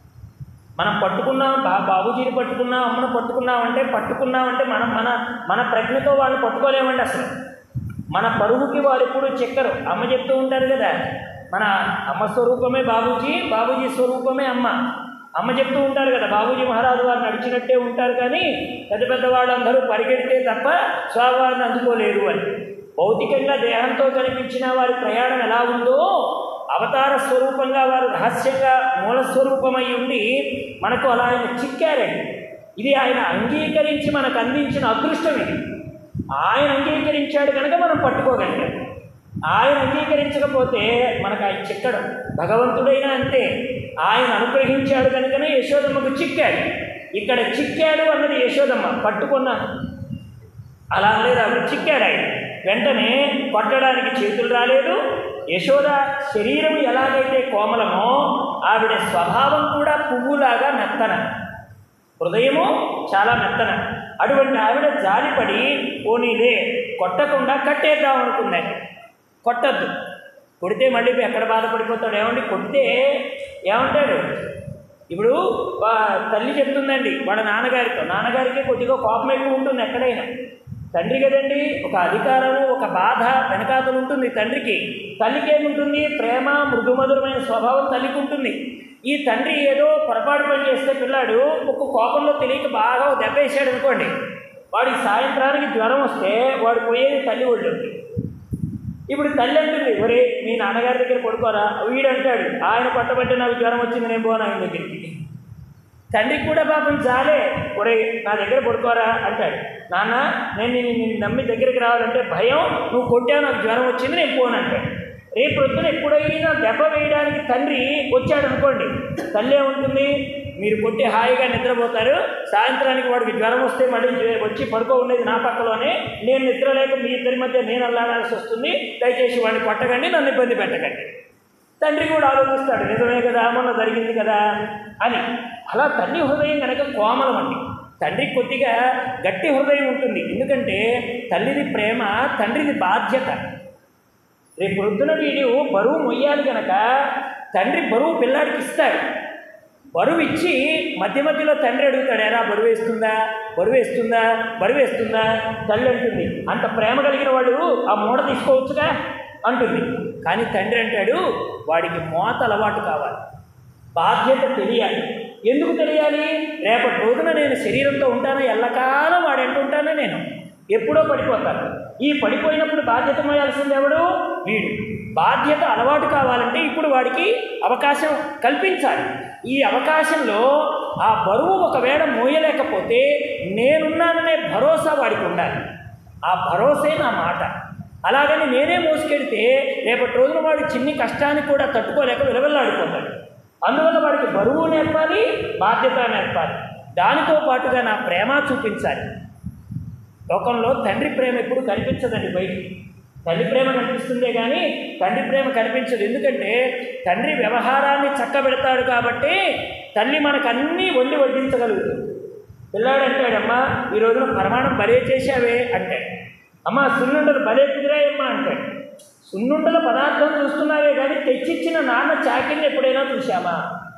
మనం పట్టుకున్నాం బా బాబుజీని పట్టుకున్నాం అమ్మను పట్టుకున్నాం అంటే పట్టుకున్నామంటే మనం మన మన ప్రజ్ఞతో వాళ్ళని పట్టుకోలేమండి అసలు మన పరువుకి వారు ఎప్పుడు చెక్కరు అమ్మ చెప్తూ ఉంటారు కదా మన అమ్మ స్వరూపమే బాబూజీ బాబూజీ స్వరూపమే అమ్మ అమ్మ చెప్తూ ఉంటారు కదా బాబూజీ మహారాజు వారు నడిచినట్టే ఉంటారు కానీ పెద్ద పెద్ద వాళ్ళందరూ పరిగెడితే తప్ప స్వామివారిని అందుకోలేరు అని భౌతికంగా దేహంతో కనిపించిన వారి ప్రయాణం ఎలా ఉందో అవతార స్వరూపంగా వారు రహస్యంగా మూల స్వరూపమై ఉండి మనకు అలా ఆయన చిక్కారండి ఇది ఆయన అంగీకరించి మనకు అందించిన అదృష్టం ఇది ఆయన అంగీకరించాడు కనుక మనం పట్టుకోగలిగాం ఆయన అంగీకరించకపోతే మనకు ఆయన చిక్కడం భగవంతుడైనా అంతే ఆయన అనుగ్రహించాడు కనుకనే యశోదమ్మకు చిక్కాడు ఇక్కడ చిక్కాడు అన్నది యశోదమ్మ పట్టుకున్నాను అలా లేదు ఆవిడ చిక్కాడు ఆయన వెంటనే కొట్టడానికి చేతులు రాలేదు యశోద శరీరం ఎలాగైతే కోమలమో ఆవిడ స్వభావం కూడా పువ్వులాగా మెత్తన హృదయము చాలా మెత్తన అటువంటి ఆవిడ జాలిపడి పోనీలే కొట్టకుండా కట్టేద్దాం అనుకుందండి కొట్టద్దు కొడితే మళ్ళీ ఎక్కడ బాధపడిపోతాడు ఏమండి కొడితే ఏమంటాడు ఇప్పుడు వా- తల్లి చెప్తుందండి వాళ్ళ నాన్నగారితో నాన్నగారికి కొద్దిగా కోపం ఎక్కువ ఉంటుంది ఎక్కడైనా తండ్రి కదండి ఒక అధికారము ఒక బాధ వెనకాతలు ఉంటుంది తండ్రికి తల్లికి ఏముంటుంది ప్రేమ మృదుమధురమైన స్వభావం తల్లికి ఉంటుంది ఈ తండ్రి ఏదో పొరపాటు పని చేస్తే పిల్లాడు ఒక కోపంలో తెలియక బాగా ఒక దెబ్బ వేసాడు అనుకోండి వాడికి సాయంత్రానికి జ్వరం వస్తే వాడు పోయేది తల్లి ఒళ్ళోకి ఇప్పుడు తల్లి అంటుంది ఒరే మీ నాన్నగారి దగ్గర పడుకోరా వీడు అంటాడు ఆయన పట్టబట్టి నాకు జ్వరం వచ్చింది నేను పోను ఆయన దగ్గరికి తండ్రికి కూడా పాపం చాలే ఒరే నా దగ్గర పడుకోరా అంటాడు నాన్న నేను నిన్ను నిన్ను నమ్మి దగ్గరికి రావాలంటే భయం నువ్వు కొట్టావు నాకు జ్వరం వచ్చింది నేను పోను అంటాడు రేపు ప్రొద్దున ఎప్పుడైనా దెబ్బ వేయడానికి తండ్రి వచ్చాడు అనుకోండి తల్లి ఏముంటుంది మీరు కొట్టి హాయిగా నిద్రపోతారు సాయంత్రానికి వాడికి జ్వరం వస్తే మళ్ళీ జ్వ- వచ్చి పడుకో ఉండేది నా పక్కలోనే నేను నిద్ర లేక మీ ఇద్దరి మధ్య నేను అల్లాడాల్సి వస్తుంది దయచేసి వాడిని కొట్టకండి నన్ను ఇబ్బంది పెట్టకండి తండ్రి కూడా ఆలోచిస్తాడు నిజమే కదా మొన్న జరిగింది కదా అని అలా తల్లి హృదయం కనుక కోమలం అండి తండ్రి కొద్దిగా గట్టి హృదయం ఉంటుంది ఎందుకంటే తల్లిది ప్రేమ తండ్రిది బాధ్యత రేపు ప్రొద్దున వీడు బరువు మొయ్యాలి కనుక తండ్రి బరువు పిల్లాడికి ఇస్తాడు బరువు ఇచ్చి మధ్య మధ్యలో తండ్రి అడుగుతాడు ఎరా బరువు వేస్తుందా బరువు వేస్తుందా బరువు వేస్తుందా తల్లి అంటుంది అంత ప్రేమ కలిగిన వాడు ఆ మూడ తీసుకోవచ్చుగా అంటుంది కానీ తండ్రి అంటాడు వాడికి మోత అలవాటు కావాలి బాధ్యత తెలియాలి ఎందుకు తెలియాలి రేపటి రోజున నేను శరీరంతో ఉంటానా ఎల్లకాలం వాడు ఎంటుంటానా నేను ఎప్పుడో పడిపోతాను ఈ పడిపోయినప్పుడు బాధ్యత మోయాల్సింది ఎవడు వీడు బాధ్యత అలవాటు కావాలంటే ఇప్పుడు వాడికి అవకాశం కల్పించాలి ఈ అవకాశంలో ఆ బరువు ఒకవేళ మోయలేకపోతే నేనున్నాననే భరోసా వాడికి ఉండాలి ఆ భరోసే నా మాట అలాగని నేనే మోసుకెడితే రేపటి రోజున వాడు చిన్ని కష్టాన్ని కూడా తట్టుకోలేక విలవెల్లాడిపోతాడు అందువల్ల వాడికి బరువు నేర్పాలి బాధ్యత నేర్పాలి దానితో పాటుగా నా ప్రేమ చూపించాలి లోకంలో తండ్రి ప్రేమ ఎప్పుడు కనిపించదండి బయటికి తల్లి ప్రేమ కనిపిస్తుందే కానీ తండ్రి ప్రేమ కనిపించదు ఎందుకంటే తండ్రి వ్యవహారాన్ని చక్కబెడతాడు కాబట్టి తల్లి మనకు అన్నీ వండి వడ్డించగలుగుతుంది పిల్లాడు అంటాడమ్మా ఈ రోజున ప్రమాణం భలే చేశావే అంటే అమ్మ సున్నుండలు భలే కుదిరాయమ్మా అంటాడు సున్నుండల పదార్థం చూస్తున్నావే కానీ తెచ్చిచ్చిన నాన్న చాకిల్ని ఎప్పుడైనా చూశామా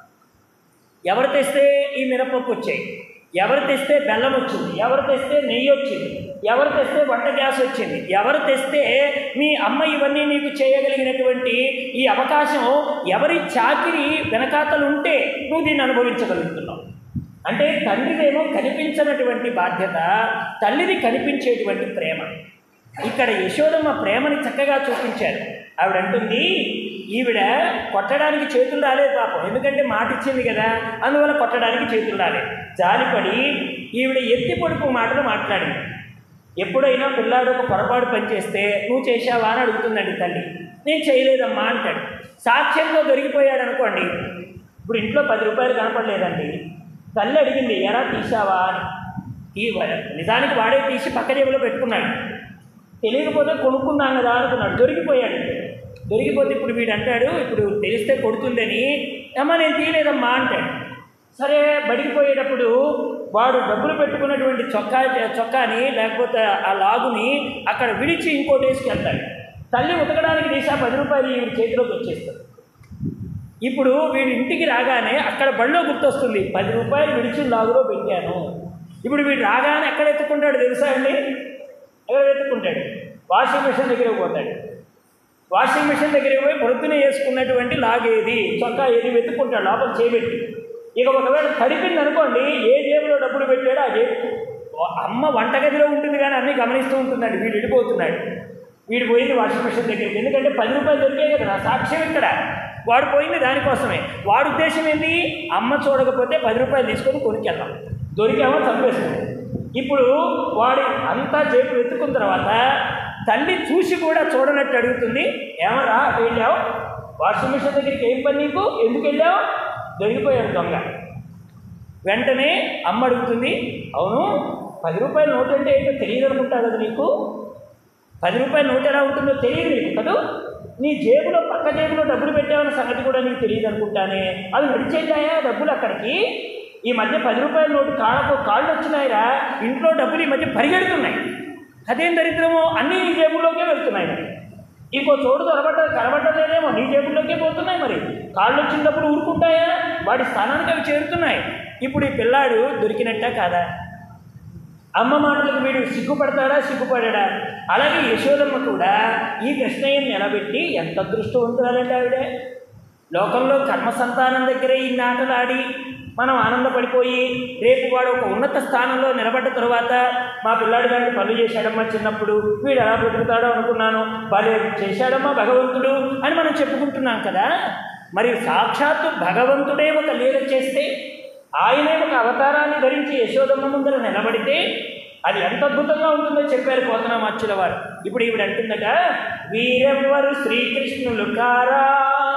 ఎవరు తెస్తే ఈ మినపప్పు వచ్చాయి ఎవరు తెస్తే బెల్లం వచ్చింది ఎవరు తెస్తే నెయ్యి వచ్చింది ఎవరు తెస్తే వంట గ్యాస్ వచ్చింది ఎవరు తెస్తే మీ అమ్మ ఇవన్నీ నీకు చేయగలిగినటువంటి ఈ అవకాశం ఎవరి చాకిరి వెనకాతలు ఉంటే నువ్వు దీన్ని అనుభవించగలుగుతున్నావు అంటే తండ్రిదేమో కనిపించినటువంటి బాధ్యత తల్లిది కనిపించేటువంటి ప్రేమ ఇక్కడ యశోదమ్మ ప్రేమని చక్కగా చూపించారు ఆవిడ అంటుంది ఈవిడ కొట్టడానికి చేతులు రాలేదు పాపం ఎందుకంటే మాట ఇచ్చింది కదా అందువల్ల కొట్టడానికి చేతులు రాలేదు జాలిపడి ఈవిడ ఎత్తి పొడుపు మాటలు మాట్లాడింది ఎప్పుడైనా పిల్లాడు ఒక పొరపాటు పనిచేస్తే నువ్వు చేశావా అని అడుగుతుందండి తల్లి నేను చేయలేదమ్మా అంటాడు సాక్ష్యంతో దొరికిపోయాడు అనుకోండి ఇప్పుడు ఇంట్లో పది రూపాయలు కనపడలేదండి తల్లి అడిగింది ఎరా తీసావా అని ఈ నిజానికి వాడే తీసి పక్క జేబులో పెట్టుకున్నాడు తెలియకపోతే కొనుక్కుందాం కదా అనుకున్నాడు దొరికిపోయాడు దొరికిపోతే ఇప్పుడు వీడు అంటాడు ఇప్పుడు తెలిస్తే కొడుతుందని అమ్మ నేను తీయలేదమ్మా అంటాడు సరే బడికి పోయేటప్పుడు వాడు డబ్బులు పెట్టుకున్నటువంటి చొక్కా చొక్కాని లేకపోతే ఆ లాగుని అక్కడ విడిచి ఇంకోటి వేసుకెళ్తాడు తల్లి ఉతకడానికి తీసి ఆ పది రూపాయలు ఈవిడ చేతిలోకి వచ్చేస్తాడు ఇప్పుడు వీడి ఇంటికి రాగానే అక్కడ బడిలో గుర్తొస్తుంది పది రూపాయలు విడిచి లాగులో పెట్టాను ఇప్పుడు వీడు రాగానే ఎక్కడ ఎత్తుకుంటాడు తెలుసా అండి ఎక్కడ వెతుక్కుంటాడు వాషింగ్ మిషన్ దగ్గరికి పోతాడు వాషింగ్ మిషన్ దగ్గరికి పోయి పొద్దున వేసుకున్నటువంటి లాగేది చొక్కా ఏది వెతుక్కుంటాడు లోపల చేపెట్టి ఇక ఒకవేళ తడిపింది అనుకోండి ఏ జేబులో డబ్బులు పెట్టాడో ఆ జేబు అమ్మ వంటగదిలో ఉంటుంది కానీ అన్నీ గమనిస్తూ ఉంటుందండి వీడు వెళ్ళిపోతున్నాడు వీడు పోయింది వాషింగ్ మిషన్ దగ్గరికి ఎందుకంటే పది రూపాయలు దొరికాయి కదా నా సాక్ష్యం ఇక్కడ వాడు పోయింది దానికోసమే వాడి ఉద్దేశం ఏంటి అమ్మ చూడకపోతే పది రూపాయలు తీసుకొని కొనుక్కెళ్దాం దొరికామో చంపేస్తుంది ఇప్పుడు వాడి అంతా జేబు వెతుకున్న తర్వాత తల్లి చూసి కూడా చూడనట్టు అడుగుతుంది ఏమరా అటు వెళ్ళావు వాషింగ్ మిషన్ దగ్గరికి ఏం పని నీకు ఎందుకు వెళ్ళావు దొరికిపోయాడు దొంగ వెంటనే అమ్మ అడుగుతుంది అవును పది రూపాయల నోటు అంటే ఏంటో తెలియదు అనుకుంటా కదా నీకు పది రూపాయల నోటు ఎలా ఉంటుందో తెలియదు నీకు కదా నీ జేబులో పక్క జేబులో డబ్బులు పెట్టావన్న సంగతి కూడా నీకు తెలియదు అనుకుంటానే అవి నడిచేద్దాయా డబ్బులు అక్కడికి ఈ మధ్య పది రూపాయల నోటు కాళ్ళకు కాళ్ళు వచ్చినాయిరా ఇంట్లో డబ్బులు ఈ మధ్య పరిగెడుతున్నాయి అదేం దరిద్రమో అన్నీ నీ జేబుల్లోకే వెళ్తున్నాయి మరి ఇంకో చోటు దొరబడ్డ కనబడ్డలేదేమో నీ జేబుల్లోకే పోతున్నాయి మరి కాళ్ళు వచ్చినప్పుడు ఊరుకుంటాయా వాడి స్థానానికి అవి చేరుతున్నాయి ఇప్పుడు ఈ పిల్లాడు దొరికినట్ట కాదా అమ్మ మాటలకు వీడు సిగ్గుపడతాడా సిగ్గుపడాడా అలాగే యశోదమ్మ కూడా ఈ కృష్ణయ్యని నిలబెట్టి ఎంత అదృష్టవంతురాలంటే ఆవిడే లోకంలో కర్మ సంతానం దగ్గరే ఈ ఆటలాడి మనం ఆనందపడిపోయి రేపు వాడు ఒక ఉన్నత స్థానంలో నిలబడ్డ తరువాత మా పిల్లాడు గారిని పనులు చేశాడమ్మా చిన్నప్పుడు వీడు ఎలా బ్రతుకుతాడో అనుకున్నాను భలే చేశాడమ్మా భగవంతుడు అని మనం చెప్పుకుంటున్నాం కదా మరి సాక్షాత్తు భగవంతుడే ఒక లీల చేస్తే ఆయనే ఒక అవతారాన్ని ధరించి యశోదమ్మ ముందర నిలబడితే అది ఎంత అద్భుతంగా ఉంటుందో చెప్పారు పోతనామాచ్యుల వారు ఇప్పుడు ఈవిడ అంటుందట వీరెవ్వరు శ్రీకృష్ణులు కారా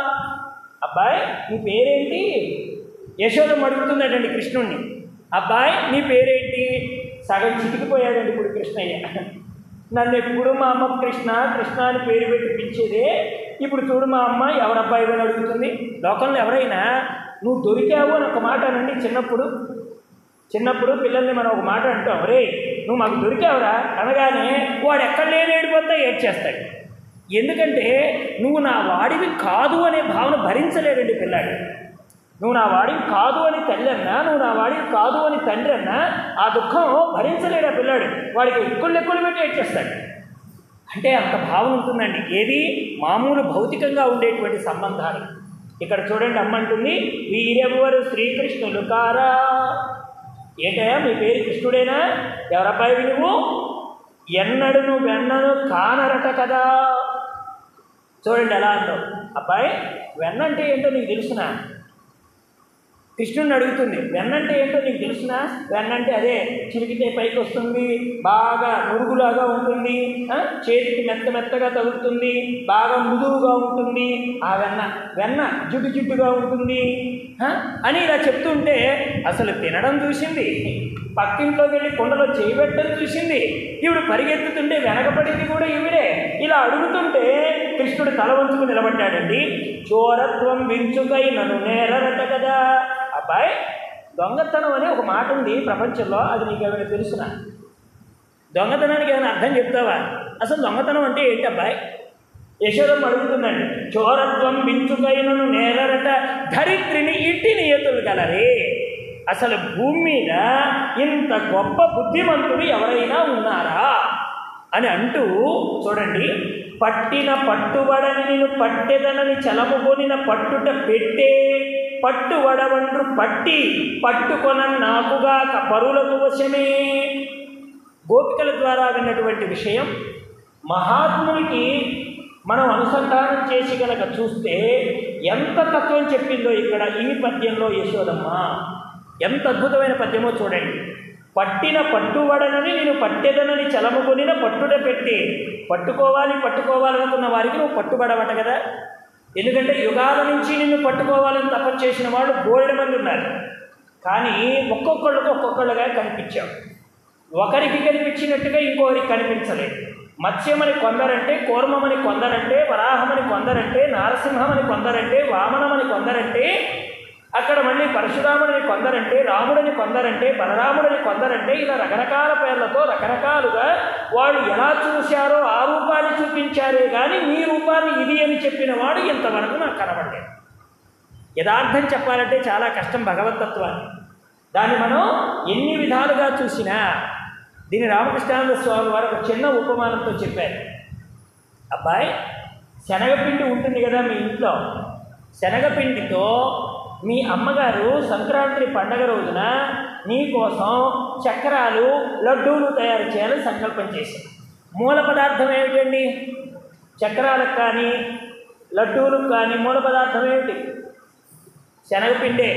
అబ్బాయి నీ పేరేంటి యశోదమ్మ అడుగుతుందటండి కృష్ణుణ్ణి అబ్బాయి నీ పేరేంటి సగం చితికిపోయాడండి ఇప్పుడు కృష్ణయ్య నన్ను ఎప్పుడు మా అమ్మ కృష్ణ కృష్ణ అని పేరు పెట్టి పిలిచేదే ఇప్పుడు చూడు మా అమ్మ ఎవరబ్బాయి అని అడుగుతుంది లోకంలో ఎవరైనా నువ్వు దొరికావు అని ఒక మాట అనండి చిన్నప్పుడు చిన్నప్పుడు పిల్లల్ని మనం ఒక మాట అంటాం రే నువ్వు మాకు దొరికావురా అనగానే వాడు ఎక్కడ లేని ఏడిపోతా ఏడ్చేస్తాడు ఎందుకంటే నువ్వు నా వాడివి కాదు అనే భావన భరించలేడండి పిల్లాడు నువ్వు నా వాడివి కాదు అని తల్లి అన్నా నువ్వు నా వాడివి కాదు అని తండ్రి అన్నా ఆ దుఃఖం భరించలేడు ఆ పిల్లాడు వాడికి ఎక్కులు ఎక్కులు పెట్టి ఏడ్చేస్తాడు అంటే అంత భావన ఉంటుందండి ఏది మామూలు భౌతికంగా ఉండేటువంటి సంబంధాలు ఇక్కడ చూడండి అమ్మ అంటుంది వీరెవ్వరు శ్రీకృష్ణులు కారా ఏంటయ్యా మీ పేరు కృష్ణుడేనా ఎవరబ్బాయి నువ్వు ఎన్నడు నువ్వు వెన్నను కానరట కదా చూడండి ఎలా అంటావు అబ్బాయి వెన్న అంటే ఏంటో నీకు తెలుసునా కృష్ణుడిని అడుగుతుంది వెన్నంటే ఏంటో నీకు తెలుసునా వెన్నంటే అదే చిలికితే పైకి వస్తుంది బాగా నురుగులాగా ఉంటుంది ఆ, చేతికి మెత్త మెత్తగా తగులుతుంది బాగా మృదువుగా ఉంటుంది ఆ వెన్న వెన్న జిడ్డు జిడ్డుగా ఉంటుంది ఆ, అని ఇలా చెప్తుంటే అసలు తినడం చూసింది పక్కింట్లోకి వెళ్ళి కుండలో చేయబెట్టడం చూసింది ఈవిడ పరిగెత్తుతుంటే వెనకపడింది కూడా ఈవిడే ఇలా అడుగుతుంటే కృష్ణుడు తల వంచుకు నిలబడ్డాడండి చోరత్వం వించుకై నన్ను నేరరట కదా అబ్బాయి దొంగతనం అనే ఒక మాట ఉంది ప్రపంచంలో అది నీకు ఏమైనా తెలుసునా దొంగతనానికి ఏమైనా అర్థం చెప్తావా అసలు దొంగతనం అంటే ఏంటి అబ్బాయి యశోదమ్మ అడుగుతుందండి చోరత్వం వించుకైనను నేరరట ధరిత్రిని ఇట్టి నియతులు గలరే అసలు భూమి మీద ఇంత గొప్ప బుద్ధిమంతుడు ఎవరైనా ఉన్నారా అని అంటూ చూడండి పట్టిన పట్టుబడని నేను పట్టెదనని చలముకొనిన పట్టుట పెట్టే పట్టుబడవండ్రు పట్టి పట్టుకొన నాకుగా పరులకు వశమే గోపికల ద్వారా విన్నటువంటి విషయం మహాత్మునికి మనం అనుసంధానం చేసి కనుక చూస్తే ఎంత తత్వం చెప్పిందో ఇక్కడ ఈ పద్యంలో యశోదమ్మ ఎంత అద్భుతమైన పద్యమో చూడండి పట్టిన పట్టుబడనని నేను పట్టెదనని చలముకొనిన పట్టుడ పెట్టి పట్టుకోవాలి పట్టుకోవాలనుకున్న వారికి నువ్వు పట్టుబడవట కదా ఎందుకంటే యుగాల నుంచి నిన్ను పట్టుకోవాలని తపస్సు చేసిన వాళ్ళు బోలెడు మంది ఉన్నారు కానీ ఒక్కొక్కళ్ళకు ఒక్కొక్కళ్ళుగా కనిపించావు ఒకరికి కనిపించినట్టుగా ఇంకొకరికి కనిపించలేదు మత్స్యమని కొందరంటే కూర్మమని కొందరంటే వరాహమని కొందరంటే నారసింహమని కొందరంటే వామనమని కొందరంటే అక్కడ మళ్ళీ పరశురాముడని కొందరంటే రాముడని కొందరంటే బలరాముడని కొందరంటే ఇలా రకరకాల పేర్లతో రకరకాలుగా వాళ్ళు ఎలా చూశారో ఆ రూపాన్ని చూపించారే కానీ మీ రూపాన్ని ఇది అని చెప్పిన వాడు ఇంతవరకు నాకు కనబడలేదు యథార్థం చెప్పాలంటే చాలా కష్టం భగవతత్వాన్ని దాన్ని మనం ఎన్ని విధాలుగా చూసినా దీని రామకృష్ణానంద స్వామి వారు ఒక చిన్న ఉపమానంతో చెప్పారు అబ్బాయి శనగపిండి ఉంటుంది కదా మీ ఇంట్లో శనగపిండితో మీ అమ్మగారు సంక్రాంతి పండగ రోజున నీకోసం చక్రాలు లడ్డూలు తయారు చేయాలని సంకల్పం చేశారు మూల పదార్థం ఏమిటండి చక్రాలకు కానీ లడ్డూలకు కానీ మూల పదార్థం ఏమిటి శనగపిండే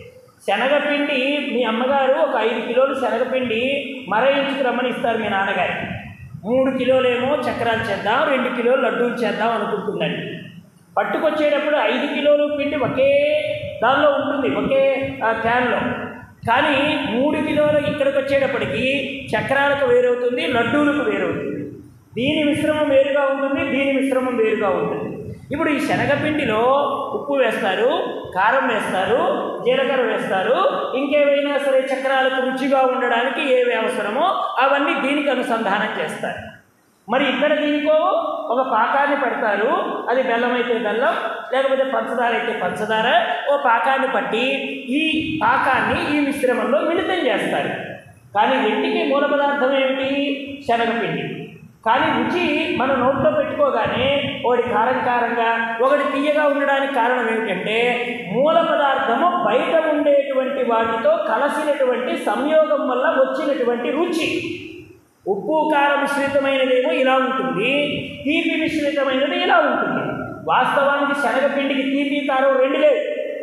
శనగపిండి మీ అమ్మగారు ఒక ఐదు కిలోలు శనగపిండి మరయించుకు రమ్మని ఇస్తారు మీ నాన్నగారు మూడు కిలోలేమో చక్రాలు చేద్దాం రెండు కిలోలు లడ్డూలు చేద్దాం అనుకుంటుందండి పట్టుకొచ్చేటప్పుడు ఐదు కిలోలు పిండి ఒకే దానిలో ఉంటుంది ఒకే ఆ, క్యాన్లో కానీ మూడు కిలోలు ఇక్కడికి వచ్చేటప్పటికి చక్రాలకు వేరవుతుంది లడ్డూలకు వేరవుతుంది దీని మిశ్రమం వేరుగా ఉంటుంది దీని మిశ్రమం వేరుగా ఉంటుంది ఇప్పుడు ఈ శనగపిండిలో ఉప్పు వేస్తారు కారం వేస్తారు జీలకర్ర వేస్తారు ఇంకేవైనా సరే చక్రాలకు రుచిగా ఉండడానికి ఏవి అవసరమో అవన్నీ దీనికి అనుసంధానం చేస్తారు మరి ఇక్కడ దీనికో ఒక పాకాన్ని పెడతారు అది బెల్లం అయితే బెల్లం లేకపోతే పంచదార అయితే పంచదార ఓ పాకాన్ని పట్టి ఈ పాకాన్ని ఈ మిశ్రమంలో మిళితం చేస్తారు కానీ రెంటికి మూల పదార్థం ఏమిటి శనగపిండి కానీ రుచి మన నోట్లో పెట్టుకోగానే ఒకటి కారం కారంగా ఒకటి తీయగా ఉండడానికి కారణం ఏమిటంటే మూల పదార్థము బయట ఉండేటువంటి వాటితో కలసినటువంటి సంయోగం వల్ల వచ్చినటువంటి రుచి ఉప్పు కారం మిశ్రితమైనదేమో ఇలా ఉంటుంది తీపి మిశ్రితమైనది ఇలా ఉంటుంది వాస్తవానికి శనగపిండికి తీపి కారం రెండు లేవు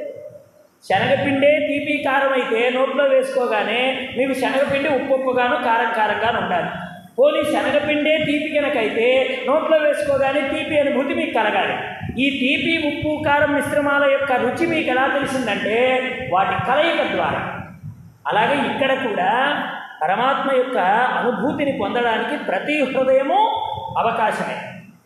శనగపిండే తీపి కారం అయితే నోట్లో వేసుకోగానే మీకు శనగపిండి ఉప్పు ఉప్పుగాను కారం కారంగాను ఉండాలి పోనీ శనగపిండే తీపి కనుకైతే నోట్లో వేసుకోగానే తీపి అనుభూతి మీకు కలగాలి ఈ తీపి ఉప్పు కారం మిశ్రమాల యొక్క రుచి మీకు ఎలా తెలిసిందంటే వాటి కలయిక ద్వారా అలాగే ఇక్కడ కూడా పరమాత్మ యొక్క అనుభూతిని పొందడానికి ప్రతి హృదయము అవకాశమే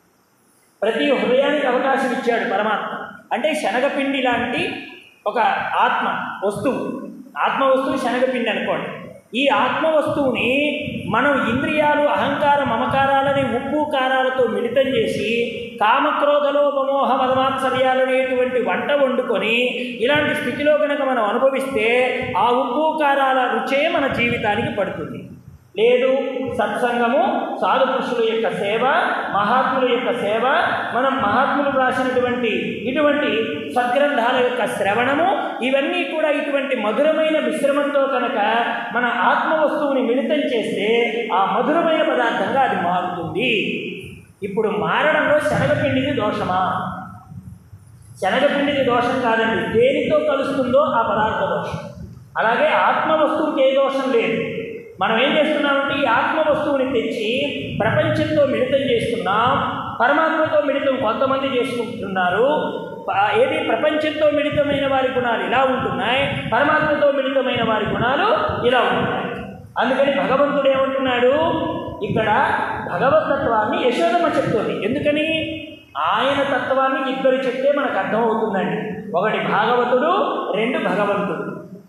ప్రతి హృదయానికి అవకాశం ఇచ్చాడు పరమాత్మ అంటే శనగపిండి లాంటి ఒక ఆత్మ వస్తువు ఆత్మ వస్తువు శనగపిండి అనుకోండి ఈ ఆత్మ వస్తువుని మనం ఇంద్రియాలు అహంకార మమకారాలని ఉప్పు కారాలతో మిళితం చేసి కామక్రోధలో మమోహ మదమాత్సర్యాలనేటువంటి వంట వండుకొని ఇలాంటి స్థితిలో కనుక మనం అనుభవిస్తే ఆ ఉప్పు కారాల రుచే మన జీవితానికి పడుతుంది లేదు సత్సంగము సాధు పురుషుల యొక్క సేవ మహాత్ముల యొక్క సేవ మనం మహాత్ములు రాసినటువంటి ఇటువంటి సద్గ్రంథాల యొక్క శ్రవణము ఇవన్నీ కూడా ఇటువంటి మధురమైన మిశ్రమంతో కనుక మన ఆత్మ వస్తువుని మిళితం చేస్తే ఆ మధురమైన పదార్థంగా అది మారుతుంది ఇప్పుడు మారడంలో శనగపిండిది దోషమా శనగపిండిది దోషం కాదండి దేనితో కలుస్తుందో ఆ పదార్థ దోషం అలాగే ఆత్మ వస్తువుకి ఏ దోషం లేదు మనం ఏం చేస్తున్నామంటే ఈ ఆత్మ వస్తువుని తెచ్చి ప్రపంచంతో మిళితం చేస్తున్నాం పరమాత్మతో మిళితం కొంతమంది చేసుకుంటున్నారు ప- ఏది ప్రపంచంతో మిళితమైన వారి గుణాలు ఇలా ఉంటున్నాయి పరమాత్మతో మిళితమైన వారి గుణాలు ఇలా ఉంటున్నాయి అందుకని భగవంతుడు ఏమంటున్నాడు ఇక్కడ భగవతత్వాన్ని యశోదమ్మ చెప్తుంది ఎందుకని ఆయన తత్వాన్ని ఇద్దరు చెప్తే మనకు అర్థమవుతుందండి ఒకటి భాగవతుడు రెండు భగవంతుడు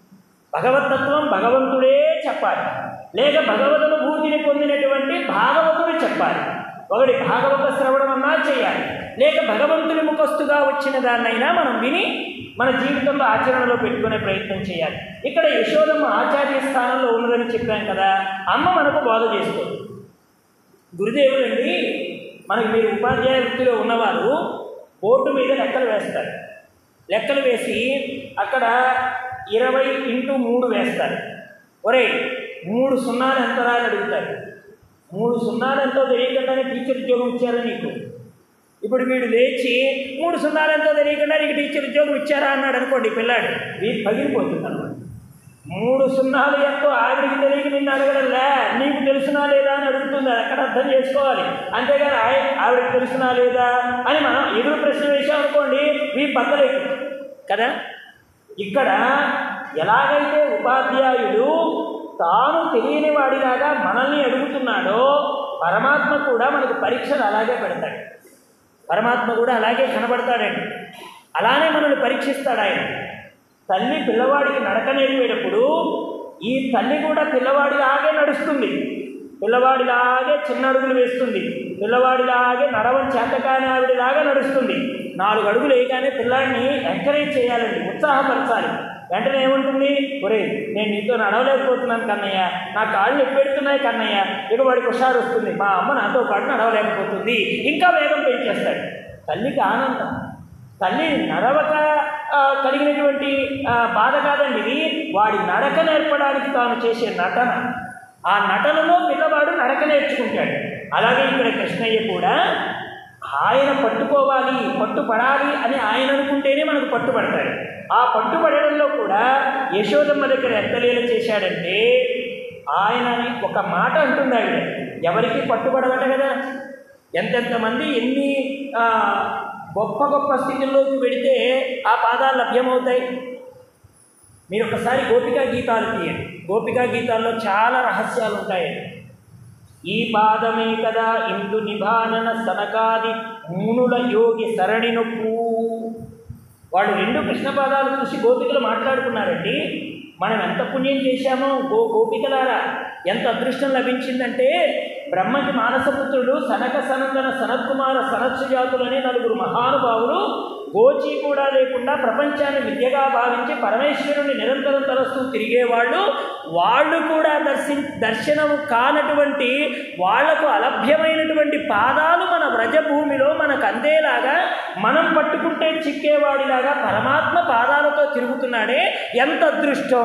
భగవతత్వం భగవంతుడే చెప్పాలి లేక భగవతుడు భూతిని పొందినటువంటి భాగవతుడు చెప్పాలి ఒకటి భాగవత శ్రవణం అన్నా చేయాలి లేక భగవంతుని ముఖస్తుగా వచ్చిన దాన్నైనా మనం విని మన జీవితంలో ఆచరణలో పెట్టుకునే ప్రయత్నం చేయాలి ఇక్కడ యశోదమ్మ ఆచార్య స్థానంలో ఉన్నదని చెప్పాం కదా అమ్మ మనకు బోధ చేస్తుంది గురుదేవులండి మనకి మీరు ఉపాధ్యాయ వృత్తిలో ఉన్నవారు బోర్డు మీద లెక్కలు వేస్తారు లెక్కలు వేసి అక్కడ ఇరవై ఇంటూ మూడు వేస్తారు ఒరే మూడు సున్నాలు ఎంతరా అని అడుగుతారు మూడు సున్నాలు ఎంతో తెలియకుండానే టీచర్ ఉద్యోగం ఇచ్చారా నీకు ఇప్పుడు వీడు లేచి మూడు సున్నాలు ఎంతో తెలియకుండా నీకు టీచర్ ఉద్యోగం ఇచ్చారా అన్నాడు అనుకోండి పిల్లాడు వీడు పగిలిపోతుంది అనమాట మూడు సున్నాలు ఎంతో ఆవిడికి తెలియక నిన్ను అడగడంలే నీకు తెలుసునా లేదా అని అడుగుతుంది అది అక్కడ అర్థం చేసుకోవాలి అంతేగాని ఆయ- ఆవిడకి తెలుసునా లేదా అని మనం ఎదురు ప్రశ్న వేసామనుకోండి వీ బద్దలేదు కదా ఇక్కడ ఎలాగైతే ఉపాధ్యాయుడు తాను తెలియని వాడిలాగా మనల్ని అడుగుతున్నాడో పరమాత్మ కూడా మనకు పరీక్షలు అలాగే పెడతాడు పరమాత్మ కూడా అలాగే కనబడతాడండి అలానే మనల్ని పరీక్షిస్తాడు ఆయన తల్లి పిల్లవాడికి నడక నేర్పేటప్పుడు ఈ తల్లి కూడా పిల్లవాడిలాగే నడుస్తుంది పిల్లవాడిలాగే చిన్న అడుగులు వేస్తుంది పిల్లవాడిలాగే నడవని చేతకాని ఆవిడలాగా నడుస్తుంది నాలుగు అడుగులు వేయగానే పిల్లాడిని ఎంకరేజ్ చేయాలండి ఉత్సాహపరచాలి వెంటనే ఏముంటుంది ఒరే నేను నీతో నడవలేకపోతున్నాను కన్నయ్య నా కాళ్ళు ఎప్పెడుతున్నాయి కన్నయ్య ఇక వాడికి హుషారు వస్తుంది మా అమ్మ నాతో పాటు నడవలేకపోతుంది ఇంకా వేగం పెంచేస్తాడు తల్లికి ఆనందం తల్లి నడవక ఆ, కలిగినటువంటి ఆ, బాధ కాదండి ఇది వాడి నడక నేర్పడానికి తాను చేసే నటన ఆ నటనలో పిల్లవాడు నడక నేర్చుకుంటాడు అలాగే ఇక్కడ కృష్ణయ్య కూడా ఆయన పట్టుకోవాలి పట్టుపడాలి అని ఆయన అనుకుంటేనే మనకు పట్టుబడతాడు ఆ పట్టుబడడంలో కూడా యశోదమ్మ దగ్గర ఎంత లీల చేశాడంటే ఆయన ఒక మాట అంటుంది ఆవిడ ఎవరికి పట్టుబడవట కదా ఎంతెంతమంది ఎన్ని ఆ, గొప్ప గొప్ప స్థితుల్లోకి వెడితే ఆ పాదాలు లభ్యమవుతాయి మీరు ఒకసారి గోపికా గీతాలు తీయండి గోపికా గీతాల్లో చాలా రహస్యాలు ఉంటాయండి ఈ పాదమే కదా ఇందు నిభానన సనకాది మునుల యోగి సరణి నొప్పు వాళ్ళు రెండు కృష్ణ పాదాలు చూసి గోపికలు మాట్లాడుకున్నారండి మనం ఎంత పుణ్యం చేశామో గో గోపికలారా ఎంత అదృష్టం లభించిందంటే బ్రహ్మకి మానసపుత్రుడు సనక సనందన సనత్కుమార సనత్సుజాతులనే నలుగురు మహానుభావులు గోచి కూడా లేకుండా ప్రపంచాన్ని విద్యగా భావించి పరమేశ్వరుని నిరంతరం తలస్తూ తిరిగేవాళ్ళు వాళ్ళు కూడా దర్శి దర్శనం కానటువంటి వాళ్లకు అలభ్యమైనటువంటి పాదాలు మన వ్రజభూమిలో మనకు అందేలాగా మనం పట్టుకుంటే చిక్కేవాడిలాగా పరమాత్మ పాదాలతో తిరుగుతున్నాడే ఎంత అదృష్టం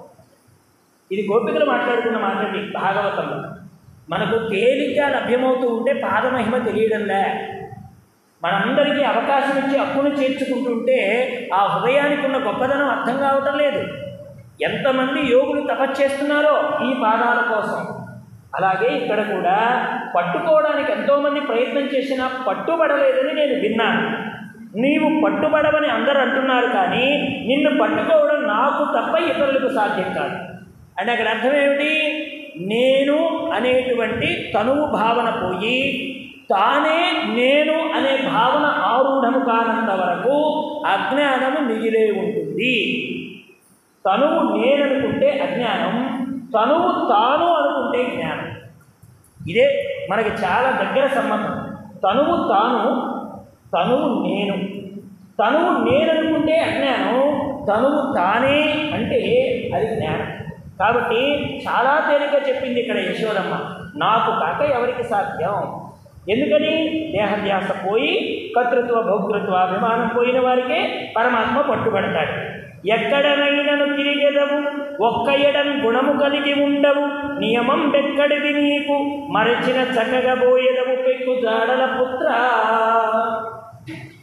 ఇది గోపికలు మాట్లాడుకున్న మాటండి భాగవతంలో మనకు తేలిగ్గా లభ్యమవుతూ ఉంటే పాదమహిమ తెలియడంలే మనందరికీ అవకాశం ఇచ్చి హక్కును చేర్చుకుంటుంటే ఆ హృదయానికి ఉన్న గొప్పదనం అర్థం కావటం లేదు ఎంతమంది యోగులు తపస్చేస్తున్నారో ఈ పాదాల కోసం అలాగే ఇక్కడ కూడా పట్టుకోవడానికి ఎంతోమంది ప్రయత్నం చేసినా పట్టుబడలేదని నేను విన్నాను నీవు పట్టుబడవని అందరూ అంటున్నారు కానీ నిన్ను పట్టుకోవడం నాకు తప్ప ఇతరులకు సాధ్యం కాదు అంటే అక్కడ అర్థం ఏమిటి నేను అనేటువంటి తనువు భావన పోయి తానే నేను అనే భావన ఆరూఢము కానంత వరకు అజ్ఞానము మిగిలే ఉంటుంది తనువు నేననుకుంటే అజ్ఞానం తనువు తాను అనుకుంటే జ్ఞానం ఇదే మనకి చాలా దగ్గర సంబంధం తనువు తాను తనువు నేను తనువు నేననుకుంటే అజ్ఞానం తనువు తానే అంటే అది జ్ఞానం కాబట్టి చాలా తేలిక చెప్పింది ఇక్కడ యశోదమ్మ నాకు కాక ఎవరికి సాధ్యం ఎందుకని దేహధ్యాస పోయి కర్తృత్వ భోక్తృత్వ అభిమానం పోయిన వారికే పరమాత్మ పట్టుబడతాడు ఎక్కడనైనను తిరిగెదవు ఒక్క ఎడం గుణము కలిగి ఉండవు నియమం బెక్కడిది నీకు మరచిన చక్కగా పోయేదవు పెక్కు జాడల పుత్ర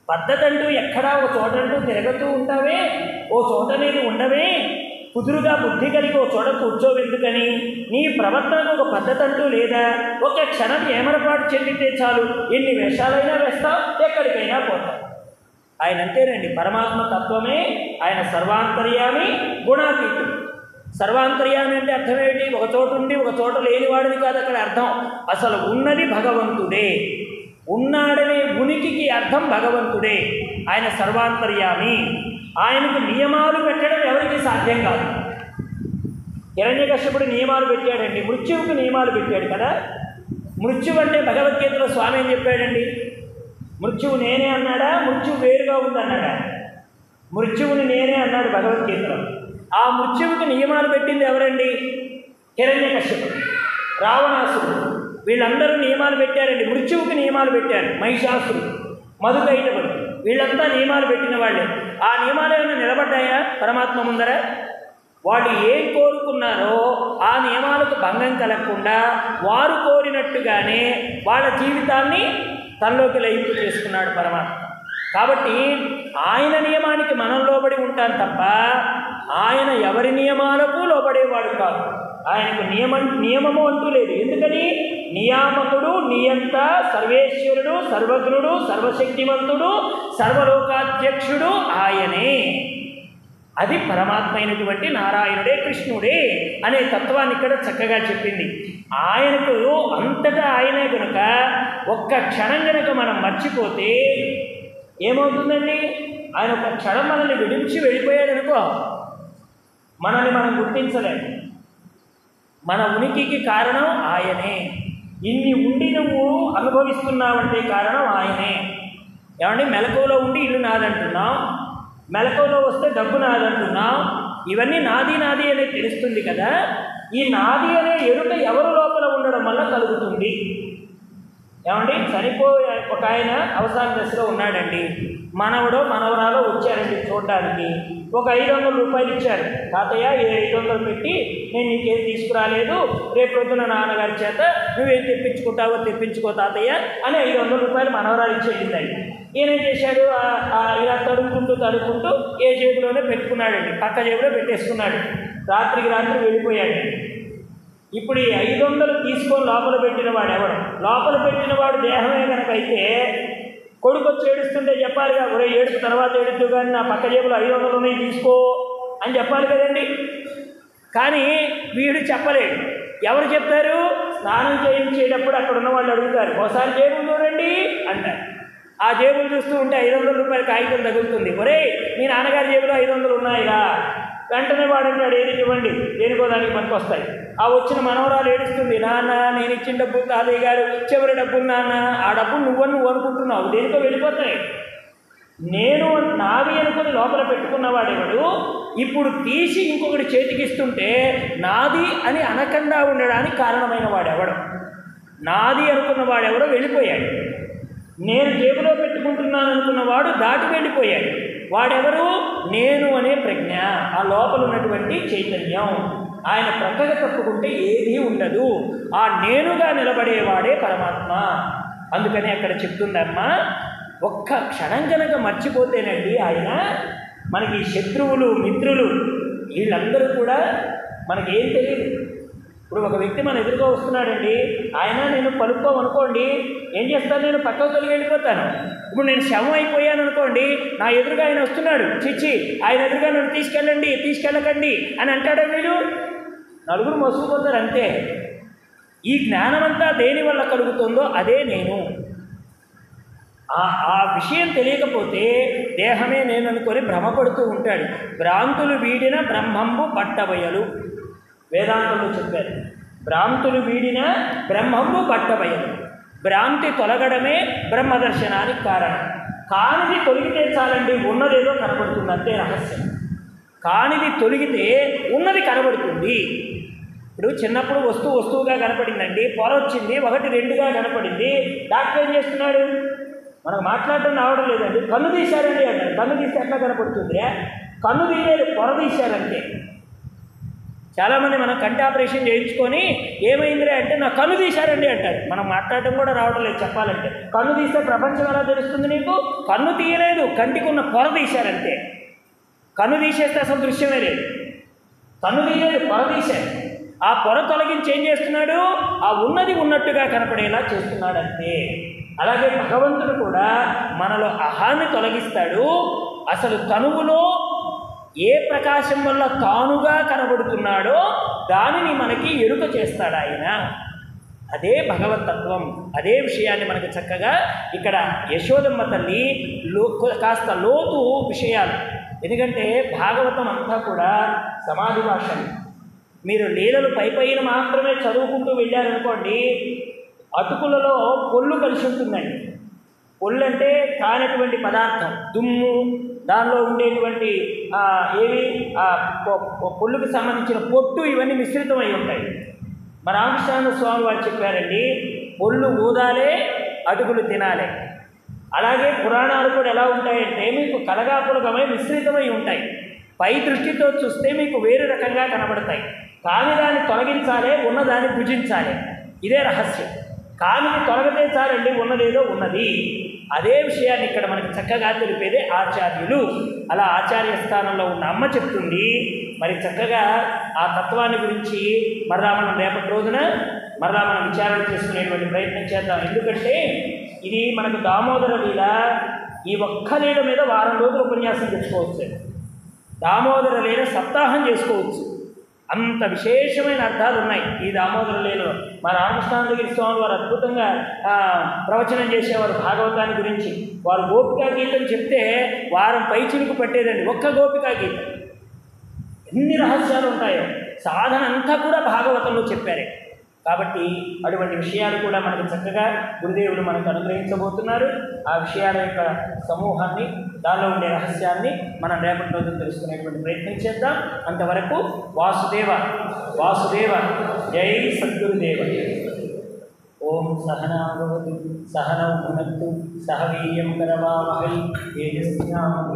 పద్ధతి అంటూ ఎక్కడా ఒక చోట అంటూ తిరగతూ ఉంటావే ఓ చోట నేను ఉండవే కుదురుగా బుద్ధి కలిగి ఓ చోట కూర్చోవెందుకని నీ ప్రవర్తనకు ఒక పద్ధతి అంటూ లేదా ఒక క్షణం ఏమరపాటు చెందితే చాలు ఎన్ని వేషాలైనా వేస్తావు ఎక్కడికైనా పోతావు ఆయన అంతేనండి పరమాత్మ తత్వమే ఆయన సర్వాంతర్యామి గుణాతీతుడు సర్వాంతర్యామి అంటే అర్థం ఏంటి ఒక చోట ఉండి ఒక చోట లేనివాడిని కాదు అక్కడ అర్థం అసలు ఉన్నది భగవంతుడే ఉన్నాడనే ఉనికికి అర్థం భగవంతుడే ఆయన సర్వాంతర్యామి ఆయనకు నియమాలు పెట్టడం ఎవరికి సాధ్యం కాదు హిరణ్యకశ్యపుడు నియమాలు పెట్టాడండి మృత్యువుకు నియమాలు పెట్టాడు కదా మృత్యువు అంటే భగవద్గీతలో స్వామి ఏం చెప్పాడండి మృత్యువు నేనే అన్నాడా మృత్యువు వేరుగా ఉందన్నాడా మృత్యువుని నేనే అన్నాడు భగవద్గీతలో ఆ మృత్యువుకు నియమాలు పెట్టింది ఎవరండి హిరణ్యకశ్యపుడు రావణాసుడు వీళ్ళందరూ నియమాలు పెట్టారండి మృత్యువుకి నియమాలు పెట్టారు మహిషాసుడు మధుకైటవుడు వీళ్ళంతా నియమాలు పెట్టిన వాళ్ళే ఆ నియమాలు ఏమైనా నిలబడ్డాయా పరమాత్మ ముందర వాళ్ళు ఏం కోరుకున్నారో ఆ నియమాలకు భంగం కలగకుండా వారు కోరినట్టుగానే వాళ్ళ జీవితాన్ని తనలోకి లయింపు చేసుకున్నాడు పరమాత్మ కాబట్టి ఆయన నియమానికి మనం లోబడి ఉంటాం తప్ప ఆయన ఎవరి నియమాలకు లోబడేవాడు కాదు ఆయనకు నియమం నియమము అంటూ లేదు ఎందుకని నియామకుడు నియంత సర్వేశ్వరుడు సర్వజ్ఞుడు సర్వశక్తివంతుడు సర్వలోకాధ్యక్షుడు ఆయనే అది పరమాత్మ అయినటువంటి నారాయణుడే కృష్ణుడే అనే తత్వాన్ని ఇక్కడ చక్కగా చెప్పింది ఆయనకు అంతటా ఆయనే కనుక ఒక్క క్షణం కనుక మనం మర్చిపోతే ఏమవుతుందండి ఆయన ఒక క్షణం మనల్ని విడిచి వెళ్ళిపోయాడు అనుకో మనల్ని మనం గుర్తించలేము మన ఉనికికి కారణం ఆయనే ఇన్ని ఉండి నువ్వు అనుభవిస్తున్నావంటే కారణం ఆయనే ఏమండి మెలకువలో ఉండి ఇల్లు నాదంటున్నావు మెలకువలో వస్తే డబ్బు నాదంటున్నావు ఇవన్నీ నాది నాది అనేది తెలుస్తుంది కదా ఈ నాది అనే ఎరుక ఎవరు లోపల ఉండడం వల్ల కలుగుతుంది ఏమండి చనిపోయే ఒక ఆయన అవసాన దశలో ఉన్నాడండి మనవడో మనవరాలో వచ్చారండి చూడడానికి ఒక ఐదు వందల రూపాయలు ఇచ్చారు తాతయ్య ఈ ఐదు వందలు పెట్టి నేను నీకేం తీసుకురాలేదు రేపు పొద్దున నాన్నగారి చేత నువ్వేం తెప్పించుకుంటావో తెప్పించుకో తాతయ్య అని ఐదు వందల రూపాయలు మనవరాలు ఇచ్చేసిందండి ఈయన ఏం చేశాడు ఆ- ఆ ఇలా తడుముకుంటూ తడుముకుంటూ ఏ జేబులోనే పెట్టుకున్నాడండి పక్క జేబులో పెట్టేసుకున్నాడు రాత్రికి రాత్రి వెళ్ళిపోయాడు ఇప్పుడు ఈ ఐదు వందలు తీసుకొని లోపల పెట్టిన వాడు ఎవడు లోపల పెట్టిన వాడు దేహమే కనుక అయితే కొడుకు వచ్చి ఏడుస్తుంటే చెప్పాలిగా ఒరే ఏడుపు తర్వాత ఏడుతూ కానీ నా పక్క జేబులో ఐదు వందలు ఉన్నాయి తీసుకో అని చెప్పాలి కదండి కానీ వీడు చెప్పలేడు ఎవరు చెప్తారు స్నానం చేయించేటప్పుడు అక్కడ ఉన్న వాళ్ళు అడుగుతారు ఒకసారి జేబులు చూడండి అంటారు ఆ జేబులు చూస్తూ ఉంటే ఐదు వందల రూపాయల కాగితం తగులుతుంది ఒరే మీ నాన్నగారి జేబులో ఐదు వందలు ఉన్నాయిరా వెంటనే వాడంటాడు ఏది ఇవ్వండి దేనికో దానికి పనికి వస్తాయి ఆ వచ్చిన మనవరాలు ఏడుస్తుంది నాన్న నేను ఇచ్చిన డబ్బు తాతయ్య గారు చివరి డబ్బులు నాన్న ఆ డబ్బు నువ్వని నువ్వు అనుకుంటున్నావు దేనికో వెళ్ళిపోతాయి నేను నావి అనుకుని లోపల పెట్టుకున్నవాడెవడు ఇప్పుడు తీసి ఇంకొకటి చేతికిస్తుంటే నాది అని అనకుండా ఉండడానికి కారణమైన వాడెవడు నాది అనుకున్న వాడెవడో వెళ్ళిపోయాడు నేను జేబులో పెట్టుకుంటున్నాను అనుకున్నవాడు దాటి వెళ్ళిపోయాడు వాడెవరు నేను అనే ప్రజ్ఞ ఆ లోపల ఉన్నటువంటి చైతన్యం ఆయన ప్రక్కగా తప్పుకుంటే ఏదీ ఉండదు ఆ నేనుగా నిలబడేవాడే పరమాత్మ అందుకని అక్కడ చెప్తుందమ్మా ఒక్క క్షణం కనుక మర్చిపోతేనండి ఆయన మనకి శత్రువులు మిత్రులు వీళ్ళందరూ కూడా మనకేం తెలియదు ఇప్పుడు ఒక వ్యక్తి మన ఎదురుగా వస్తున్నాడండి ఆయన నేను పలుకోమనుకోండి ఏం చేస్తాను నేను పక్కకు తొలగి వెళ్ళిపోతాను ఇప్పుడు నేను శవం అయిపోయాను అనుకోండి నా ఎదురుగా ఆయన వస్తున్నాడు చిచ్చి ఆయన ఎదురుగా నన్ను తీసుకెళ్ళండి తీసుకెళ్ళకండి అని అంటాడా వీడు నలుగురు మోసుకుపోతారు అంతే ఈ జ్ఞానమంతా దేని వల్ల కలుగుతుందో అదే నేను ఆ ఆ విషయం తెలియకపోతే దేహమే నేను అనుకొని భ్రమపడుతూ ఉంటాడు భ్రాంతులు వీడిన బ్రహ్మంబు పట్టబయలు వేదాంతంలో చెప్పారు భ్రాంతులు వీడిన బ్రహ్మంబు పట్టబయలు భ్రాంతి తొలగడమే బ్రహ్మదర్శనానికి కారణం కానిది తొలగితే చాలండి ఉన్నదేదో కనబడుతుంది అంతే రహస్యం కానిది తొలగితే ఉన్నది కనబడుతుంది ఇప్పుడు చిన్నప్పుడు వస్తువు వస్తువుగా కనపడిందండి పొర వచ్చింది ఒకటి రెండుగా కనపడింది డాక్టర్ ఏం చేస్తున్నాడు మనకు మాట్లాడడం రావడం లేదండి కన్ను తీశారండి అంటారు కన్ను తీస్తే ఎట్లా కనపడుతుంది కన్ను తీయలేదు పొర తీశారంటే చాలామంది మనం కంటి ఆపరేషన్ చేయించుకొని ఏమైందిరే అంటే నా కన్ను తీశారండి అంటారు మనం మాట్లాడటం కూడా రావడం లేదు చెప్పాలంటే కన్ను తీస్తే ప్రపంచం ఎలా తెలుస్తుంది నీకు కన్ను తీయలేదు కంటికి ఉన్న పొర తీశారంతే కన్ను తీసేస్తే అసలు దృశ్యమే లేదు కన్ను తీయలేదు పొర తీశారు ఆ పొర తొలగించి ఏం చేస్తున్నాడు ఆ ఉన్నది ఉన్నట్టుగా కనపడేలా చేస్తున్నాడు అంతే అలాగే భగవంతుడు కూడా మనలో అహాన్ని తొలగిస్తాడు అసలు తనువులో ఏ ప్రకాశం వల్ల తానుగా కనబడుతున్నాడో దానిని మనకి ఎరుక చేస్తాడు ఆయన అదే భగవతత్వం అదే విషయాన్ని మనకు చక్కగా ఇక్కడ యశోదమ్మ తల్లి లో కాస్త లోతు విషయాలు ఎందుకంటే భాగవతం అంతా కూడా సమాధి భాషలు మీరు లీలలు పై పైన మాత్రమే చదువుకుంటూ వెళ్ళారనుకోండి అటుకులలో పొల్లు కలిసి ఉంటుందండి పొల్లు అంటే కానటువంటి పదార్థం దుమ్ము దానిలో ఉండేటువంటి ఆ, ఏవి ఆ పొ- పొ- పొల్లుకు సంబంధించిన పొట్టు ఇవన్నీ మిశ్రితమై ఉంటాయి మా రామకృష్ణ స్వామి వారు చెప్పారండి పొల్లు ఊదాలే అటుకులు తినాలి అలాగే పురాణాలు కూడా ఎలా ఉంటాయంటే మీకు కలగాపులగమై మిశ్రితమై ఉంటాయి పై దృష్టితో చూస్తే మీకు వేరు రకంగా కనబడతాయి కాని దాన్ని తొలగించాలి ఉన్నదాన్ని భుజించాలి ఇదే రహస్యం కానిని తొలగితే చాలండి ఉన్నదేదో ఉన్నది అదే విషయాన్ని ఇక్కడ మనకి చక్కగా తెలిపేదే ఆచార్యులు అలా ఆచార్య స్థానంలో ఉన్న అమ్మ చెప్తుంది మరి చక్కగా ఆ తత్వాన్ని గురించి మరలా మనం రేపటి రోజున మరలా మనం విచారణ చేసుకునేటువంటి ప్రయత్నం చేద్దాం ఎందుకంటే ఇది మనకు దామోదర లీల ఈ ఒక్క లీల మీద వారం రోజులు ఉపన్యాసం తెచ్చుకోవచ్చు దామోదర లీల సప్తాహం చేసుకోవచ్చు అంత విశేషమైన అర్థాలు ఉన్నాయి ఈ దామోదర లీలలో మా రామకృష్ణానందగిరి స్వామి వారు అద్భుతంగా ఆ, ప్రవచనం చేసేవారు భాగవతాన్ని గురించి వారు గోపికా గీతం చెప్తే వారం పైచిలుకు పట్టేదండి ఒక్క గోపికా గీతం ఎన్ని రహస్యాలు ఉంటాయో సాధన అంతా కూడా భాగవతంలో చెప్పారే కాబట్టి అటువంటి విషయాలు కూడా మనకు చక్కగా గురుదేవులు మనకు అనుగ్రహించబోతున్నారు ఆ విషయాల యొక్క సమూహాన్ని దానిలో ఉండే రహస్యాన్ని మనం రేపటి రోజు తెలుసుకునేటువంటి ప్రయత్నం చేద్దాం అంతవరకు వాసుదేవ వాసుదేవ జై సద్గురుదేవ ఓం సహనాభవతు సహనౌ భునత్తు సహ వీర్యం కరవావహై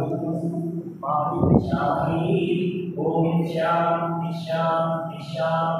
తేజస్వినామీ ఓం శాంతి శాంతి శాంతి